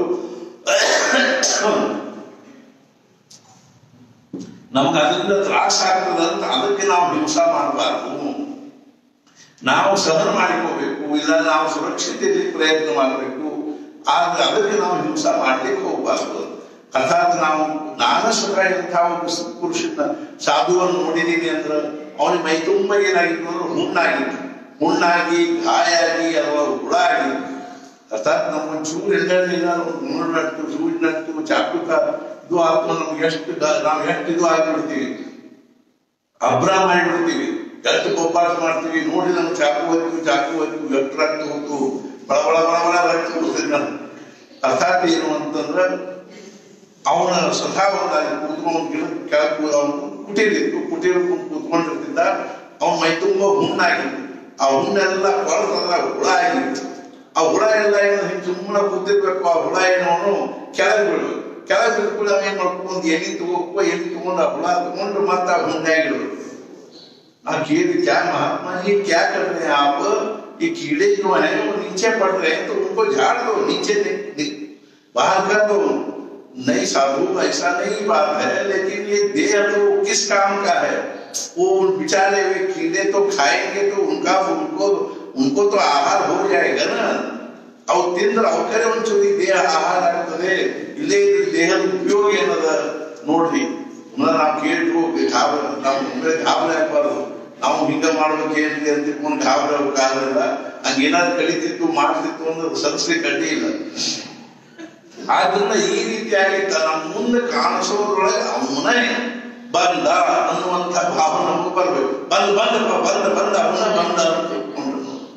ನಮ್ಗೆ ಅದರಿಂದ ತ್ರಾಸ ಆಗ್ತದಂತ ಅದಕ್ಕೆ ನಾವು ಹಿಂಸಾ ಮಾಡಬಾರ್ದು ನಾವು ಸಹನ ಮಾಡಿಕೋಬೇಕು ಇಲ್ಲ ನಾವು ಸುರಕ್ಷತೆಯಲ್ಲಿ ಪ್ರಯತ್ನ ಮಾಡಬೇಕು ಆದ್ರೆ ಅದಕ್ಕೆ ನಾವು ಹಿಂಸಾ ಮಾಡ್ಲಿಕ್ಕೆ ಹೋಗ್ಬಾರ್ದು ಅರ್ಥಾತ್ ನಾವು ನಾನು ಸ್ವತಃ ಇಂಥ ಒಬ್ಬ ಸ- ಪುರುಷನ ಸಾಧುವನ್ನು ನೋಡಿದೀನಿ ಅಂದ್ರೆ ಅವನಿಗೆ ಮೈ ತುಂಬ ಏನಾಗಿತ್ತು ಅಂದ್ರೆ ಹುಣ್ಣಾಗಿತ್ತು ಹುಣ್ಣಾಗಿ ಗಾಯ ಆಗಿ ಅಥವಾ ಹುಳ ಆಗಿ ಅರ್ಥಾತ್ ನಮ್ಮ ಚೂರು ಎಲ್ಲರಿಲ್ಲ ಮೂರು ನಟ್ಟು ಚೂರು ನಟ್ಟು ಚಾಕುಕ ಇದು ಆತ್ಮ ನಮ್ಗೆ ಎಷ್ಟು ಗ- ನಾವು ಎಷ್ಟು ಇದು ಆಗಿಬಿಡ್ತೀವಿ ಅಭ್ರ ಮಾಡಿಬಿಡ್ತೀವಿ ಎಷ್ಟು ಕೊಪ್ಪಾಟ ಮಾಡ್ತೀವಿ ನೋಡಿ ನಮ್ಗೆ ಚಾಕು ಹೊತ್ತು ಚಾಕು ಹೊತ್ತು ಎಷ್ಟು ರಕ್ತ ಹೋತು ಬಳ ಬಳ ಬಳ ಬಳ ರಕ್ತ ಹೋಗ್ತದೆ ನಾನು ಅರ್ಥಾತ್ ಏನು ಅಂತಂದ್ರೆ ಅವನ ಸ್ವತಃ ಒಂದಾಗಿ ಕೂತ್ಕೊಂಡು ಗಿಡ ಕೆಳಗೆ ಅವನು ಕುಟೀರಿತ್ತು ಕುಟೀರ ಕೂತ್ಕೊಂಡಿರ್ತಿದ್ದ ಅವನ ಮೈ ತುಂಬ ಹುಣ್ಣಾಗಿತ್ತು ಆ ಹುಣ್ಣೆಲ್ಲ ಕೊಳತದ ಹುಳ ಆಗಿತ್ತು ಆ ಹುಳ ಎಲ್ಲ ಏನು ಹಿಂಗೆ ಸುಮ್ಮನೆ ಕೂತಿರ್ಬೇಕು ಆ ಹುಳ ಏನು ಅವನು ಕೆಳಗೆ ಬೀಳ್ಬೇಕು ಕೆಳಗೆ ಬಿದ್ದುಕೊಳ್ಳಿ ಅವ ಏನ್ ಮಾಡ್ಕೊಂಡು ಎಲ್ಲಿ ತಗೋಬೇಕು ಎಲ್ಲಿ ತಗೊಂಡು ಹುಳ ತಗೊಂಡು ಮತ್ತೆ ಆ ಹುಂಡ್ಯಾಗಿಡೋದು आ कीड़ क्या महात्मा जी क्या कर रहे हैं आप ये कीड़े जो हैं वो नीचे पड़ रहे हैं तो उनको झाड़ दो नीचे नि, नि, बाहर कर दो नहीं साधु ऐसा नहीं बात है लेकिन ये देह तो किस काम का है वो बेचारे हुए कीड़े तो खाएंगे तो उनका उनको उनको तो आहार हो जाएगा ना ಅವು ತಿಂದ್ರೆ ಅವಕರೆ ಒಂಚೂರು ಈ ದೇಹ ಆಹಾರ ಆಗ್ತದೆ ಇಲ್ಲೇ ಇದ್ರೆ ದೇಹದ ಉಪಯೋಗ ಏನದ ನೋಡ್ರಿ ಮುಂದೆ ನಾವು ಕೇಳ್ರು ಗಾಬರ ನಾವು ಮುಂದೆ ಗಾಬರಿ ಆಗ್ಬಾರ್ದು ನಾವು ಹಿಂಗ ಮಾಡ್ಬೇಕು ಏನಿದೆ ಅಂತ ತಿಳ್ಕೊಂಡು ಗಾಬರಿ ಆಗ್ಬೇಕಾಗಲ್ಲ ಹಂಗೇನಾದ್ರು ಕಲಿತಿತ್ತು ಮಾಡ್ತಿತ್ತು ಅನ್ನೋದು ಸರಿಸ್ಲಿಕ್ಕೆ ಅಡ್ಡಿ ಇಲ್ಲ ಆದ್ರಿಂದ ಈ ರೀತಿಯಾಗಿ ತನ್ನ ಮುಂದೆ ಕಾಣಿಸೋದ್ರೊಳಗೆ ಅವನೇ ಬಂದ ಅನ್ನುವಂಥ ಭಾವ ನಮಗೆ ಬರ್ಬೇಕು ಬಂದ ಬಂದಪ್ಪ ಬಂದ ಬಂದ ಅವನ ಬಂದ ಅಂತ ತಿಳ್ಕೊಂಡು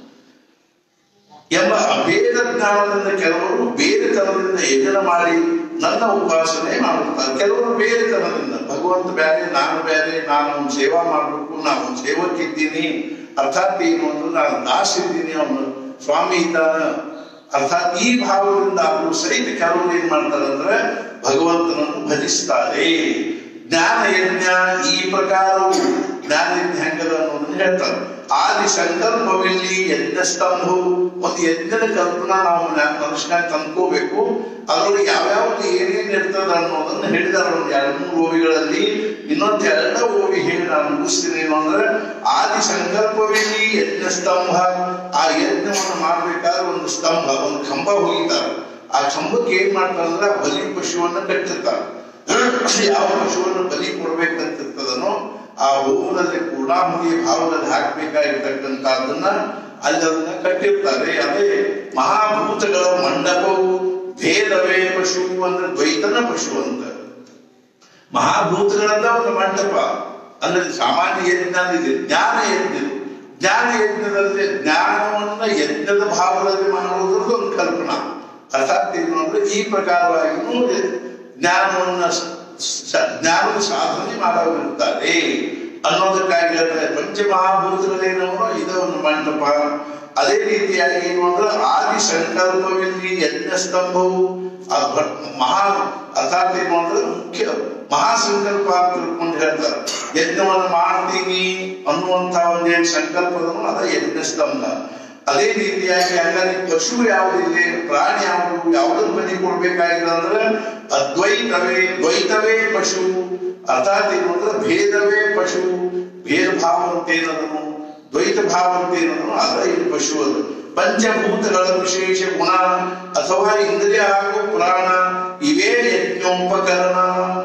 ಎಂಬ ಅಭೇದ ಜ್ಞಾನದಿಂದ ಕೆಲವರು ಬೇರೆತನದಿಂದ ಯಜನ ಮಾಡಿ ನನ್ನ ಉಪಾಸನೆ ಮಾಡುತ್ತಾರೆ ಕೆಲವರು ಬೇರೆತನದಿಂದ ಭಗವಂತ ಬೇರೆ ನಾನು ಬೇರೆ ನಾನು ಅವನ ಸೇವಾ ಮಾಡಬೇಕು ನಾನು ಅವನ ಸೇವಕ್ಕಿದ್ದೀನಿ ಅರ್ಥಾತ್ ಏನು ಅಂದ್ರೆ ನಾನು ದಾಸ ಇದ್ದೀನಿ ಅವನು ಸ್ವಾಮಿ ಇದ್ದಾನ ಅರ್ಥಾತ್ ಈ ಭಾವದಿಂದ ಅವರು ಸಹಿತ ಕೆಲವರು ಏನ್ ಮಾಡ್ತಾರೆ ಅಂದ್ರೆ ಭಗವಂತನನ್ನು ಭಜಿಸ್ತಾರೆ ಜ್ಞಾನ ಯಜ್ಞ ಈ ಪ್ರಕಾರವು ಜ್ಞಾನ ಯಜ್ಞ ಹೆಂಗದ ಅನ್ನೋದನ್ನ ಹೇಳ್ತಾರೆ ಆದಿ ಸಂಕಲ್ಪವಿಲ್ಲಿ ಯಜ್ಞ ಸ್ತಂಭವು ಒಂದು ಯಜ್ಞದ ಕಲ್ಪನಾ ನಾವು ಮನುಷ್ಯನಾಗ ತಂದ್ಕೋಬೇಕು ಅದರೊಳಗೆ ಯಾವ್ಯಾವ್ದು ಏನೇನ್ ಇರ್ತದ ಅನ್ನೋದನ್ನ ಹೇಳಿದಾರೆ ಒಂದು ಎರಡು ಮೂರು ಓವಿಗಳಲ್ಲಿ ಇನ್ನೊಂದು ಎರಡ ಓವಿ ಹೇಳಿ ನಾನು ಮುಗಿಸ್ತೀನಿ ಏನು ಅಂದ್ರೆ ಆದಿ ಸಂಕಲ್ಪವಿಲ್ಲಿ ಯಜ್ಞ ಸ್ತಂಭ ಆ ಯಜ್ಞವನ್ನು ಮಾಡ್ಬೇಕಾದ್ರೆ ಒಂದು ಸ್ತಂಭ ಒಂದು ಕಂಬ ಹೋಗಿದ್ದಾರೆ ಆ ಕಂಬಕ್ಕೆ ಏನ್ ಮಾಡ್ತಾರೆ ಅಂದ್ರೆ ಆ ಬಲಿ ಪಶುವನ್ನ ಕಟ್ಟಿರ್ತಾರೆ ಯಾವ ಪಶುವನ್ನು ಬಲಿ ಕೊಡ್ಬೇಕಂತಿರ್ತದನೋ ಆ ಹೋಮದಲ್ಲಿ ಪೂರ್ಣಾಹುತಿ ಭಾವದಲ್ಲಿ ಹಾಕ್ಬೇಕಾಗಿರ್ತಕ್ಕಂಥದ್ದನ್ನ ಅಲ್ಲಿ ಅದನ್ನ ಕಟ್ಟಿರ್ತಾರೆ ಅದೇ ಮಹಾಭೂತಗಳ ಮಂಡಪವು ಭೇದವೇ ಪಶು ಅಂದ್ರೆ ದ್ವೈತನ ಪಶು ಅಂತ ಮಹಾಭೂತಗಳನ್ನ ಒಂದು ಮಂಟಪ ಅಂದ್ರೆ ಸಾಮಾನ್ಯ ಯಜ್ಞ ಇದೆ ಜ್ಞಾನ ಯಜ್ಞ ಜ್ಞಾನ ಯಜ್ಞದಲ್ಲಿ ಜ್ಞಾನವನ್ನ ಯಜ್ಞದ ಭಾವದಲ್ಲಿ ಮಾಡುವುದ್ರದ್ದು ಒಂದು ಕಲ್ಪನಾ ಅರ್ಥಾತ್ ಏನು ಅಂದ್ರೆ ಈ ಪ್ರಕಾರವಾಗಿ ಜ್ಞಾನವನ್ನ ಸ- ಜ್ಞಾನದ ಸಾಧನೆ ಮಾಡೋರಿರ್ತಾರೆ ಅನ್ನೋದಕ್ಕಾಗಿ ಹೇಳ್ತಾರೆ ಪಂಚಮಹಾಭೂತಗಳೇನವೋ ಇದು ಒಂದು ಮಂಟಪ ಅದೇ ರೀತಿಯಾಗಿ ಏನು ಅಂದ್ರೆ ಆದಿ ಸಂಕಲ್ಪವಿಲ್ಲಿ ಯಜ್ಞ ಸ್ತಂಭವು ಆ ಭ- ಮಹಾ ಅರ್ಥಾತ್ ಏನು ಅಂದ್ರೆ ಮುಖ್ಯ ಮಹಾಸಂಕಲ್ಪ ಅಂತ ತಿಳ್ಕೊಂಡು ಹೇಳ್ತಾರೆ ಯಜ್ಞವನ್ನು ಮಾಡ್ತೀನಿ ಅನ್ನುವಂತ ಒಂದೇನು ಸಂಕಲ್ಪದನು ಅದ ಯಜ್ಞ ಸ್ತಂಭ ಅದೇ ರೀತಿಯಾಗಿ ಹಂಗಾರೆ ಪಶು ಯಾವುದಿದೆ ಪ್ರಾಣಿ ಯಾವುದು ಯಾವುದನ್ನು ಬಲಿ ಕೊಡ್ಬೇಕಾಗಿಲ್ಲ ಅಂದ್ರೆ ಅದ್ವೈತವೇ ದ್ವೈತವೇ ಪಶು ಅರ್ಥಾತ್ ಏನು ಅಂದ್ರೆ ಭೇದವೇ ಪಶು ಭೇದ ಭಾವ ಅಂತ ಏನದನು ದ್ವೈತ ಭಾವ ಅಂತ ಏನದನು ಅದ ಇದು ಪಶು ಅದು ಪಂಚಭೂತಗಳ ವಿಶೇಷ ಗುಣ ಅಥವಾ ಇಂದ್ರಿಯ ಹಾಗೂ ಪ್ರಾಣ ಇವೇ ಯಜ್ಞೋಪಕರಣ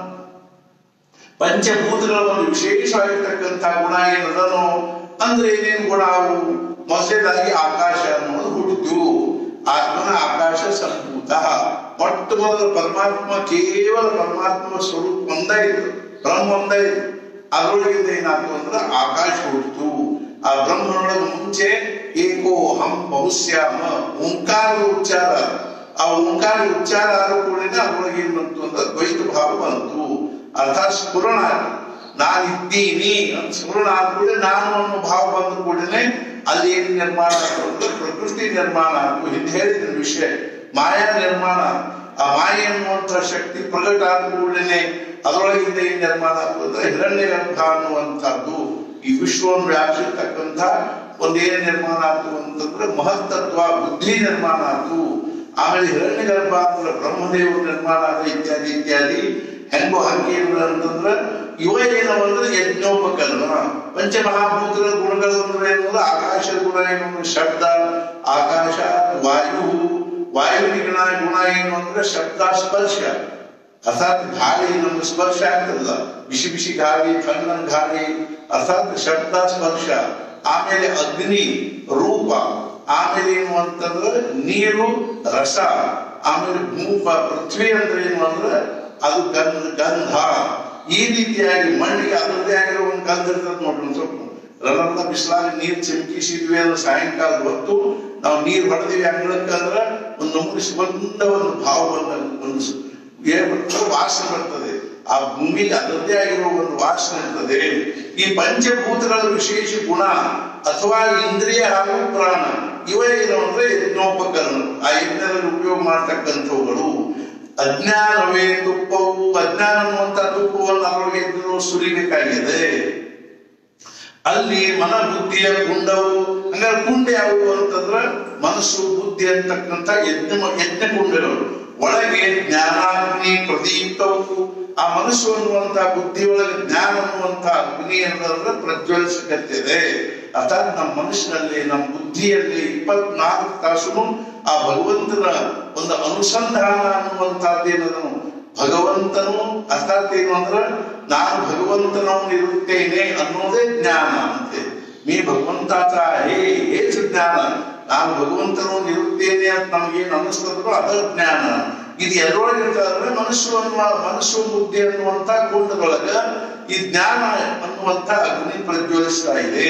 ಪಂಚಭೂತಗಳ ಒಂದು ವಿಶೇಷವಾಗಿರ್ತಕ್ಕಂಥ ಗುಣ ಏನದನು ಅಂದ್ರೆ ಏನೇನು ಗುಣ ಅವು ಮೊದಲನೇದಾಗಿ ಆಕಾಶ ಅನ್ನೋದು ಹುಟ್ಟಿತು ಆತ್ಮನ ಆಕಾಶ ಸಂಭೂತ ಮೊಟ್ಟ ಮೊದಲು ಪರಮಾತ್ಮ ಕೇವಲ ಪರಮಾತ್ಮ ಸ್ವರೂಪ ಒಂದೇ ಇತ್ತು ಬ್ರಹ್ಮ ಒಂದೇ ಇತ್ತು ಅದರೊಳಗಿಂದ ಏನಾಯ್ತು ಅಂದ್ರೆ ಆಕಾಶ ಹುಟ್ಟಿತು ಆ ಬ್ರಹ್ಮನೊಳಗೆ ಮುಂಚೆ ಏಕೋ ಹಂ ಬಹುಶ್ಯಾಮ ಓಂಕಾರದ ಉಚ್ಚಾರ ಆ ಓಂಕಾರ ಉಚ್ಚಾರ ಆದ ಕೂಡಲೇ ಅದ್ರೊಳಗೆ ಏನ್ ಬಂತು ಅಂದ್ರೆ ದ್ವೈತ ಭಾವ ಬಂತು ಅರ್ಥಾತ್ ಸ್ಫುರಣ ನಾನಿದ್ದೀನಿ ಅಂತ ಸ್ಫುರಣ ಆದ ಕೂಡಲೇ ನಾನು ಅನ್ನೋ ಭಾವ ಬಂದ ಕೂಡಲೇ ಅಲ್ಲಿ ಏನ್ ನಿರ್ಮಾಣ ಆಯ್ತು ಅಂದ್ರೆ ಪ್ರಕೃತಿ ನಿರ್ಮಾಣ ಆಯ್ತು ಹಿಂದೆ ಹೇಳಿದ ವಿಷಯ ಮಾಯಾ ನಿರ್ಮಾಣ ಆ ಮಾಯೆ ಅನ್ನುವಂತಹ ಶಕ್ತಿ ಪ್ರಗಟ ಆದ ಕೂಡಲೇ ಅದರೊಳಗಿಂದ ಏನ್ ನಿರ್ಮಾಣ ಆಯ್ತು ಅಂದ್ರೆ ಹಿರಣ್ಯ ಗರ್ಭ ಅನ್ನುವಂಥದ್ದು ಈ ವಿಶ್ವವನ್ನು ವ್ಯಾಪಿಸಿರ್ತಕ್ಕಂಥ ಒಂದೇನ್ ನಿರ್ಮಾಣ ಆಯ್ತು ಅಂತಂದ್ರೆ ಮಹತ್ತತ್ವ ಬುದ್ಧಿ ನಿರ್ಮಾಣ ಆಯ್ತು ಆಮೇಲೆ ಹಿರಣ್ಯ ಗರ್ಭ ಅಂದ್ರೆ ಬ್ರಹ್ಮದೇವರು ನಿರ್ಮಾಣ ಆದ ಇತ್ಯಾದಿ ಇತ್ಯಾದಿ ಹೆಂಗೋ ಹಂಗೆ ಏನು ಅಂತಂದ್ರೆ ಇವ ಏನವ ಅಂದ್ರೆ ಯಜ್ಞೋಪಕರಣ ಪಂಚಮಹಾಭೂತಗಳ ಗುಣಗಳು ಅಂದ್ರೆ ಏನಂದ್ರೆ ಆಕಾಶದ ಗುಣ ಏನು ಅಂದ್ರೆ ಶಬ್ದ ಆಕಾಶ ವಾಯು ವಾಯುವಿನ ಗುಣ ಗುಣ ಏನು ಅಂದ್ರೆ ಶಬ್ದ ಸ್ಪರ್ಶ ಅರ್ಥಾತ್ ಗಾಳಿ ನಮ್ಗೆ ಸ್ಪರ್ಶ ಆಗ್ತದಲ್ಲ ಬಿಸಿ ಬಿಸಿ ಗಾಳಿ ತಣ್ಣನ ಗಾಳಿ ಅರ್ಥಾತ್ ಶಬ್ದ ಸ್ಪರ್ಶ ಆಮೇಲೆ ಅಗ್ನಿ ರೂಪ ಆಮೇಲೆ ಏನು ಅಂತಂದ್ರೆ ನೀರು ರಸ ಆಮೇಲೆ ಭೂಪ ಪೃಥ್ವಿ ಅಂದ್ರೆ ಏನು ಅಂದ್ರೆ ಅದು ಗಂಧ ಗಂಧ ಈ ರೀತಿಯಾಗಿ ಮಣ್ಣಿಗೆ ಅದರದ್ದೇ ಆಗಿರೋ ಒಂದು ಗಂಧ ಇರ್ತದೆ ನೋಡ್ರಿ ಒಂದ್ ಸ್ವಲ್ಪ ರನ್ನದ ಬಿಸಿಲಾಗ ನೀರ್ ಚಿಮಕಿಸಿದ್ವಿ ಅಂದ್ರೆ ಸಾಯಂಕಾಲದ ಹೊತ್ತು ನಾವು ನೀರ್ ಹೊಡೆದಿವಿ ಅಂಗಳಕ್ಕೆ ಅಂದ್ರೆ ಒಂದು ನಮೂನಿ ಸುಗಂಧ ಒಂದು ಭಾವ ಬಂದ ಒಂದು ಸು- ಏನ್ ಬರ್ತದೆ ವಾಸನೆ ಬರ್ತದೆ ಆ ಭೂಮಿಗೆ ಅದರದ್ದೇ ಆಗಿರೋ ಒಂದು ವಾಸನೆ ಇರ್ತದೆ ಈ ಪಂಚಭೂತಗಳ ವಿಶೇಷ ಗುಣ ಅಥವಾ ಇಂದ್ರಿಯ ಹಾಗೂ ಪ್ರಾಣ ಇವ ಏನು ಅಂದ್ರೆ ಯಜ್ಞೋಪಕರಣ ಆ ಯಜ್ಞದಲ್ಲಿ ಉಪಯೋಗ ಮಾಡ್ತಕ್ಕಂಥವುಗಳು ಅಜ್ಞಾನವೇ ತುಪ್ಪವು ಅಜ್ಞಾನ ಅನ್ನುವಂತ ತುಪ್ಪವನ್ನು ಅವರಿಗೆ ಸುರಿಬೇಕಾಗಿದೆ ಅಲ್ಲಿ ಮನ ಬುದ್ಧಿಯ ಕುಂಡವು ಹಂಗಾರೆ ಕುಂಡ ಯಾವುವು ಅಂತಂದ್ರ ಮನಸ್ಸು ಬುದ್ಧಿ ಅಂತಕ್ಕಂಥ ಯಜ್ಞ ಯಜ್ಞ ಕುಂಡಗಳು ಒಳಗೆ ಜ್ಞಾನಾಗ್ನಿ ಪ್ರದೀಪ್ತವು ಆ ಮನಸ್ಸು ಅನ್ನುವಂತ ಬುದ್ಧಿ ಒಳಗೆ ಜ್ಞಾನ ಅನ್ನುವಂತ ಅಗ್ನಿ ಅನ್ನೋದ್ರ ಪ್ರಜ್ವಲಿಸಕತ್ತಿದೆ ಅರ್ಥಾತ್ ನಮ್ಮ ಮನಸ್ಸಿನಲ್ಲಿ ನಮ್ಮ ಬುದ್ಧಿಯಲ್ಲಿ ಇಪ್ಪತ್ನಾಲ್ಕು ತಾಸು ಆ ಭಗವಂತನ ಒಂದು ಅನುಸಂಧಾನ ಅನ್ನುವಂತಹದ್ದೇನದನು ಭಗವಂತನು ಅರ್ಥಾತ್ ಏನು ಅಂದ್ರೆ ನಾನು ಭಗವಂತನವನು ಇರುತ್ತೇನೆ ಅನ್ನೋದೇ ಜ್ಞಾನ ಅಂತೆ ನೀ ಭಗವಂತಾತ ಹೇ ಹೆಚ್ಚು ಜ್ಞಾನ ನಾನು ಭಗವಂತನವನು ಇರುತ್ತೇನೆ ಅಂತ ನಮಗೇನು ಅನ್ನಿಸ್ತದೋ ಅದ ಜ್ಞಾನ ಇದು ಎಲ್ಲರೊಳಗೆ ಇರ್ತದ್ರೆ ಮನಸ್ಸು ಅನ್ನುವ ಮನಸ್ಸು ಬುದ್ಧಿ ಅನ್ನುವಂತ ಕುಂಡದೊಳಗ ಈ ಜ್ಞಾನ ಅನ್ನುವಂತ ಅಗ್ನಿ ಪ್ರಜ್ವಲಿಸ್ತಾ ಇದೆ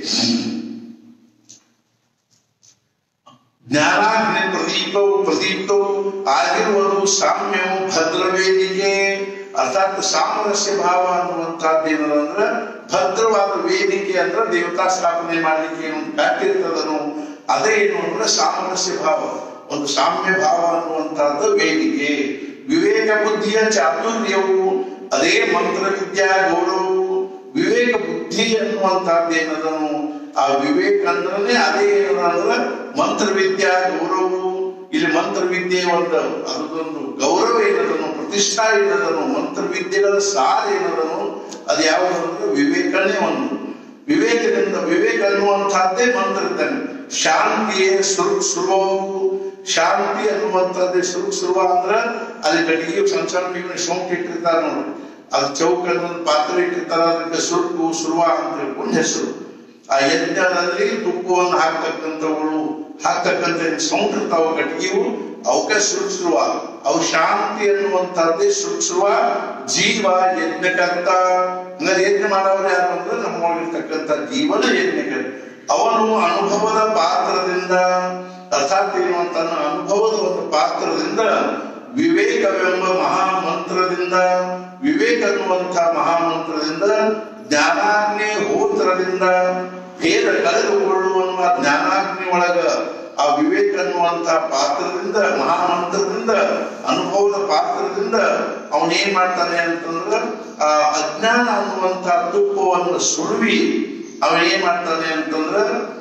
ಜ್ಞಾನಾಗ್ನಿ ಪ್ರದೀಪವು ಪ್ರದೀಪ್ತವು ಆಗಿರುವುದು ಸಾಮ್ಯವು ಭದ್ರವೇದಿಕೆ ಅರ್ಥಾತ್ ಸಾಮರಸ್ಯ ಭಾವ ಅನ್ನುವಂಥದ್ದು ಏನದಂದ್ರೆ ಭದ್ರವಾದ ವೇದಿಕೆ ಅಂದ್ರೆ ದೇವತಾ ಸ್ಥಾಪನೆ ಮಾಡ್ಲಿಕ್ಕೆ ಏನು ಕಾಟಿರ್ತದನು ಅದೇ ಏನು ಅಂದ್ರೆ ಸಾಮರಸ್ಯ ಭಾವ ಒಂದು ಸಾಮ್ಯ ಭಾವ ಅನ್ನುವಂಥದ್ದು ವೇದಿಕೆ ವಿವೇಕ ಬುದ್ಧಿಯ ಚಾತುರ್ಯವು ಅದೇ ಮಂತ್ರ ವಿದ್ಯಾ ಗೌರವವು ವಿವೇಕ ಬುದ್ಧಿ ಅನ್ನುವಂಥದ್ದು ಏನದನು ಆ ವಿವೇಕ ಅಂದ್ರೆ ಅದೇ ಏನದಂದ್ರೆ ಮಂತ್ರ ವಿದ್ಯಾ ಗೌರವವು ಇಲ್ಲಿ ಮಂತ್ರ ವಿದ್ಯೆ ಒಂದು ಅದೊಂದು ಗೌರವ ಏನದನು ಪ್ರತಿಷ್ಠಾ ಏನದನು ಮಂತ್ರ ವಿದ್ಯೆಗಳ ಸಾರ ಏನದನು ಅದು ಯಾವುದು ಅಂದ್ರೆ ವಿವೇಕನೇ ಒಂದು ವಿವೇಕದಿಂದ ವಿವೇಕ ಅನ್ನುವಂಥದ್ದೇ ಮಂತ್ರ ಇದ್ದಾನೆ ಶಾಂತಿಯೇ ಸುರು ಸುರುವವು ಶಾಂತಿ ಅನ್ನುವಂಥದ್ದೇ ಸುರು ಸುರುವ ಅಂದ್ರ ಅಲ್ಲಿ ಗಡಿಗೆ ಸಣ್ಣ ಸಣ್ಣ ಇವನ ಸೋಂಕು ಇಟ್ಟಿರ್ತಾರೆ ನೋಡಿ ಅದು ಚೌಕ ಅನ್ನೊಂದು ಪಾತ್ರೆ ಇಟ್ಟಿರ್ತಾರ ಅದಕ್ಕೆ ಸುರುಕು ಸುರುವ ಅಂತ ಹೇಳ್ಕೊಂಡು ಹೆಸರು ಆ ಯಜ್ಞದಲ್ಲಿ ತುಪ್ಪವನ್ನು ಹಾಕ್ತಕ್ಕಂಥವುಗಳು ಹಾಕ್ತಕ್ಕಂಥ ಸೌಂಡ್ ಇರ್ತಾವ ಕಟ್ಟಿಗೆವು ಅವಕ್ಕೆ ಸುರುಸುರುವ ಅವು ಶಾಂತಿ ಅನ್ನುವಂಥದ್ದೇ ಸುರುಸುರುವ ಜೀವ ಯಜ್ಞಕರ್ತ ಹಂಗಾರೆ ಯಜ್ಞ ಮಾಡೋರು ಯಾರು ಅಂದ್ರೆ ನಮ್ಮೊಳಗಿರ್ತಕ್ಕಂಥ ಜೀವನ ಯಜ್ಞಕರ್ತ ಅವನು ಅನುಭವದ ಪಾತ್ರದಿಂದ ಅರ್ಥಾತ್ ಏನು ಅಂತ ಅನುಭವದ ಒಂದು ಪಾತ್ರದಿಂದ ವಿವೇಕವೆಂಬ ಮಹಾಮಂತ್ರದಿಂದ ವಿವೇಕ ಅನ್ನುವಂಥ ಮಹಾಮಂತ್ರದಿಂದ ಜ್ಞಾನಾಗ್ನಿ ಹೋತ್ರದಿಂದ ಭೇದ ಕಳೆದುಕೊಳ್ಳುವ ಜ್ಞಾನಾಗ್ನಿ ಒಳಗ ಆ ವಿವೇಕ ಅನ್ನುವಂಥ ಪಾತ್ರದಿಂದ ಮಹಾಮಂತ್ರದಿಂದ ಅನುಭವದ ಪಾತ್ರದಿಂದ ಅವನೇನ್ ಮಾಡ್ತಾನೆ ಅಂತಂದ್ರ ಆ ಅಜ್ಞಾನ ಅನ್ನುವಂಥ ತುಪ್ಪವನ್ನು ಸುಳುವಿ ಅವನೇನ್ ಮಾಡ್ತಾನೆ ಅಂತಂದ್ರ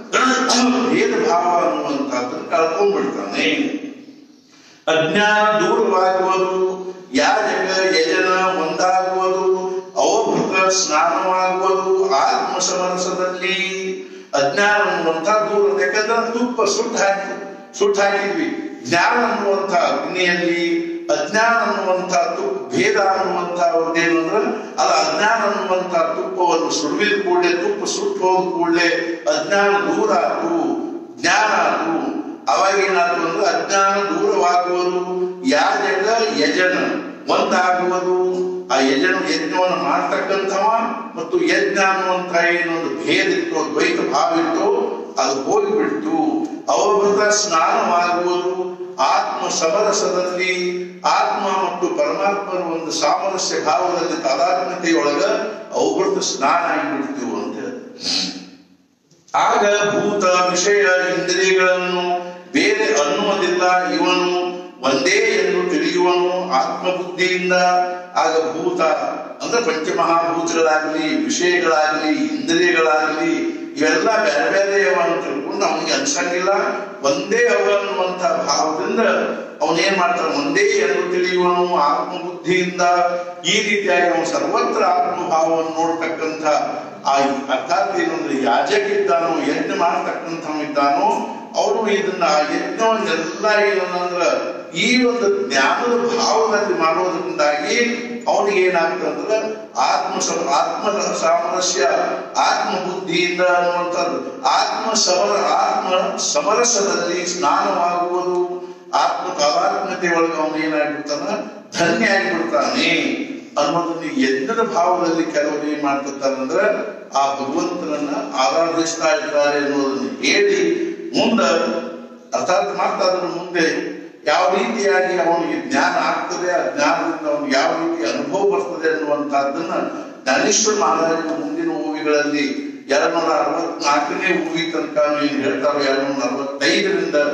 ಭೇದ ಭಾವ ಅನ್ನುವಂಥದ್ದನ್ನು ಕಳ್ಕೊಂಡ್ಬಿಡ್ತಾನೆ ಅಜ್ಞಾನ ದೂರವಾಗುವುದು ಯಾಜಕ ಯಜನ ಒಂದಾಗುವುದು ಅವಭೃತ ಸ್ನಾನವಾಗುವುದು ಆತ್ಮ ಸಮರಸದಲ್ಲಿ ಅಜ್ಞಾನ ಅನ್ನುವಂಥ ದೂರ ಯಾಕಂದ್ರೆ ತುಪ್ಪ ಸುಟ್ಟು ಹಾಕಿ ಸುಟ್ಟು ಹಾಕಿದ್ವಿ ಜ್ಞಾನ ಅನ್ನುವಂಥ ಅಗ್ನಿಯಲ್ಲಿ ಅಜ್ಞಾನ ಅನ್ನುವಂಥ ತುಪ್ಪ ಭೇದ ಅನ್ನುವಂಥ ಒಂದೇನು ಅಂದ್ರೆ ಅದು ಅಜ್ಞಾನ ಅನ್ನುವಂಥ ತುಪ್ಪವನ್ನು ಸುಡುವಿದ ಕೂಡಲೇ ತುಪ್ಪ ಸುಟ್ಟು ಹೋದ ಕೂಡಲೇ ಅಜ್ಞಾನ ದೂರ ಆತು ಜ್ಞಾನ ಆತು ಅವಾಗ ಏನಾದ್ರು ಅಂದ್ರೆ ಅಜ್ಞಾನ ದೂರವಾಗುವುದು ಯಾಜಕ ಯಜನ ಒಂದಾಗುವುದು ಆ ಯಜನ ಯಜ್ಞವನ್ನು ಮಾಡ್ತಕ್ಕಂಥವ ಮತ್ತು ಯಜ್ಞ ಅನ್ನುವಂಥ ಏನೊಂದು ಭೇದ ಇತ್ತು ದ್ವೈತ ಭಾವ ಇತ್ತು ಅದು ಹೋಗಿಬಿಡ್ತು ಅವಭೃತ ಸ್ನಾನವಾಗುವುದು ಆತ್ಮ ಸಮರಸದಲ್ಲಿ ಆತ್ಮ ಮತ್ತು ಪರಮಾತ್ಮನ ಒಂದು ಸಾಮರಸ್ಯ ಭಾವದಲ್ಲಿ ತಾದಾತ್ಮ್ಯತೆಯೊಳಗ ಅವಭೃತ ಸ್ನಾನ ಆಗಿಬಿಡ್ತು ಅಂತ ಹೇಳಿ ಆಗ ಭೂತ ವಿಷಯ ಇಂದ್ರಿಯಗಳನ್ನು ಬೇರೆ ಅನ್ನುವುದಿಲ್ಲ ಇವನು ಒಂದೇ ಎಂದು ತಿಳಿಯುವನು ಆತ್ಮಬುದ್ಧಿಯಿಂದ ಆಗ ಭೂತ ಅಂದ್ರೆ ಪಂಚಮಹಾಭೂತಗಳಾಗಲಿ ವಿಷಯಗಳಾಗಲಿ ಇಂದ್ರಿಯಗಳಾಗಲಿ ಇವೆಲ್ಲ ಬೇರೆ ಬೇರೆ ಅವ ಅಂತ ತಿಳ್ಕೊಂಡು ಅವನಿಗೆ ಅನ್ಸಂಗಿಲ್ಲ ಒಂದೇ ಅವ ಅನ್ನುವಂಥ ಭಾವದಿಂದ ಅವನೇನ್ ಮಾಡ್ತಾನೆ ಒಂದೇ ಎಂದು ತಿಳಿಯುವನು ಆತ್ಮಬುದ್ಧಿಯಿಂದ ಈ ರೀತಿಯಾಗಿ ಅವನು ಸರ್ವತ್ರ ಆತ್ಮಭಾವವನ್ನು ನೋಡ್ತಕ್ಕಂಥ ಆ ಅರ್ಥಾತ್ ಏನಂದ್ರೆ ಯಾಜಕ ಇದ್ದಾನೋ ಯಜ್ಞ ಮಾಡ್ತಕ್ಕಂಥವ್ ಇದ್ದಾನೋ ಅವನು ಇದನ್ನ ಆ ಯಜ್ಞವನ್ನೆಲ್ಲ ಏನಂದ್ರ ಈ ಒಂದು ಜ್ಞಾನದ ಭಾವದಲ್ಲಿ ಮಾಡೋದ್ರಿಂದಾಗಿ ಅವನಿಗೆ ಏನಾಗ್ತದಂದ್ರ ಆತ್ಮ ಸ- ಆತ್ಮ ಸಾಮರಸ್ಯ ಆತ್ಮ ಬುದ್ಧಿಯಿಂದ ಅನ್ನುವಂಥದ್ದು ಆತ್ಮ ಸಮರ ಆತ್ಮ ಸಮರಸದಲ್ಲಿ ಸ್ನಾನವಾಗುವುದು ಆತ್ಮ ತಾದಾತ್ಮ್ಯತೆ ಒಳಗೆ ಅವನು ಏನಾಗ್ಬಿಡ್ತಾನ ಧನ್ಯ ಆಗಿಬಿಡ್ತಾನೆ ಅನ್ನೋದನ್ನ ಯಜ್ಞದ ಭಾವದಲ್ಲಿ ಕೆಲವರು ಏನ್ ಮಾಡ್ತಿರ್ತಾರಂದ್ರ ಆ ಭಗವಂತನನ್ನ ಆರಾಧಿಸ್ತಾ ಇರ್ತಾರೆ ಅನ್ನೋದನ್ನ ಹೇಳಿ ಮುಂದ ಅರ್ಥಾತ್ ಮಾಡ್ತಾ ಅದನ್ನು ಮುಂದೆ ಯಾವ ರೀತಿಯಾಗಿ ಅವನಿಗೆ ಜ್ಞಾನ ಆಗ್ತದೆ ಆ ಜ್ಞಾನದಿಂದ ಅವನಿಗೆ ಯಾವ ರೀತಿ ಅನುಭವ ಬರ್ತದೆ ಅನ್ನುವಂತಹದ್ದನ್ನ ಜ್ಞಾನೇಶ್ವರ ಮಹಾರಾಜನ ಮುಂದಿನ ಮೂವಿಗಳಲ್ಲಿ ಎರಡ್ ನೂರ ಅರವತ್ನಾಲ್ಕನೇ ಮೂವಿ ತನಕ ಏನ್ ಹೇಳ್ತಾರೋ ಎರಡ್ ನೂರ ಅರವತ್ತೈದರಿಂದ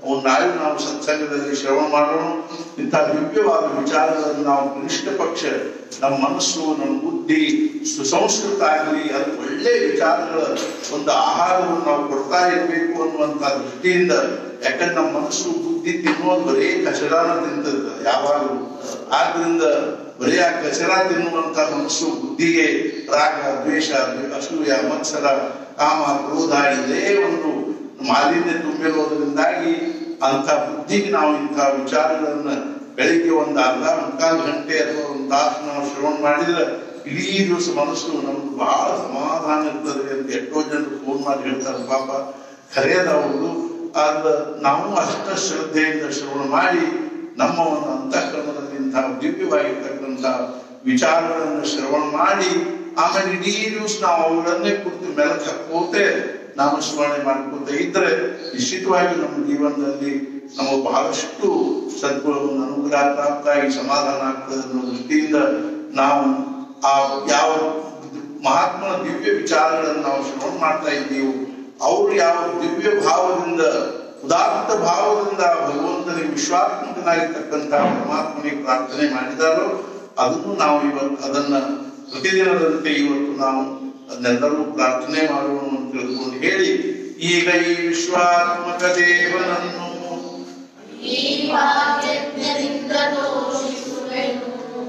ಅವನ್ನ ನಾಳೆ ನಾವು ಸತ್ಸಂಗದಲ್ಲಿ ಶ್ರವಣ ಮಾಡೋಣ ಇಂಥ ದಿವ್ಯವಾದ ವಿಚಾರಗಳನ್ನು ನಾವು ಕನಿಷ್ಠ ಪಕ್ಷ ನಮ್ಮ ಮನಸ್ಸು ನಮ್ಮ ಬುದ್ಧಿ ಸುಸಂಸ್ಕೃತ ಆಗಲಿ ಅದು ಒಳ್ಳೆ ವಿಚಾರಗಳ ಒಂದು ಆಹಾರವನ್ನು ನಾವು ಕೊಡ್ತಾ ಇರಬೇಕು ಅನ್ನುವಂಥ ದೃಷ್ಟಿಯಿಂದ ಯಾಕಂದ್ರೆ ನಮ್ಮ ಮನಸ್ಸು ಬುದ್ಧಿ ತಿನ್ನೋದು ಬರೀ ಕಚರಾನ ತಿಂತದ ಯಾವಾಗಲೂ ಆದ್ರಿಂದ ಬರೀ ಆ ಕಚರ ತಿನ್ನುವಂತ ಮನಸ್ಸು ಬುದ್ಧಿಗೆ ರಾಗ ದ್ವೇಷ ಅಸೂಯ ಮತ್ಸರ ಕಾಮ ಕ್ರೋಧ ಇದೇ ಒಂದು ಮಾಲಿನ್ಯ ತುಂಬಿರೋದ್ರಿಂದಾಗಿ ಅಂತ ಬುದ್ಧಿಗೆ ನಾವು ಇಂಥ ವಿಚಾರಗಳನ್ನ ಬೆಳಿಗ್ಗೆ ಒಂದು ಅರ್ಧ ಮುಕ್ಕಾಲು ಗಂಟೆ ಅಥವಾ ಒಂದು ತಾಸು ನಾವು ಶ್ರವಣ ಮಾಡಿದ್ರೆ ಇಡೀ ದಿವಸ ಮನಸ್ಸು ನಮ್ಗೆ ಬಹಳ ಸಮಾಧಾನ ಇರ್ತದೆ ಅಂತ ಎಷ್ಟೋ ಜನರು ಫೋನ್ ಮಾಡಿ ಹೇಳ್ತಾರೆ ಪಾಪ ಖರೆಯದವರು ಆದ ನಾವು ಅಷ್ಟ ಶ್ರದ್ಧೆಯಿಂದ ಶ್ರವಣ ಮಾಡಿ ನಮ್ಮ ಒಂದು ಅಂತಃಕರಣದಲ್ಲಿ ಇಂತಹ ದಿವ್ಯವಾಗಿರ್ತಕ್ಕಂಥ ವಿಚಾರಗಳನ್ನು ಶ್ರವಣ ಮಾಡಿ ಆಮೇಲೆ ಇಡೀ ದಿವಸ ನಾವು ಅವುಗಳನ್ನೇ ಕುರಿತು ಮೆಲಕ್ ಹಾಕೋತೆ ನಾಮಸ್ಮರಣೆ ಮಾಡ್ಕೋತ ಇದ್ರೆ ನಿಶ್ಚಿತವಾಗಿ ನಮ್ಮ ಜೀವನದಲ್ಲಿ ನಮಗೆ ಬಹಳಷ್ಟು ಸದ್ಗುಣವನ್ನು ಅನುಗ್ರಹ ಪ್ರಾಪ್ತ ಆಗಿ ಸಮಾಧಾನ ಆಗ್ತದೆ ಅನ್ನೋ ದೃಷ್ಟಿಯಿಂದ ನಾವು ಆ ಯಾವ ಮಹಾತ್ಮನ ದಿವ್ಯ ವಿಚಾರಗಳನ್ನು ನಾವು ಶ್ರವಣ ಮಾಡ್ತಾ ಇದ್ದೀವಿ ಅವರು ಯಾವ ದಿವ್ಯ ಭಾವದಿಂದ ಉದಾತ್ತ ಭಾವದಿಂದ ಭಗವಂತನಿಗೆ ವಿಶ್ವಾತ್ಮಕನಾಗಿರ್ತಕ್ಕಂಥ ಪರಮಾತ್ಮನಿಗೆ ಪ್ರಾರ್ಥನೆ ಮಾಡಿದಾರೋ ಅದನ್ನು ನಾವು ಇವತ್ತು ಅದನ್ನ ಪ್ರತಿದಿನದಂತೆ ಇವತ್ತು ನಾವು ಅದನ್ನೆಲ್ಲರೂ ಪ್ರಾರ್ಥನೆ ಮಾಡೋಣ ಅಂತ ತಿಳ್ಕೊಂಡು ಹೇಳಿ ಈಗ ಈ ವಿಶ್ವಾತ್ಮಕ ದೇವನನ್ನು ಈ ಭಾಗ್ಯಜ್ಞದಿಂದ ತೋಷಿಸುವೆನು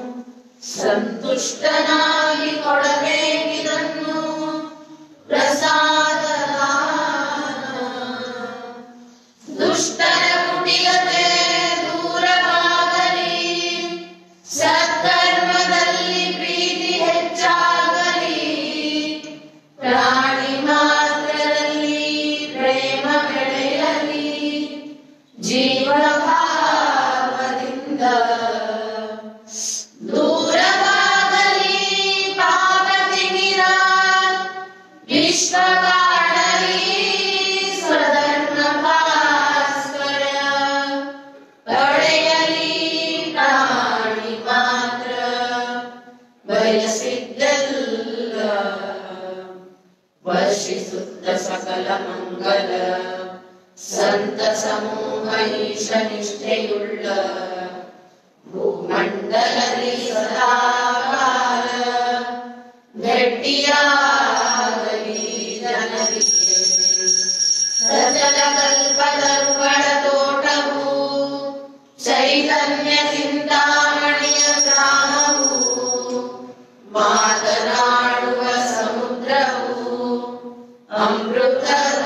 ಸಂತುಷ್ಟನಾಗಿ ಕೊಡಬೇಕಿದನ್ನು ಪ್ರಸಾದ ದುಷ್ಟರ ಕುಟಿಲತೆ ದೂರವಾಗಲಿ ಸತ್ಕರ್ಮದಲ್ಲಿ ಪ್ರೀತಿ ಹೆಚ್ಚಾಗಲಿ ಪ್ರಾಣಿ ಮಾತ್ರರಲ್ಲಿ ಪ್ರೇಮ ಬೆಳೆಯಲಿ ಜೀವಭಾವದಿಂದ ದೂರವಾಗಲಿ ಪಾಪತಿಮಿರ ವಿಶ್ವಕಾಡಲಿ ಸ್ವಧರ್ಮ ಭಾಸ್ಕರ ಪಡೆಯಲಿ ಪ್ರಾಣಿ ಮಾತ್ರ ಬಯಸಿದ್ದಲ್ಲ ವರ್ಷಿಸುತ್ತ ಸಕಲ ಮಂಗಲ ಸಂತ ಸಮೂಹ ಈಶ ನಿಷ್ಠೆಯುಳ್ಳ ಭೂಮಂಡಲದಲ್ಲಿ ಸದಾಕಾಲ ಗಟ್ಟಿಯಾಗಲಿ ಜನರಿಗೆ ಸಜಲ ಕಲ್ಪದರುಗಳ ತೋಟವು ಚೈತನ್ಯ ಚಿಂತಾಮಣಿಯ ಗ್ರಾಮವು ಮಾತನಾಡುವ ಸಮುದ್ರವು ಅಮೃತದ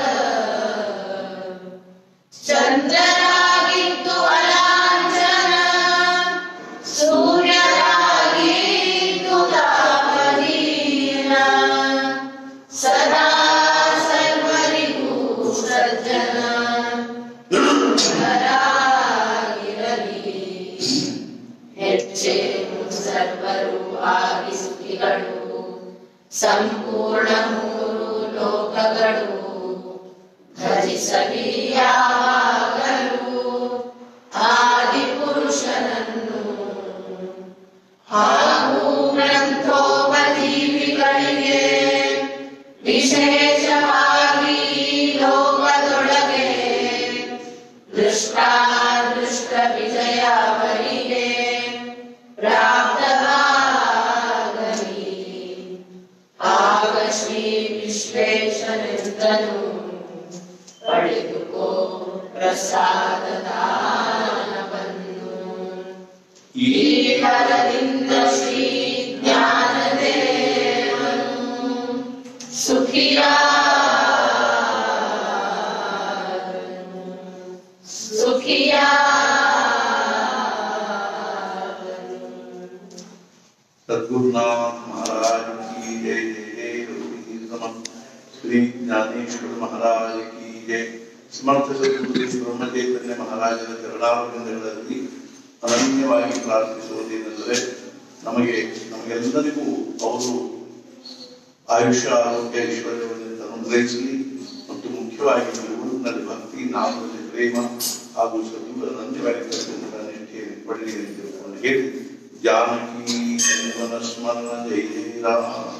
ಚಂದ್ರರಾಗಿದ್ದು ಅಲಾಂಛನ ಸೂರ್ಯರಾಗಿದ್ದು ತಾಪಹೀನ ಸದಾ ಸರ್ವರಿಗೂ ಸಜ್ಜನ ಧರಾಗಿರಲಿ ಹೆಚ್ಚೇನು ಸರ್ವರು ಆಗಿ ಸುಖಿಗಳು ಸಂಪೂರ್ಣ ಮೂರು ಲೋಕಗಳು ಭಜಿಸಲಿ ಯಾವಾಗಲೂ ಆದಿ ಪುರುಷನನ್ನು ಹಾಗೂ ಗ್ರಂಥೋಪದೀಪಿಗಳಿಗೆ ವಿಶೇಷವಾಗಿ ಲೋಕದೊಳಗೆ ದೃಷ್ಟಾದೃಷ್ಟ ವಿಜಯ ಅವರಿಗೆ ಪ್ರಾಪ್ತವಾಗಲಿ ಆಗ ಶ್ರೀ ವಿಶ್ವೇಶ್ವರನು ಪಡೆದುಕೋ ಪ್ರಸಾದ ದಾನವನ್ನು ಈ ಫಲದಿಂದ ಶ್ರೀ ಜ್ಞಾನದೇವನು ಸುಖಿಯ ಸುಖಿಯ सदगुरुनाथ महाराज की जय जय जय रघुवीर समर्थ श्री ज्ञानेश्वर महाराज की जय ಸಮರ್ಥ ಸದ್ಗುರು ಬ್ರಹ್ಮ ಚೈತನ್ಯ ಮಹಾರಾಜರ ಚರಣಾರವಿಂದಗಳಲ್ಲಿ ಅನನ್ಯವಾಗಿ ಪ್ರಾರ್ಥಿಸುವುದೇನೆಂದರೆ ನಮಗೆ ನಮಗೆಲ್ಲರಿಗೂ ಅವರು ಆಯುಷ್ಯ ಆರೋಗ್ಯ ಐಶ್ವರ್ಯವನ್ನು ಅನುಗ್ರಹಿಸಲಿ ಮತ್ತು ಮುಖ್ಯವಾಗಿ ಊರಿನಲ್ಲಿ ಭಕ್ತಿ ನಾಮದಲ್ಲಿ ಪ್ರೇಮ ಹಾಗೂ ಸದ್ಗುರು ಅನನ್ಯವಾಗಿರ್ತಕ್ಕಂಥ ನಿಷ್ಠೆಯನ್ನು ಪಡೆಯಲಿ ಅಂತ ತಿಳ್ಕೊಂಡು ಹೇಳಿ ಜಾನಕಿ ಜೀವನ ಸ್ಮರಣ ಜೈ ಜೈ ರಾಮ